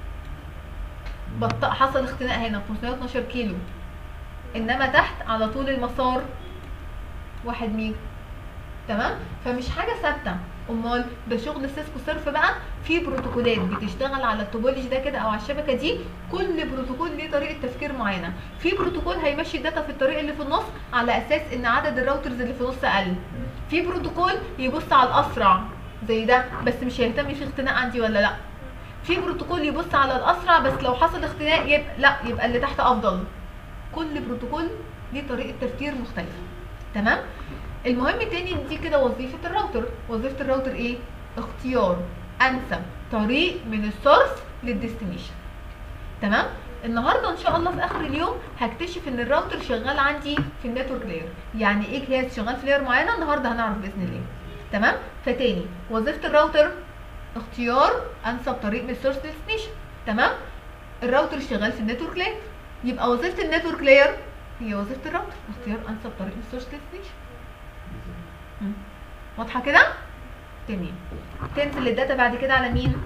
بط... حصل اختناق هنا 512 كيلو انما تحت على طول المسار واحد ميجا تمام فمش حاجه ثابته امال ده شغل سيسكو سيرف بقى في بروتوكولات بتشتغل على التوبولوجي ده كده او على الشبكه دي كل بروتوكول ليه طريقه تفكير معينه في بروتوكول هيمشي الداتا في الطريق اللي في النص على اساس ان عدد الراوترز اللي في النص اقل في بروتوكول يبص على الاسرع زي ده بس مش هيهتم في اختناق عندي ولا لا في بروتوكول يبص على الاسرع بس لو حصل اختناق يبقى لا يبقى اللي تحت افضل كل بروتوكول ليه طريقه تفكير مختلفه تمام المهم تاني دي كده وظيفه الراوتر وظيفه الراوتر ايه اختيار انسب طريق من السورس للديستنيشن تمام النهارده ان شاء الله في اخر اليوم هكتشف ان الراوتر شغال عندي في النتورك لاير يعني ايه جهاز شغال في لاير معينه النهارده هنعرف باذن الله تمام فتاني وظيفه الراوتر اختيار انسب طريق من السورس للديستنيشن تمام الراوتر شغال في النتورك لاير يبقى وظيفه النتورك لاير هي وظيفه الراوتر اختيار انسب طريق من السورس للديستنيشن مم. واضحه كده تمام تنزل الداتا بعد كده على مين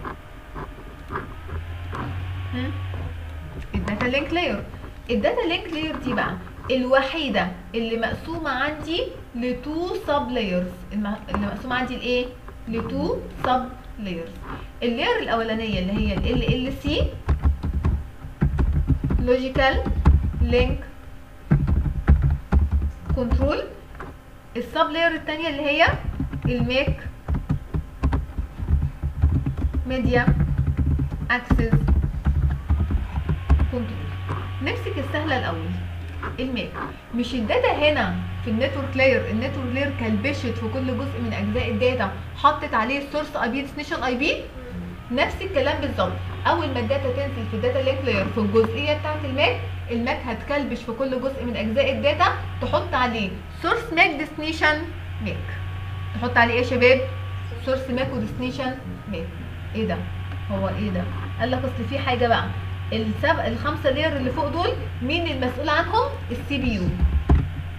هم؟ الداتا لينك لاير الداتا لينك لاير دي بقى الوحيده اللي مقسومه عندي لتو سب لايرز اللي مقسومه عندي لايه لتو سب لايرز اللاير الاولانيه اللي هي ال ال سي لوجيكال لينك كنترول السب لاير الثانيه اللي هي الميك ميديا اكسس كنترول نمسك السهله الاول الميك مش الداتا هنا في النتورك لاير النتورك لاير كلبشت في كل جزء من اجزاء الداتا حطت عليه السورس اي بي ديستنيشن اي بي نفس الكلام بالظبط اول ما الداتا تنزل في الداتا لينك لاير في الجزئيه بتاعه الماك الماك هتكلبش في كل جزء من اجزاء الداتا تحط عليه سورس ماك ديستنيشن ماك تحط عليه ايه يا شباب سورس ماك وديستنيشن ماك ايه ده هو ايه ده قال لك اصل في حاجه بقى السب... الخمسه لاير اللي فوق دول مين المسؤول عنهم السي بي يو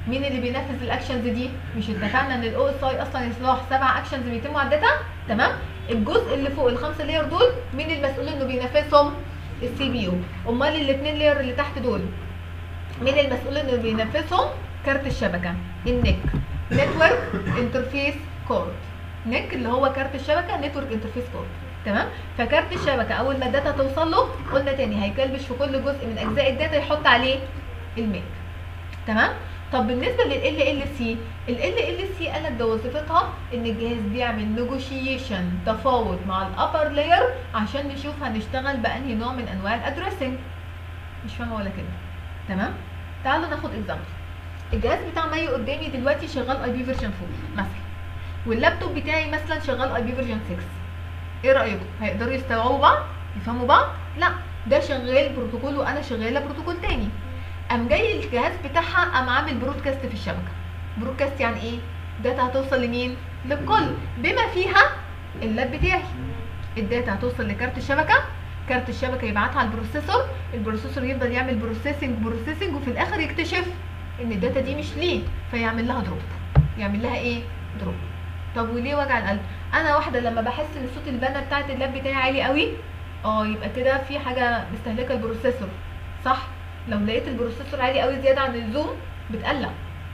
مين اللي بينفذ الاكشنز دي مش اتفقنا ان الاو اس اي اصلا يصلح سبع اكشنز بيتموا على الداتا تمام الجزء اللي فوق الخمسه لاير دول مين المسؤول انه بينفذهم السي بي يو امال الاثنين لاير اللي تحت دول مين المسؤول انه بينفذهم كارت الشبكه النك نتورك انترفيس كورد نك اللي هو كارت الشبكه نتورك انترفيس كورد تمام فكارت الشبكه اول ما الداتا توصل له قلنا تاني هيكلبش في كل جزء من اجزاء الداتا يحط عليه الميك تمام طب بالنسبه لل ال سي ال ال سي قالك ده وظيفتها ان الجهاز بيعمل نيجوشيشن تفاوض مع الابر لاير عشان نشوف هنشتغل بانهي نوع من انواع الادريسنج مش فاهمه ولا كده تمام تعالوا ناخد اكزامبل الجهاز بتاع مي قدامي دلوقتي شغال اي بي فيرجن 4 مثلا واللابتوب بتاعي مثلا شغال اي بي فيرجن 6 ايه رايكم هيقدروا يستوعبوا بعض يفهموا بعض لا ده شغال بروتوكول وانا شغاله بروتوكول تاني قام جاي الجهاز بتاعها قام عامل برودكاست في الشبكه برودكاست يعني ايه داتا هتوصل لمين للكل بما فيها اللاب بتاعي الداتا هتوصل لكارت الشبكه كارت الشبكه يبعتها على البروسيسور البروسيسور يفضل يعمل بروسيسنج بروسيسنج وفي الاخر يكتشف ان الداتا دي مش ليه فيعمل لها دروب يعمل لها ايه دروب طب وليه وجع القلب انا واحده لما بحس ان صوت البانه بتاعت اللاب بتاعي عالي قوي اه يبقى كده في حاجه مستهلكه البروسيسور صح لو لقيت البروسيسور عالي قوي زياده عن اللزوم بتقلق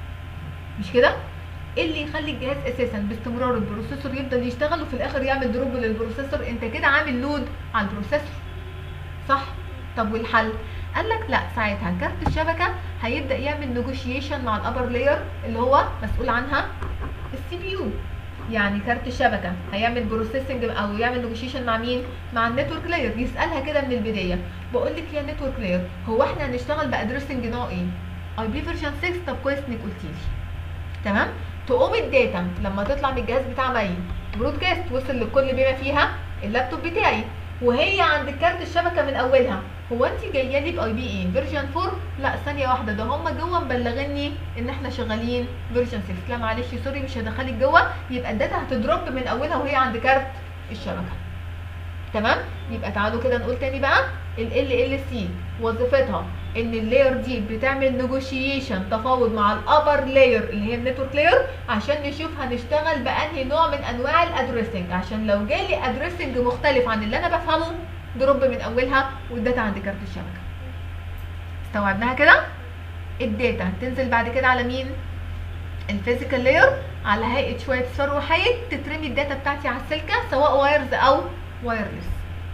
مش كده ايه اللي يخلي الجهاز اساسا باستمرار البروسيسور يفضل يشتغل وفي الاخر يعمل دروب للبروسيسور انت كده عامل لود على البروسيسور صح طب والحل قال لك لا ساعتها كارت الشبكه هيبدا يعمل نيجوشيشن مع الابر لاير اللي هو مسؤول عنها السي بي يو يعني كارت الشبكه هيعمل بروسيسنج او يعمل نيجوشيشن مع مين مع النتورك لاير يسالها كده من البدايه بقول لك يا نتورك لاير هو احنا هنشتغل بادريسنج نوع ايه اي بي فيرجن 6 طب كويس انك قلتي لي تمام تقوم الداتا لما تطلع من الجهاز بتاع مي برودكاست وصل لكل بما فيها اللابتوب بتاعي وهي عند كارت الشبكه من اولها هو انت جايه لي باي بي ايه فيرجن 4 لا ثانيه واحده ده هم جوه مبلغيني ان احنا شغالين فيرجن 6 لا معلش سوري مش هدخلك جوه يبقى الداتا هتدروب من اولها وهي عند كارت الشبكه تمام يبقى تعالوا كده نقول تاني بقى ال ال سي وظيفتها ان اللاير دي بتعمل نيجوشيشن تفاوض مع الابر لاير اللي هي النتورك لاير عشان نشوف هنشتغل بانهي نوع من انواع الادريسنج عشان لو جالي ادريسنج مختلف عن اللي انا بفهمه دروب من اولها والداتا عند كارت الشبكه استوعبناها كده الداتا تنزل بعد كده على مين الفيزيكال لاير على هيئه شويه صفر وحيد تترمي الداتا بتاعتي على السلكه سواء وايرز او وايرلس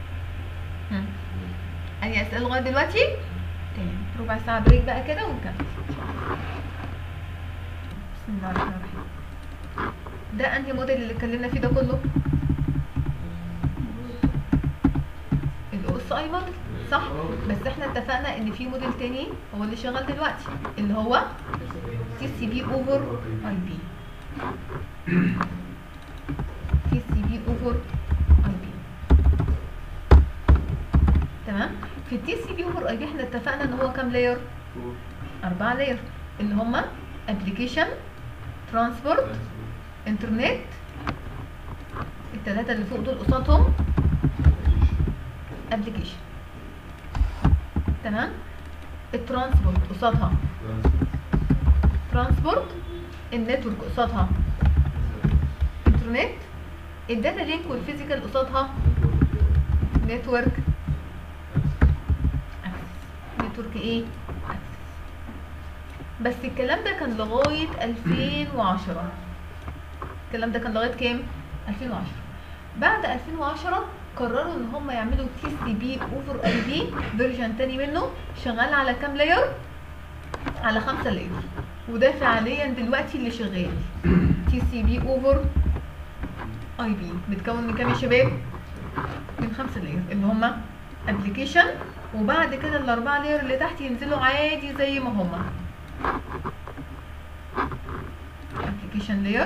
هم. اي اسئله لغايه دلوقتي تمام ربع ساعه بريك بقى كده ونكمل بسم الله الرحمن الرحيم ده انهي موديل اللي اتكلمنا فيه ده كله الاو اس اي موديل صح بس احنا اتفقنا ان في موديل تاني هو اللي شغال دلوقتي اللي هو تي سي بي اوفر اي بي تي سي بي اوفر اي بي تمام في التي سي بي اوفر اي بي احنا اتفقنا ان هو كام لاير اربعه لاير اللي هما ابلكيشن ترانسبورت انترنت الثلاثه اللي فوق دول قصادهم ابلكيشن تمام الترانسبورت قصادها ترانسبورت النتورك قصادها انترنت الداتا لينك والفيزيكال قصادها نتورك نتورك ايه access. بس الكلام ده كان لغايه 2010 الكلام ده كان لغايه كام 2010 بعد 2010 قرروا ان هم يعملوا تي سي بي اوفر اي بي فيرجن تاني منه شغال على كام لاير على خمسة لاير وده فعليا دلوقتي اللي شغال تي سي بي اوفر اي بي متكون من كام يا شباب من خمسة لاير اللي هما ابلكيشن وبعد كده الاربعه لاير اللي تحت ينزلوا عادي زي ما هما ابلكيشن لاير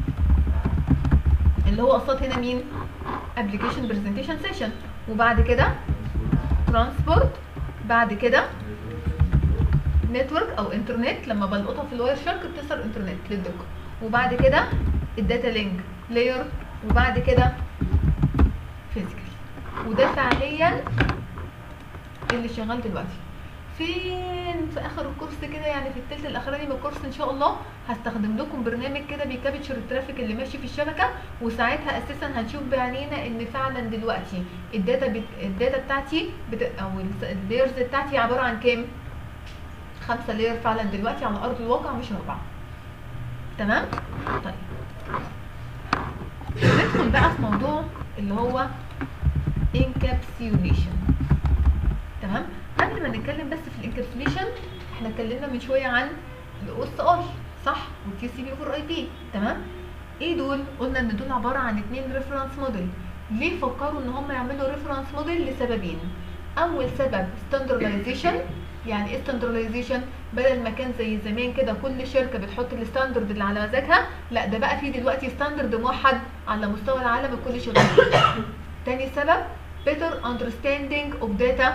اللي هو قصاد هنا مين ابلكيشن برزنتيشن سيشن وبعد كده ترانسبورت بعد كده نتورك او انترنت لما بلقطها في الواير شارك بتظهر انترنت للدقه وبعد كده الداتا لينك لاير وبعد كده فيزيكال وده فعليا اللي شغال دلوقتي فين ممكن في اخر الكورس كده يعني في التلت الاخراني من الكورس ان شاء الله هستخدم لكم برنامج كده بيكابتشر الترافيك اللي ماشي في الشبكه وساعتها اساسا هنشوف بعينينا ان فعلا دلوقتي الداتا بت... الداتا بتاعتي بت... او اللايرز بتاعتي عباره عن كام خمسة لاير فعلا دلوقتي على ارض الواقع مش اربعه تمام طيب ندخل بقى في موضوع اللي هو encapsulation تمام قبل ما نتكلم بس في الانكابسوليشن احنا اتكلمنا من شويه عن الاو اس اي صح والتي سي بي اوفر اي بي تمام ايه دول قلنا ان دول عباره عن اتنين ريفرنس موديل ليه فكروا ان هم يعملوا ريفرنس موديل لسببين اول سبب ستاندردايزيشن يعني ايه ستاندردايزيشن بدل ما كان زي زمان كده كل شركه بتحط الستاندرد اللي على مزاجها لا ده بقى في دلوقتي ستاندرد موحد على مستوى العالم الكل شغال بيه. تاني سبب better understanding of data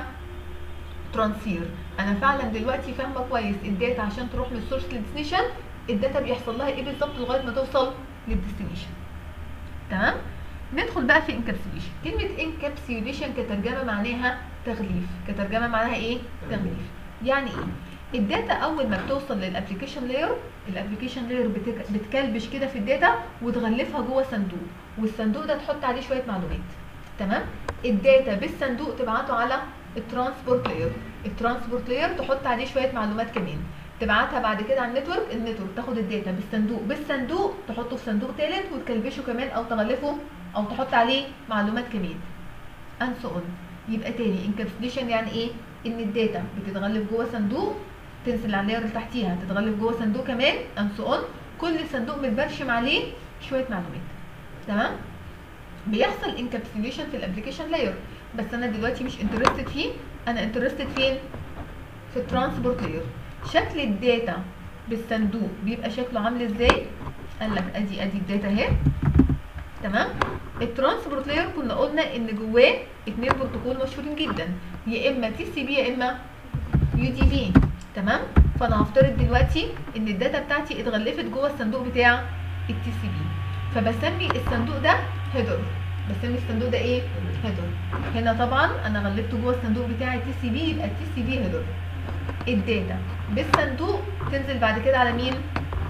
ترانسفير انا فعلا دلوقتي فاهمه كويس الداتا عشان تروح من السورس للديستنيشن الداتا بيحصل لها ايه بالظبط لغايه ما توصل للديستنيشن تمام ندخل بقى في انكابسوليشن كلمه انكابسوليشن كترجمه معناها تغليف كترجمه معناها ايه تغليف يعني ايه الداتا اول ما بتوصل للابلكيشن لاير الابلكيشن لاير بتكلبش كده في الداتا وتغلفها جوه صندوق والصندوق ده تحط عليه شويه معلومات تمام الداتا بالصندوق تبعته على الترانسبورت لاير الترانسبورت لاير تحط عليه شويه معلومات كمان تبعتها بعد كده على النتورك النتورك تاخد الداتا بالصندوق بالصندوق تحطه في صندوق ثالث وتكلبشه كمان او تغلفه او تحط عليه معلومات كمان and so on يبقى تاني انكابسوليشن يعني ايه ان الداتا بتتغلف جوه صندوق تنزل على اللاير اللي تحتيها تتغلف جوه صندوق كمان and so on كل صندوق متبرشم عليه شويه معلومات تمام بيحصل انكابسوليشن في الابلكيشن لاير بس انا دلوقتي مش انترستد فيه انا انترستد فين في الترانسبورت لاير شكل الداتا بالصندوق بيبقى شكله عامل ازاي قال لك ادي ادي الداتا اهي تمام الترانسبورت لاير كنا قلنا ان جواه اتنين بروتوكول مشهورين جدا يا اما تي سي بي يا اما يو تي في تمام فانا هفترض دلوقتي ان الداتا بتاعتي اتغلفت جوه الصندوق بتاع التي سي بي فبسمي الصندوق ده هيدر بسمي الصندوق ده ايه هيدر هنا طبعا انا غلفته جوه الصندوق بتاع التي سي بي يبقى التي سي بي هيدر الداتا بالصندوق تنزل بعد كده على مين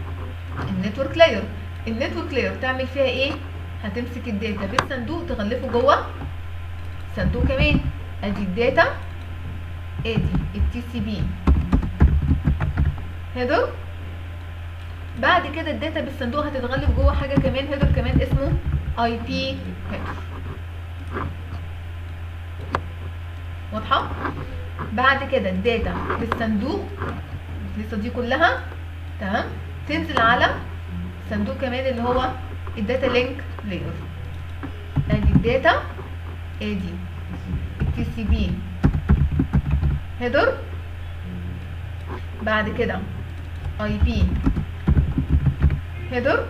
النتورك لاير النتورك لاير تعمل فيها ايه هتمسك الداتا بالصندوق تغلفه جوه صندوق كمان ادي الداتا ادي التي سي بي هيدر بعد كده الداتا بالصندوق هتتغلف جوه حاجه كمان هيدر كمان اسمه اي بي هيدر واضحه بعد كده الداتا بالصندوق لسه دي كلها تمام تنزل على صندوق كمان اللي هو الداتا لينك لاير ادي الداتا ادي التي سي بي هيدر بعد كده اي بي هيدر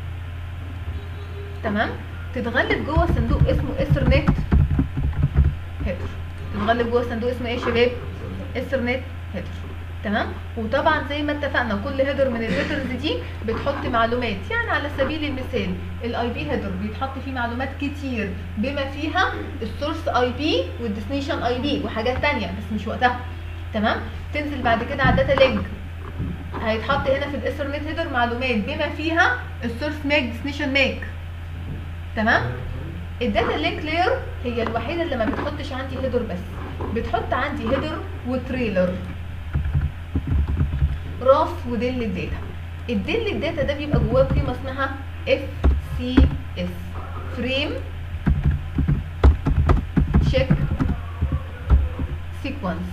تمام تتغلف جوه صندوق اسمه اثرنت هيدر تتغلف جوه صندوق اسمه ايه يا شباب اثرنت هيدر تمام وطبعا زي ما اتفقنا كل هيدر من الهيدرز دي بتحط معلومات يعني على سبيل المثال الاي بي هيدر بيتحط فيه معلومات كتير بما فيها السورس اي بي والديستنيشن اي بي وحاجات تانية بس مش وقتها تمام تنزل بعد كده على الداتا لينك هيتحط هنا في الاثرنت هيدر معلومات بما فيها السورس ماك ديستنيشن ماك تمام الداتا لينك لاير هي الوحيده اللي ما بتحطش عندي هيدر بس بتحط عندي هيدر وتريلر راس ودل الداتا الدل الداتا ده بيبقى جواه قيمه اسمها اف سي اس فريم تشيك سيكونس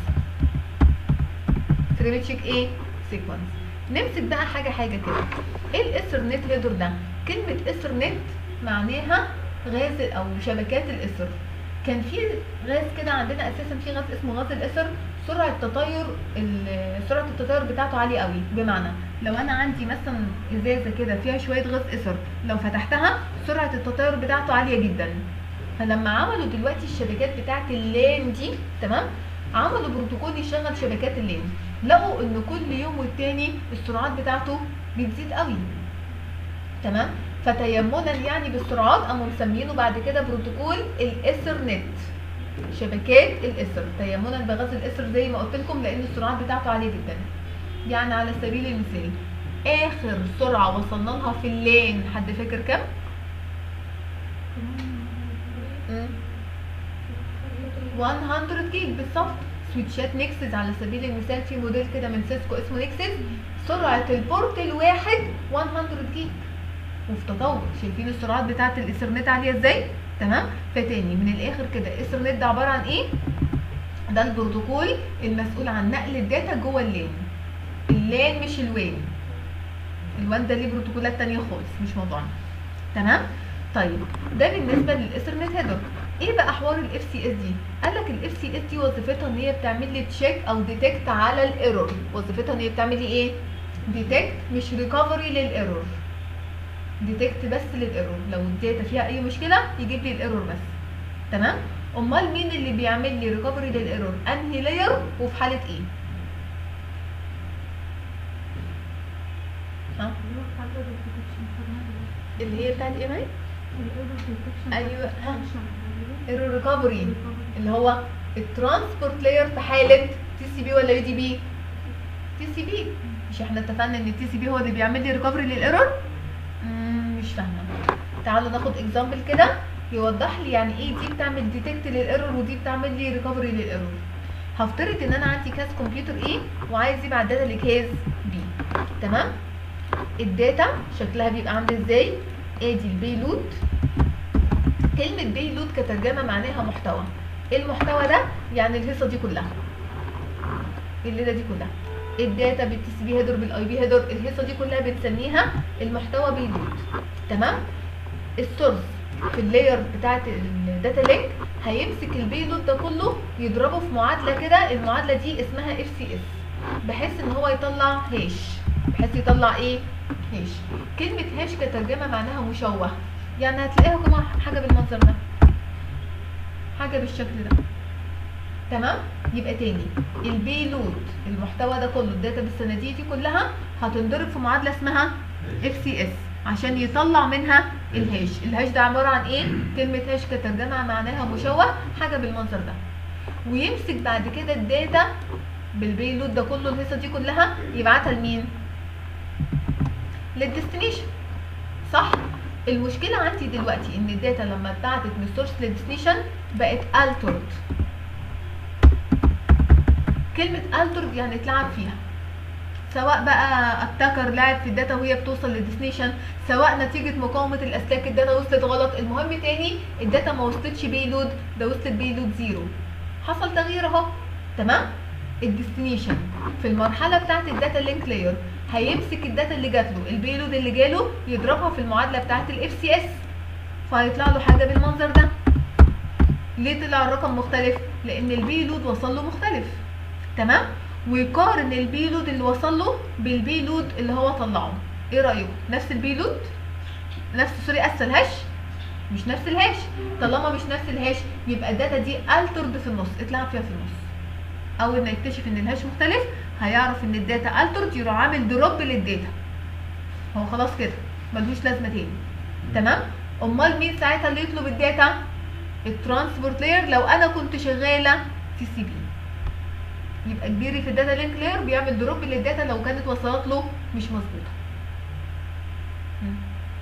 فريم تشيك ايه سيكونس نمسك بقى حاجه حاجه كده ايه الاثرنت هيدر ده كلمه اثرنت معناها غاز او شبكات الاثر كان في غاز كده عندنا اساسا في غاز اسمه غاز الاثر سرعه تطير ال- سرعه التطير بتاعته عاليه قوي بمعنى لو انا عندي مثلا ازازه كده فيها شويه غاز اثر لو فتحتها سرعه التطير بتاعته عاليه جدا فلما عملوا دلوقتي الشبكات بتاعت اللان دي تمام عملوا بروتوكول يشغل شبكات اللان لقوا ان كل يوم والتاني السرعات بتاعته بتزيد قوي تمام فتيمنا يعني بالسرعات قاموا مسمينه بعد كده بروتوكول الاثرنت شبكات الاثر تيمنا بغاز الاثر زي ما قلت لكم لان السرعات بتاعته عاليه جدا يعني على سبيل المثال اخر سرعه وصلنا لها في اللين حد فاكر كام مم. 100 جيج بالظبط سويتشات نيكسس على سبيل المثال في موديل كده من سيسكو اسمه نيكسس سرعه البورت الواحد 100 جيج وفي تطور شايفين السرعات بتاعه الايثرنت عاليه ازاي تمام فتاني من الاخر كده الايثرنت ده عباره عن ايه ده البروتوكول المسؤول عن نقل الداتا جوه اللان اللان مش الوان الوان ده ليه بروتوكولات تانية خالص مش موضوعنا تمام طيب ده بالنسبه للايثرنت هيدر ايه بقى حوار الاف سي اس دي قال لك الاف سي اس دي وظيفتها ان هي بتعمل لي تشيك او ديتكت على الايرور وظيفتها ان هي بتعمل لي ايه ديتكت مش ريكفري للايرور ديتكت بس للايرور لو الداتا فيها اي مشكله يجيب لي الايرور بس تمام امال مين اللي بيعمل لي ريكفري للايرور انهي لاير وفي حاله ايه ها اللي هي بتاعت ايه معي ايوه ها ايرور ريكفري اللي هو الترانسبورت لاير في حاله تي سي بي ولا يو دي بي تي سي بي مش احنا اتفقنا ان التي سي بي هو اللي بيعمل لي ريكفري للايرور مم، مش فاهمه تعالوا ناخد اكزامبل كده يوضح لي يعني ايه دي بتعمل ديتكت للايرور ودي بتعمل لي ريكفري للايرور هفترض ان انا عندي كاس كمبيوتر ايه وعايز يبعت داتا لكاس بي تمام الداتا شكلها بيبقى عامل ازاي ادي البيلود كلمة بيلود كترجمة معناها محتوى ايه المحتوى ده يعني الهيصة دي كلها الليلة دي كلها الداتا بالتي سي بي هيدر بالاي بي هيدر الهيصة دي كلها بنسميها المحتوى بيلود تمام السورس في اللاير بتاعت الداتا لينك هيمسك البيلود ده كله يضربه في معادله كده المعادله دي اسمها اف سي اس بحيث ان هو يطلع هاش بحيث يطلع ايه هاش كلمه هاش كترجمه معناها مشوه يعني هتلاقيها كمان حاجه بالمنظر ده حاجه بالشكل ده تمام يبقى تاني البيلود المحتوى ده كله الداتا بالصناديق دي كلها هتنضرب في معادله اسمها اف سي اس عشان يطلع منها الهاش الهاش ده عباره عن ايه كلمه هاش كترجمه معناها مشوه حاجه بالمنظر ده ويمسك بعد كده الداتا بالبيلود ده كله الهيصه دي كلها يبعتها لمين للديستنيشن صح المشكله عندي دلوقتي ان الداتا لما اتبعتت من السورس للديستنيشن بقت altered كلمه altered يعني اتلعب فيها سواء بقى اتاكر لعب في الداتا وهي بتوصل للديستنيشن سواء نتيجه مقاومه الاسلاك الداتا وصلت غلط المهم تاني الداتا ما وصلتش بيلود ده وصلت بيلود زيرو حصل تغيير اهو تمام الديستنيشن في المرحله بتاعه الداتا لينك لاير هيمسك الداتا اللي جات له البيلود اللي جاله يضربها في المعادله بتاعه الاف سي اس فهيطلع له حاجه بالمنظر ده ليه طلع الرقم مختلف لان البيلود وصل له مختلف تمام ويقارن البيلود اللي وصل له بالبيلود اللي هو طلعه ايه رايكم نفس البيلود نفس سوري اسف الهاش مش نفس الهاش طالما مش نفس الهاش يبقى الداتا دي الترد في النص اتلعب فيها في النص اول ما يكتشف ان الهاش مختلف هيعرف ان الداتا الترد يروح عامل دروب للداتا هو خلاص كده ملهوش لازمه تاني تمام امال مين ساعتها اللي يطلب الداتا الترانسبورت لاير لو انا كنت شغاله تي سي بي يبقى كبيري في الداتا لينك لاير بيعمل دروب للداتا لو كانت وصلت له مش مظبوطه مم.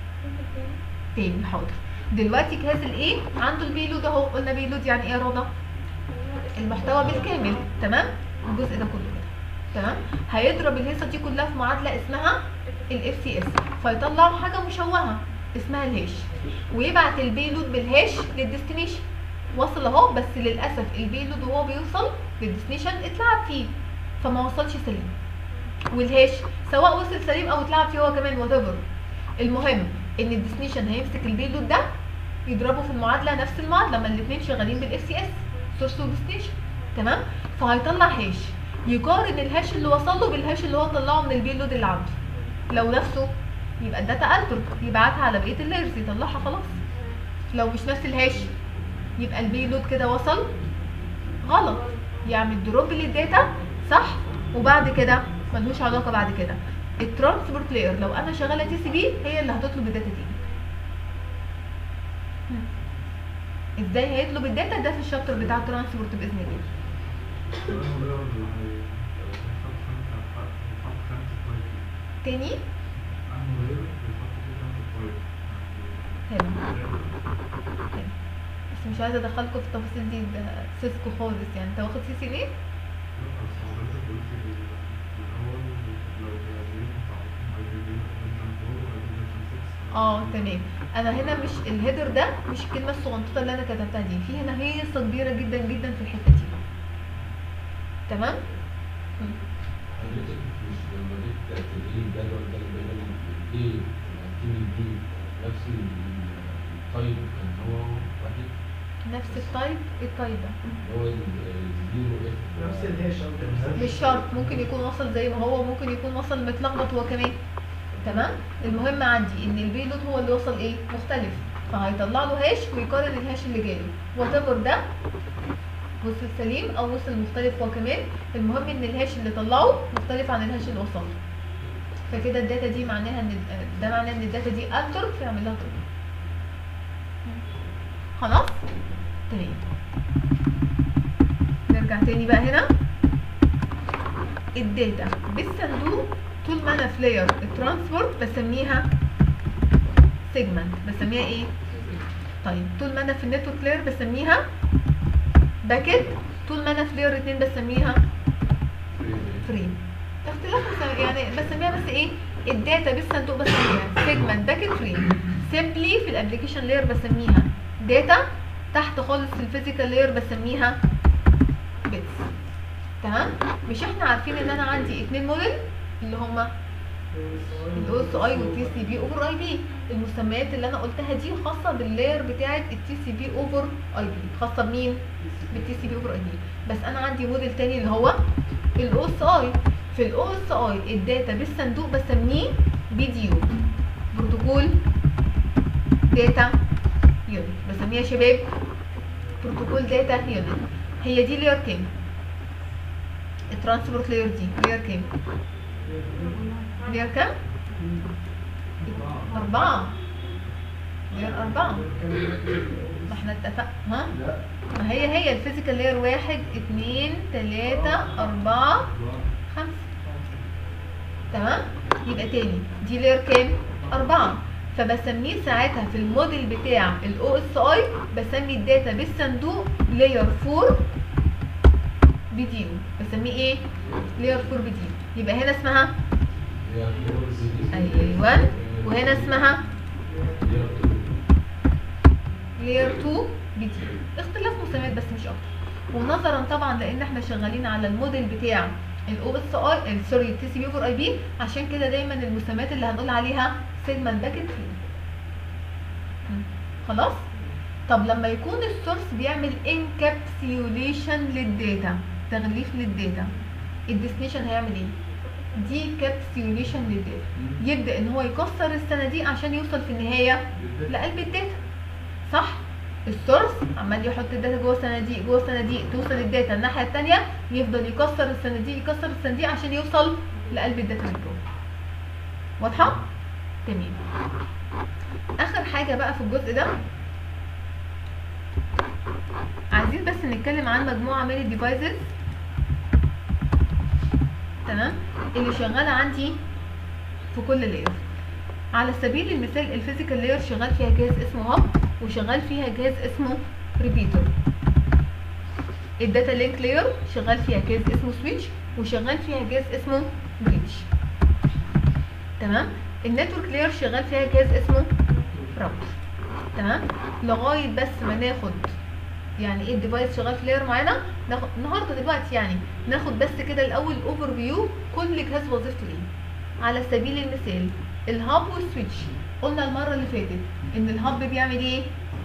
تاني حاضر دلوقتي جهاز الايه عنده البيلود اهو قلنا بيلود يعني ايه يا رضا المحتوى بالكامل تمام الجزء ده كله كده تمام هيضرب الهيصه دي كلها في معادله اسمها الاف سي اس فيطلع حاجه مشوهه اسمها الهاش ويبعت البيلود بالهاش للديستنيشن وصل اهو بس للاسف البيلود وهو بيوصل للديستنيشن اتلعب فيه فما وصلش سليم والهاش سواء وصل سليم او اتلعب فيه هو كمان وات المهم ان الديستنيشن هيمسك البيلود ده يضربه في المعادله نفس المعادله ما الاثنين شغالين بالاف سي اس سورس وديستنيشن تمام فهيطلع هاش يقارن الهاش اللي وصل له بالهاش اللي هو طلعه من البيلود اللي عنده لو نفسه يبقى الداتا الترد يبعتها على بقيه اللايرز يطلعها خلاص لو مش نفس الهاش يبقى البيلود كده وصل غلط يعمل دروب للداتا صح وبعد كده ملهوش علاقه بعد كده الترانسبورت لاير لو انا شغاله تي سي بي هي اللي هتطلب الداتا دي ازاي هيطلب الداتا ده في الشابتر بتاع الترانسبورت باذن الله الانه لاير اللي هيحط خمسة هيحط خمسة فايل تاني انه لاير بيحط فيه خمسة فايل حلو حلو. بس مش عايزه ادخلكم في التفاصيل دي ده سيسكو خالص يعني انت واخد سي سي ليه؟ لا بس حضرتك قلت في ال- في الاول لو جايبين متعرفين هيجيبين فيرجن 4 وهيجيبين فيرجن 6 اه تمام انا هنا مش الهيدر ده مش الكلمه الصغنطوطه اللي انا كتبتها دي في هنا هيصه كبيره جدا جدا في الحته دي تمام مم. حضرتك مش لما جيت تقولي الجدول ده الجدول ليه الاكتيفيتي دي نفس التايب كان هو واحد نفس التايب إيه التايب ده هو الزيرو اف نفس الهاش أو مش شرط ممكن يكون وصل زي ما هو ممكن يكون وصل متلخبط هو كمان تمام المهم عندي ان البيلود هو اللي وصل ايه مختلف فهيطلع له هاش ويقارن الهاش اللي جاله وات ده وصل سليم او وصل مختلف هو كمان المهم ان الهاش اللي طلعه مختلف عن الهاش اللي وصل فكده الداتا دي معناها ان ده معناه ان الداتا دي التر فيعمل لها طرق خلاص تمام نرجع تاني بقى هنا الداتا بالصندوق طول ما انا في لاير الترانسبورت بسميها سيجمنت بسميها ايه طيب طول ما انا في النتورك لاير بسميها باكيت طول ما انا في لاير 2 بسميها فريم اختلاف مسا- يعني بسميها بس ايه الداتا بالصندوق بسميها سيجمنت باكيت فريم سيمبلي في الابلكيشن لاير بسميها داتا تحت خالص في الفيزيكال لاير بسميها بيتس تمام مش احنا عارفين ان انا عندي اتنين موديل اللي هما الاو اس اي والتي سي بي اوفر اي بي المسميات اللي انا قلتها دي خاصه باللاير بتاعه التي سي بي اوفر اي بي خاصه بمين بالتي سي بي اوفر اي بي بس انا عندي موديل تاني اللي هو الاو اس اي في الاو اس اي الداتا بالصندوق بسميه بي دي يو بروتوكول داتا يونت بسميها يا شباب بروتوكول داتا يونت هي دي لاير كام الترانسبورت لاير دي لاير كام لاير كام أربعة لاير أربعة ما احنا اتفقنا ها لا ما هي هي الفيزيكال لاير واحد اتنين تلاتة أربعة خمسة تمام يبقى تاني دي لاير كام أربعة فبسميه ساعتها في الموديل بتاع الاو اس اي بسمي الداتا بالصندوق لاير 4 بي دي يو بسميه ايه لاير 4 بي دي يو يبقى هنا اسمها ايوه وهنا اسمها لاير 2 بي دي اختلاف مسميات بس مش اكتر ونظرا طبعا لان احنا شغالين على الموديل بتاع الاو اس اي سوري التي سي بي اوفر اي بي عشان كده دايما المسميات اللي هنقول عليها سيجمنت باكيت فري خلاص طب لما يكون السورس بيعمل انكابسيوليشن للداتا تغليف للداتا الديستنيشن هيعمل ايه دي كابسيوليشن للداتا يبدا ان هو يكسر الصناديق عشان يوصل في النهايه لقلب الداتا صح السورس عمال يحط الداتا جوه صناديق جوه صناديق توصل الداتا الناحيه الثانيه يفضل يكسر الصناديق يكسر الصناديق عشان يوصل لقلب الداتا من جوه واضحه تمام اخر حاجه بقى في الجزء ده عايزين بس نتكلم عن مجموعه من الديفايسز تمام اللي شغاله عندي في كل لاير على سبيل المثال الفيزيكال لاير شغال فيها جهاز اسمه هاب وشغال فيها جهاز اسمه ريبيتر الداتا لينك لاير شغال فيها جهاز اسمه سويتش وشغال فيها جهاز اسمه بريدج تمام النتورك لاير شغال فيها جهاز اسمه راوتر تمام لغايه بس ما ناخد يعني ايه الديفايس شغال في لاير معينه ناخد النهارده دلوقتي يعني ناخد بس كده الاول اوفر فيو كل جهاز وظيفته ايه على سبيل المثال الهاب والسويتش قلنا المره اللي فاتت ان الهاب بيعمل ايه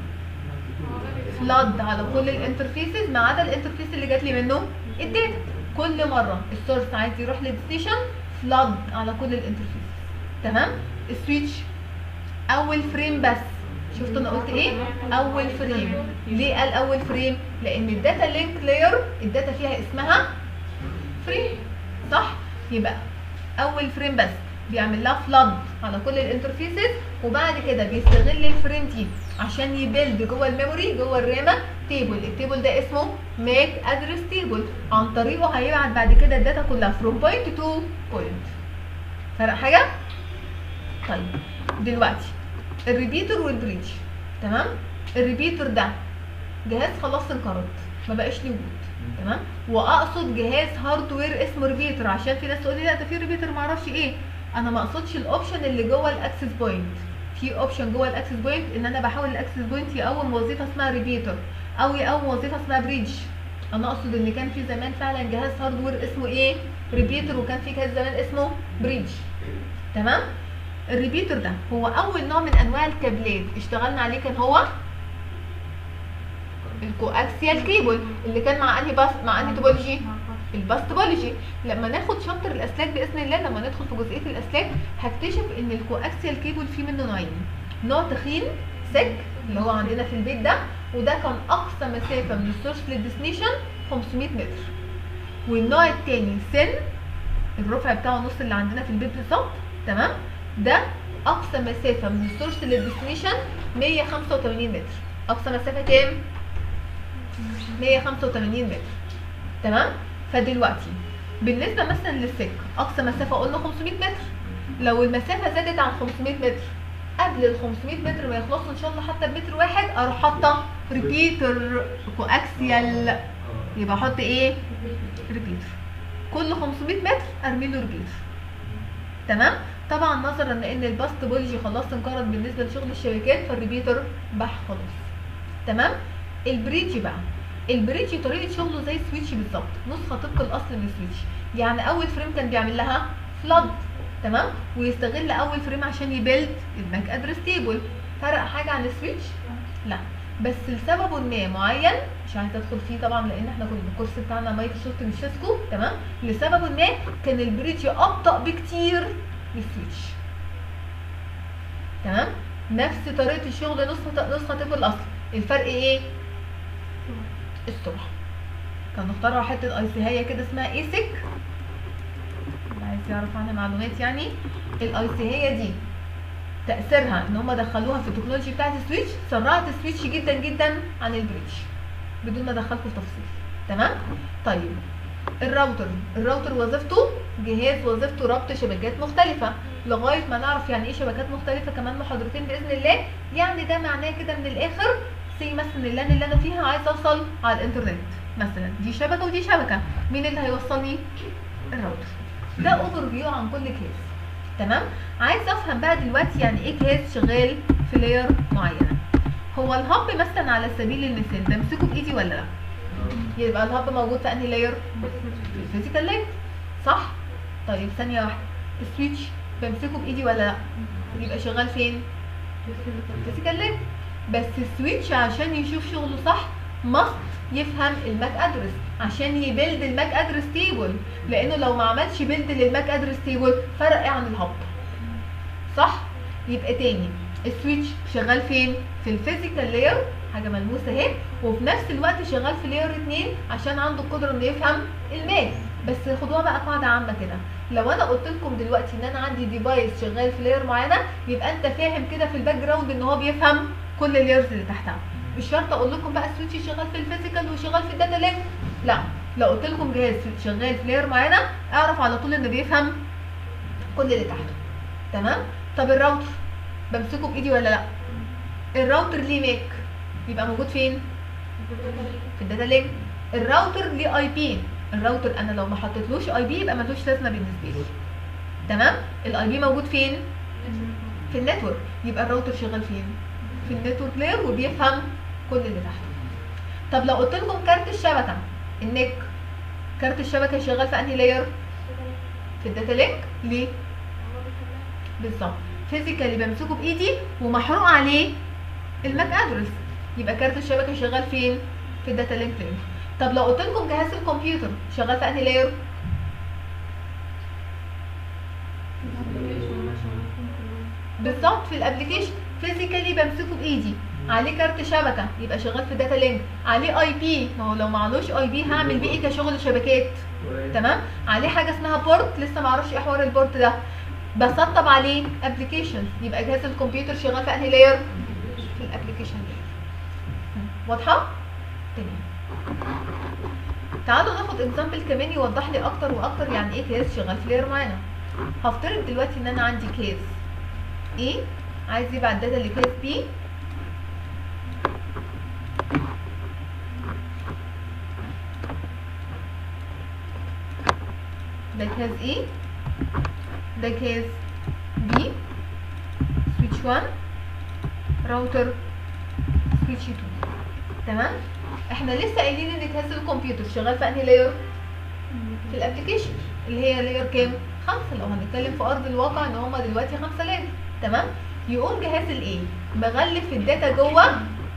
فلاد على كل الانترفيسز ما عدا الانترفيس اللي جات لي منه الداتا كل مره السورس عايز يروح للستيشن فلاد على كل الانترفيس تمام السويتش اول فريم بس شفتوا انا قلت ايه اول فريم ليه قال اول فريم لان الداتا لينك لاير الداتا فيها اسمها فريم صح يبقى اول فريم بس بيعمل لها فلاد على كل الانترفيسز وبعد كده بيستغل الفريم دي عشان يبيلد جوه الميموري جوه الرامه تيبل التيبل ده اسمه ماك ادرس تيبل عن طريقه هيبعت بعد كده الداتا كلها فروم بوينت تو بوينت فرق حاجه طيب دلوقتي الريبيتر والبريدج تمام الريبيتر ده جهاز خلاص انقرض ما بقاش ليه وجود تمام واقصد جهاز هاردوير اسمه ريبيتر عشان في ناس تقول لي لا ده في ريبيتر ما اعرفش ايه انا ما اقصدش الاوبشن اللي جوه الاكسس بوينت في اوبشن جوه الاكسس بوينت ان انا بحول الاكسس بوينت يقوم وظيفه اسمها ريبيتر او يقوم وظيفه اسمها بريدج انا اقصد ان كان في زمان فعلا جهاز هاردوير اسمه ايه ريبيتر وكان في جهاز زمان اسمه بريدج تمام الريبيتر ده هو اول نوع من انواع الكابلات اشتغلنا عليه كان هو الكواكسيال كيبل اللي كان مع انهي باس مع انهي توبولوجي الباس توبولوجي لما ناخد شابتر الاسلاك باذن الله لما ندخل في جزئيه الاسلاك هكتشف ان الكواكسيال كيبل فيه منه نوعين نوع تخين سك اللي هو عندنا في البيت ده وده كان اقصى مسافه من السورس للديستنيشن 500 متر والنوع التاني سن الرفع بتاعه نص اللي عندنا في البيت بالظبط تمام ده اقصى مسافه من السورس للديستنيشن 185 متر اقصى مسافه كام 185 متر تمام فدلوقتي بالنسبه مثلا للسك اقصى مسافه قلنا 500 متر لو المسافه زادت عن 500 متر قبل ال 500 متر ما يخلصوا ان شاء الله حتى بمتر واحد اروح حاطه ريبيتر كواكسيال يبقى احط ايه ريبيتر كل 500 متر ارمي له ريبيتر تمام طبعا نظرا لان الباست بولجي خلاص انقرض بالنسبه لشغل الشبكات فالريبيتر بح خلاص تمام البريدج بقى البريدج طريقه شغله زي السويتش بالظبط نسخه طبق الاصل من السويتش يعني اول فريم كان بيعمل لها فلاد تمام ويستغل اول فريم عشان يبيلد الماك ادرس تيبل فرق حاجه عن السويتش لا بس لسبب ما معين مش عايزه ادخل فيه طبعا لان احنا كنا الكورس بتاعنا مايكروسوفت مش سيسكو تمام لسبب ما كان البريدج ابطا بكتير من السويتش تمام نفس طريقه الشغل نسخه نسخه طبق الاصل الفرق ايه السرعه كانوا اخترعوا حته اي سي هي كده اسمها ايسك اللي عايز يعرف عنها معلومات يعني الاي سي هي دي تاثيرها ان هم دخلوها في التكنولوجي بتاعت السويتش سرعت السويتش جدا جدا عن البريدج بدون ما ادخلكم في تفصيل تمام طيب الراوتر الراوتر وظيفته جهاز وظيفته ربط شبكات مختلفة لغاية ما نعرف يعني ايه شبكات مختلفة كمان محاضرتين بإذن الله يعني ده معناه كده من الآخر سي مثلا اللان اللي أنا فيها عايز أوصل على الإنترنت مثلا دي شبكة ودي شبكة مين اللي هيوصلني؟ الراوتر ده اوفر فيو عن كل كيس تمام عايز افهم بقى دلوقتي يعني ايه جهاز شغال في لاير معينه هو الهب مثلا على سبيل المثال بمسكه بايدي ولا لا يبقى الهب موجود في انهي لاير في الفيزيكال لاير صح طيب ثانيه واحده السويتش بمسكه بايدي ولا لا يبقى شغال فين في الفيزيكال لاير بس السويتش عشان يشوف شغله صح ماست يفهم الماك ادرس عشان يبيلد الماك ادرس تيبل لانه لو ما عملش بيلد للماك ادرس تيبل فرق ايه عن الهب صح يبقى تاني السويتش شغال فين في الفيزيكال لاير حاجه ملموسه اهي وفي نفس الوقت شغال في لاير 2 عشان عنده القدره انه يفهم الماك بس خدوها بقى قاعده عامه كده لو انا قلت لكم دلوقتي ان انا عندي ديفايس شغال في لاير معينه يبقى انت فاهم كده في الباك جراوند ان هو بيفهم كل اللايرز اللي تحتها مش شرط اقول لكم بقى السويتش شغال في الفيزيكال وشغال في الداتا لينك لا لو قلت لكم جهاز شغال في لاير معينه اعرف على طول انه بيفهم كل اللي تحته تمام طب الراوتر بمسكه بايدي ولا لا الراوتر ليه ماك يبقى موجود فين في الداتا لينك الراوتر ليه اي بي الراوتر انا لو ما حطيتلوش اي بي يبقى ملوش لازمه بالنسبه لي تمام الاي بي موجود فين في النتورك يبقى الراوتر شغال فين في النتورك لاير وبيفهم كل اللي تحته طب لو قلت لكم كارت الشبكه النك كارت الشبكه شغال في انهي لاير في الداتا لينك ليه بالظبط فيزيكالي بمسكه بايدي ومحروق عليه الماك ادرس يبقى كارت الشبكه شغال فين في الداتا لينك لاير طب لو قلت لكم جهاز الكمبيوتر شغال في انهي لاير بالظبط في الابلكيشن فيزيكالي بمسكه بايدي عليه كارت شبكه يبقى شغال في داتا لينك عليه اي بي ما هو لو معلوش اي بي هعمل بيه ايه كشغل شبكات تمام عليه حاجه اسمها بورت لسه ما اعرفش ايه حوار البورت ده بسطب عليه ابلكيشن يبقى جهاز الكمبيوتر شغال في انهي لاير في الابلكيشن لاير واضحه تمام تعالوا ناخد اكزامبل كمان يوضح لي اكتر واكتر يعني ايه كيس شغال في لاير معانا هفترض دلوقتي ان انا عندي كيس A عايز يبعت داتا لكيس B ده كيس A ده كيس B سويتش 1 راوتر سويتش 2 تمام احنا لسه قايلين ان جهاز الكمبيوتر شغال في انهي لاير في الابلكيشن اللي هي لاير كام خمسة لو هنتكلم في ارض الواقع ان هما دلوقتي خمسة لاير تمام يقوم جهاز الايه مغلف الداتا جوه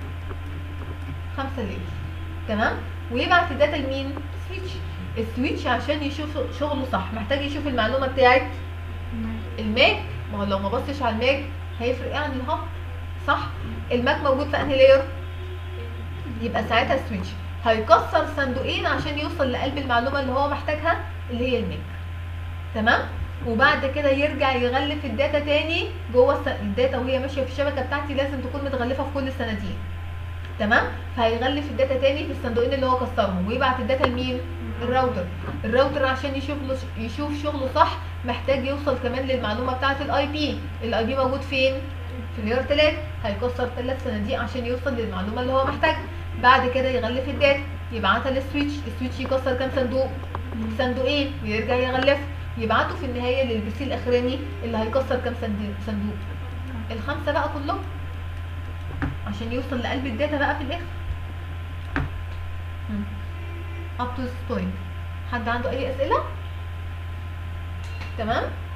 خمسة لاير تمام ويبعت الداتا لمين سويتش السويتش عشان يشوف شغله صح محتاج يشوف المعلومه بتاعت الماك ما هو لو ما بصش على الماك هيفرق ايه عن الهب صح الماك موجود في انهي لاير يبقى ساعتها السويتش هيكسر صندوقين عشان يوصل لقلب المعلومه اللي هو محتاجها اللي هي الماك تمام وبعد كده يرجع يغلف الداتا تاني جوه الس- الداتا وهي ماشيه في الشبكه بتاعتي لازم تكون متغلفه في كل الصناديق تمام فهيغلف الداتا تاني في الصندوقين اللي هو كسرهم ويبعت الداتا لمين الراوتر الراوتر عشان يشوف له يشوف شغله صح محتاج يوصل كمان للمعلومه بتاعه الاي بي الاي بي موجود فين في لير 3 هيكسر ثلاث صناديق عشان يوصل للمعلومه اللي هو محتاجها بعد كده يغلف الداتا يبعتها للسويتش السويتش يكسر كام صندوق صندوقين ويرجع يغلف يبعته في النهايه للبي سي الاخراني اللي هيكسر كام صندوق صندوق الخمسه بقى كلهم عشان يوصل لقلب الداتا بقى في الاخر up to this point حد عنده اي اسئله تمام